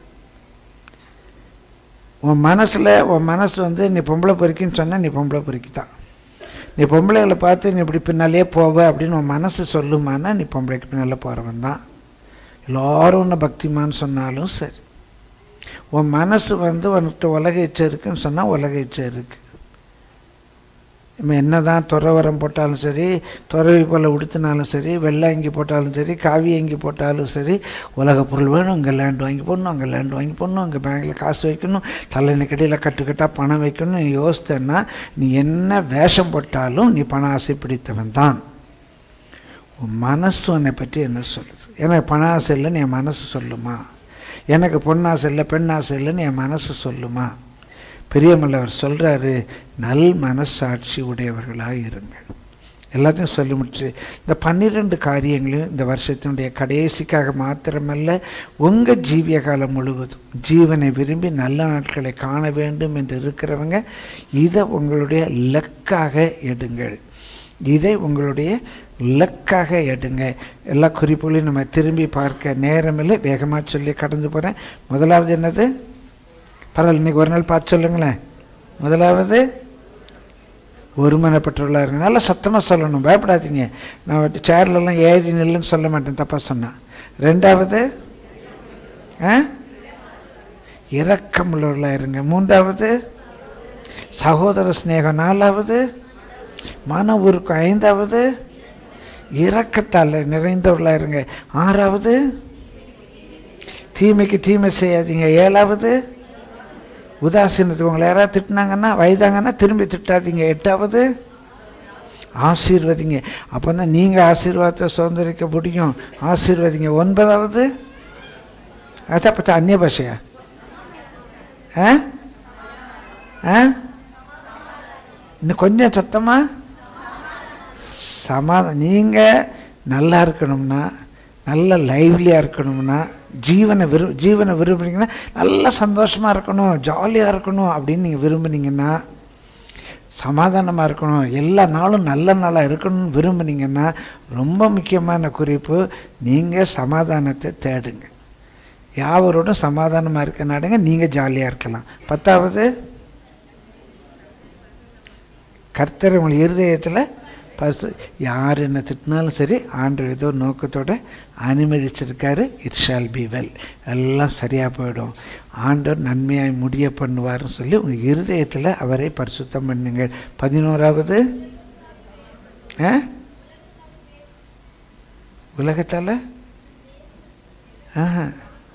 உன் மனசில் உன் மனசு வந்து நீ பொம்பளை பொறுக்கின்னு சொன்னால் நீ பொம்பளை பொறுக்கி தான் நீ பொம்பளைகளை பார்த்து நீ இப்படி பின்னாலே போவ அப்படின்னு உன் மனசு சொல்லுமானா நீ பொம்பளைக்கு பின்னால் போகிறவன் தான் எல்லோரும் உன்னை பக்திமான்னு சொன்னாலும் சரி உன் மனசு வந்து உன்கிட்ட உலக இச்சை இருக்குன்னு சொன்னால் உலக இச்சை இருக்குது நம்ம என்ன தான் துறவரம் போட்டாலும் சரி துறவி போல் உடுத்தினாலும் சரி வெள்ளை அங்கி போட்டாலும் சரி காவி அங்கி போட்டாலும் சரி உலக பொருள் வேணும் இங்கே லேண்ட் வாங்கி போடணும் அங்கே லேண்ட் வாங்கி போடணும் அங்கே பேங்கில் காசு வைக்கணும் தலைநக்கடியில் கட்டுக்கட்டாக பணம் வைக்கணும் நீ யோசித்தேன்னா நீ என்ன வேஷம் போட்டாலும் நீ பண ஆசை பிடித்தவன் தான் உன் மனசு உன்னை பற்றி என்ன சொல்லுது எனக்கு பண ஆசை இல்லைன்னு என் மனசு சொல்லுமா எனக்கு பொன்னாசை இல்லை பெண் ஆசை இல்லைன்னு என் மனசு சொல்லுமா பெரியமல்லவர் சொல்கிறாரு நல் மனசாட்சி உடையவர்களாக இருங்கள் எல்லாத்தையும் சொல்லி முடிச்சு இந்த பன்னிரெண்டு காரியங்களையும் இந்த வருஷத்தினுடைய கடைசிக்காக மாத்திரமல்ல உங்கள் ஜீவிய காலம் முழுவதும் ஜீவனை விரும்பி நல்ல நாட்களை காண வேண்டும் என்று இருக்கிறவங்க இதை உங்களுடைய லக்காக எடுங்கள் இதை உங்களுடைய லக்காக எடுங்க எல்லா குறிப்புகளையும் நம்ம திரும்பி பார்க்க நேரமில்லை வேகமாக சொல்லி கடந்து போகிறேன் முதலாவது என்னது பரவாயில்ல இன்னைக்கு ஒரு நாள் பார்த்து சொல்லுங்களேன் முதலாவது ஒருமனப்பட்டுள்ளா இருங்க நல்லா சத்தமாக சொல்லணும் பயப்படாதீங்க நான் சேர்லலாம் ஏறி நில்லுன்னு சொல்ல மாட்டேன் தப்பாக சொன்னேன் ரெண்டாவது ஆ இரக்கமுள்ளவர்களாக இருங்க மூன்றாவது சகோதர ஸ்நேகம் நாலாவது மன உருக்கம் ஐந்தாவது இரக்கத்தால் நிறைந்தவர்களாக இருங்க ஆறாவது தீமைக்கு தீமை செய்யாதீங்க ஏழாவது உதாசீனத்துக்கு உங்களை யாராவது திட்டினாங்கன்னா வயதாங்கன்னா திரும்பி திட்டாதீங்க எட்டாவது ஆசீர்வதிங்க அப்போ தான் நீங்கள் ஆசீர்வாதத்தை சுதந்திரிக்க முடியும் ஆசீர்வதிங்க ஒன்பதாவது அதான் பார்த்தா அந்நிய பாஷையா ஆ ஆ இன்னும் கொஞ்சம் சத்தமாக சமாதானம் நீங்கள் நல்லா இருக்கணும்னா நல்ல லைவ்லியாக இருக்கணும்னா ஜீவனை விரு ஜீவனை விரும்புனீங்கன்னா நல்லா சந்தோஷமாக இருக்கணும் ஜாலியாக இருக்கணும் அப்படின்னு நீங்கள் விரும்புனீங்கன்னா சமாதானமாக இருக்கணும் எல்லா நாளும் நல்ல நாளாக இருக்கணும்னு விரும்புனீங்கன்னா ரொம்ப முக்கியமான குறிப்பு நீங்கள் சமாதானத்தை தேடுங்க யாவரோடும் சமாதானமாக இருக்க நாடுங்க நீங்கள் ஜாலியாக இருக்கலாம் பத்தாவது கர்த்தர் உங்கள் இருதயத்தில் பசு யார் என்ன திட்டினாலும் சரி ஆண்டவர் ஏதோ நோக்கத்தோட அனுமதிச்சிருக்காரு இட் ஷால் பி வெல் எல்லாம் சரியாக போயிடும் ஆண்டவர் நன்மையாய் முடிய பண்ணுவார்னு சொல்லி உங்கள் இருதயத்தில் அவரை பரிசுத்தம் பண்ணுங்கள் பதினோராவது ஆ உலகத்தால் ஆஹா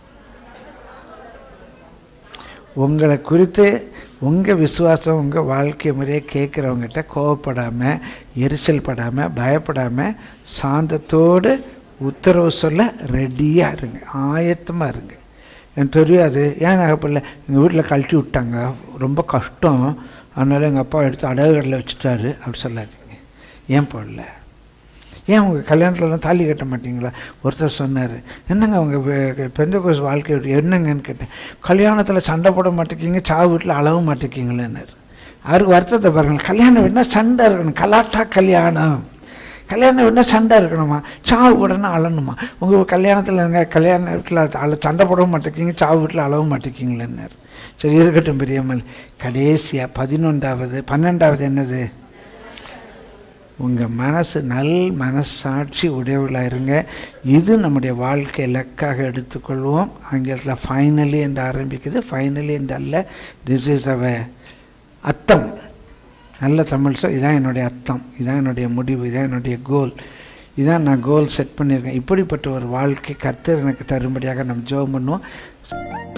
உங்களை குறித்து உங்கள் விசுவாசம் உங்கள் வாழ்க்கை முறையை கேட்குறவங்ககிட்ட கோவப்படாமல் எரிச்சல் படாமல் பயப்படாமல் சாந்தத்தோடு உத்தரவு சொல்ல ரெடியாக இருங்க ஆயத்தமாக இருங்க எனக்கு தெரியும் அது ஏன் நகைப்பில்ல எங்கள் வீட்டில் கழட்டி விட்டாங்க ரொம்ப கஷ்டம் அதனால எங்கள் அப்பா எடுத்து அடகுகளில் வச்சுட்டாரு அப்படி சொல்லாதீங்க ஏன் போடல ஏன் உங்கள் கல்யாணத்துலலாம் தாலி கட்ட மாட்டீங்களா ஒருத்தர் சொன்னார் என்னங்க உங்கள் பெந்த கோஸ் வாழ்க்கை எப்படி என்னங்கன்னு கேட்டேன் கல்யாணத்தில் சண்டை போட மாட்டேங்கிங்க சாவு வீட்டில் அளவும் மாட்டேங்கிங்களேன்னாரு அவருக்கு வருத்தத்தை பாருங்கள் கல்யாணம் வேணால் சண்டை இருக்கணும் கலாட்டா கல்யாணம் கல்யாணம் வேணால் சண்டை இருக்கணுமா சாவு உடனே அழணுமா உங்கள் கல்யாணத்தில் இருங்க கல்யாண வீட்டில் அழ சண்டை போடவும் மாட்டேங்கிங்க சாவு வீட்டில் அழவும் மாட்டேங்கிங்களேன்னாரு சரி இருக்கட்டும் பெரியம்மல் கடைசியாக பதினொன்றாவது பன்னெண்டாவது என்னது உங்கள் மனசு நல் மனசாட்சி உடையவர்களாக இருங்க இது நம்முடைய வாழ்க்கை இலக்காக எடுத்துக்கொள்வோம் ஆங்கிலத்தில் ஃபைனலி என்று ஆரம்பிக்குது ஃபைனலி என்று அல்ல திஸ் இஸ் அவ அர்த்தம் நல்ல தமிழ் சொல் இதான் என்னுடைய அர்த்தம் இதான் என்னுடைய முடிவு இதான் என்னுடைய கோல் இதான் நான் கோல் செட் பண்ணியிருக்கேன் இப்படிப்பட்ட ஒரு வாழ்க்கை கர்த்தர் எனக்கு தரும்படியாக நம்ம ஜெபம் பண்ணுவோம்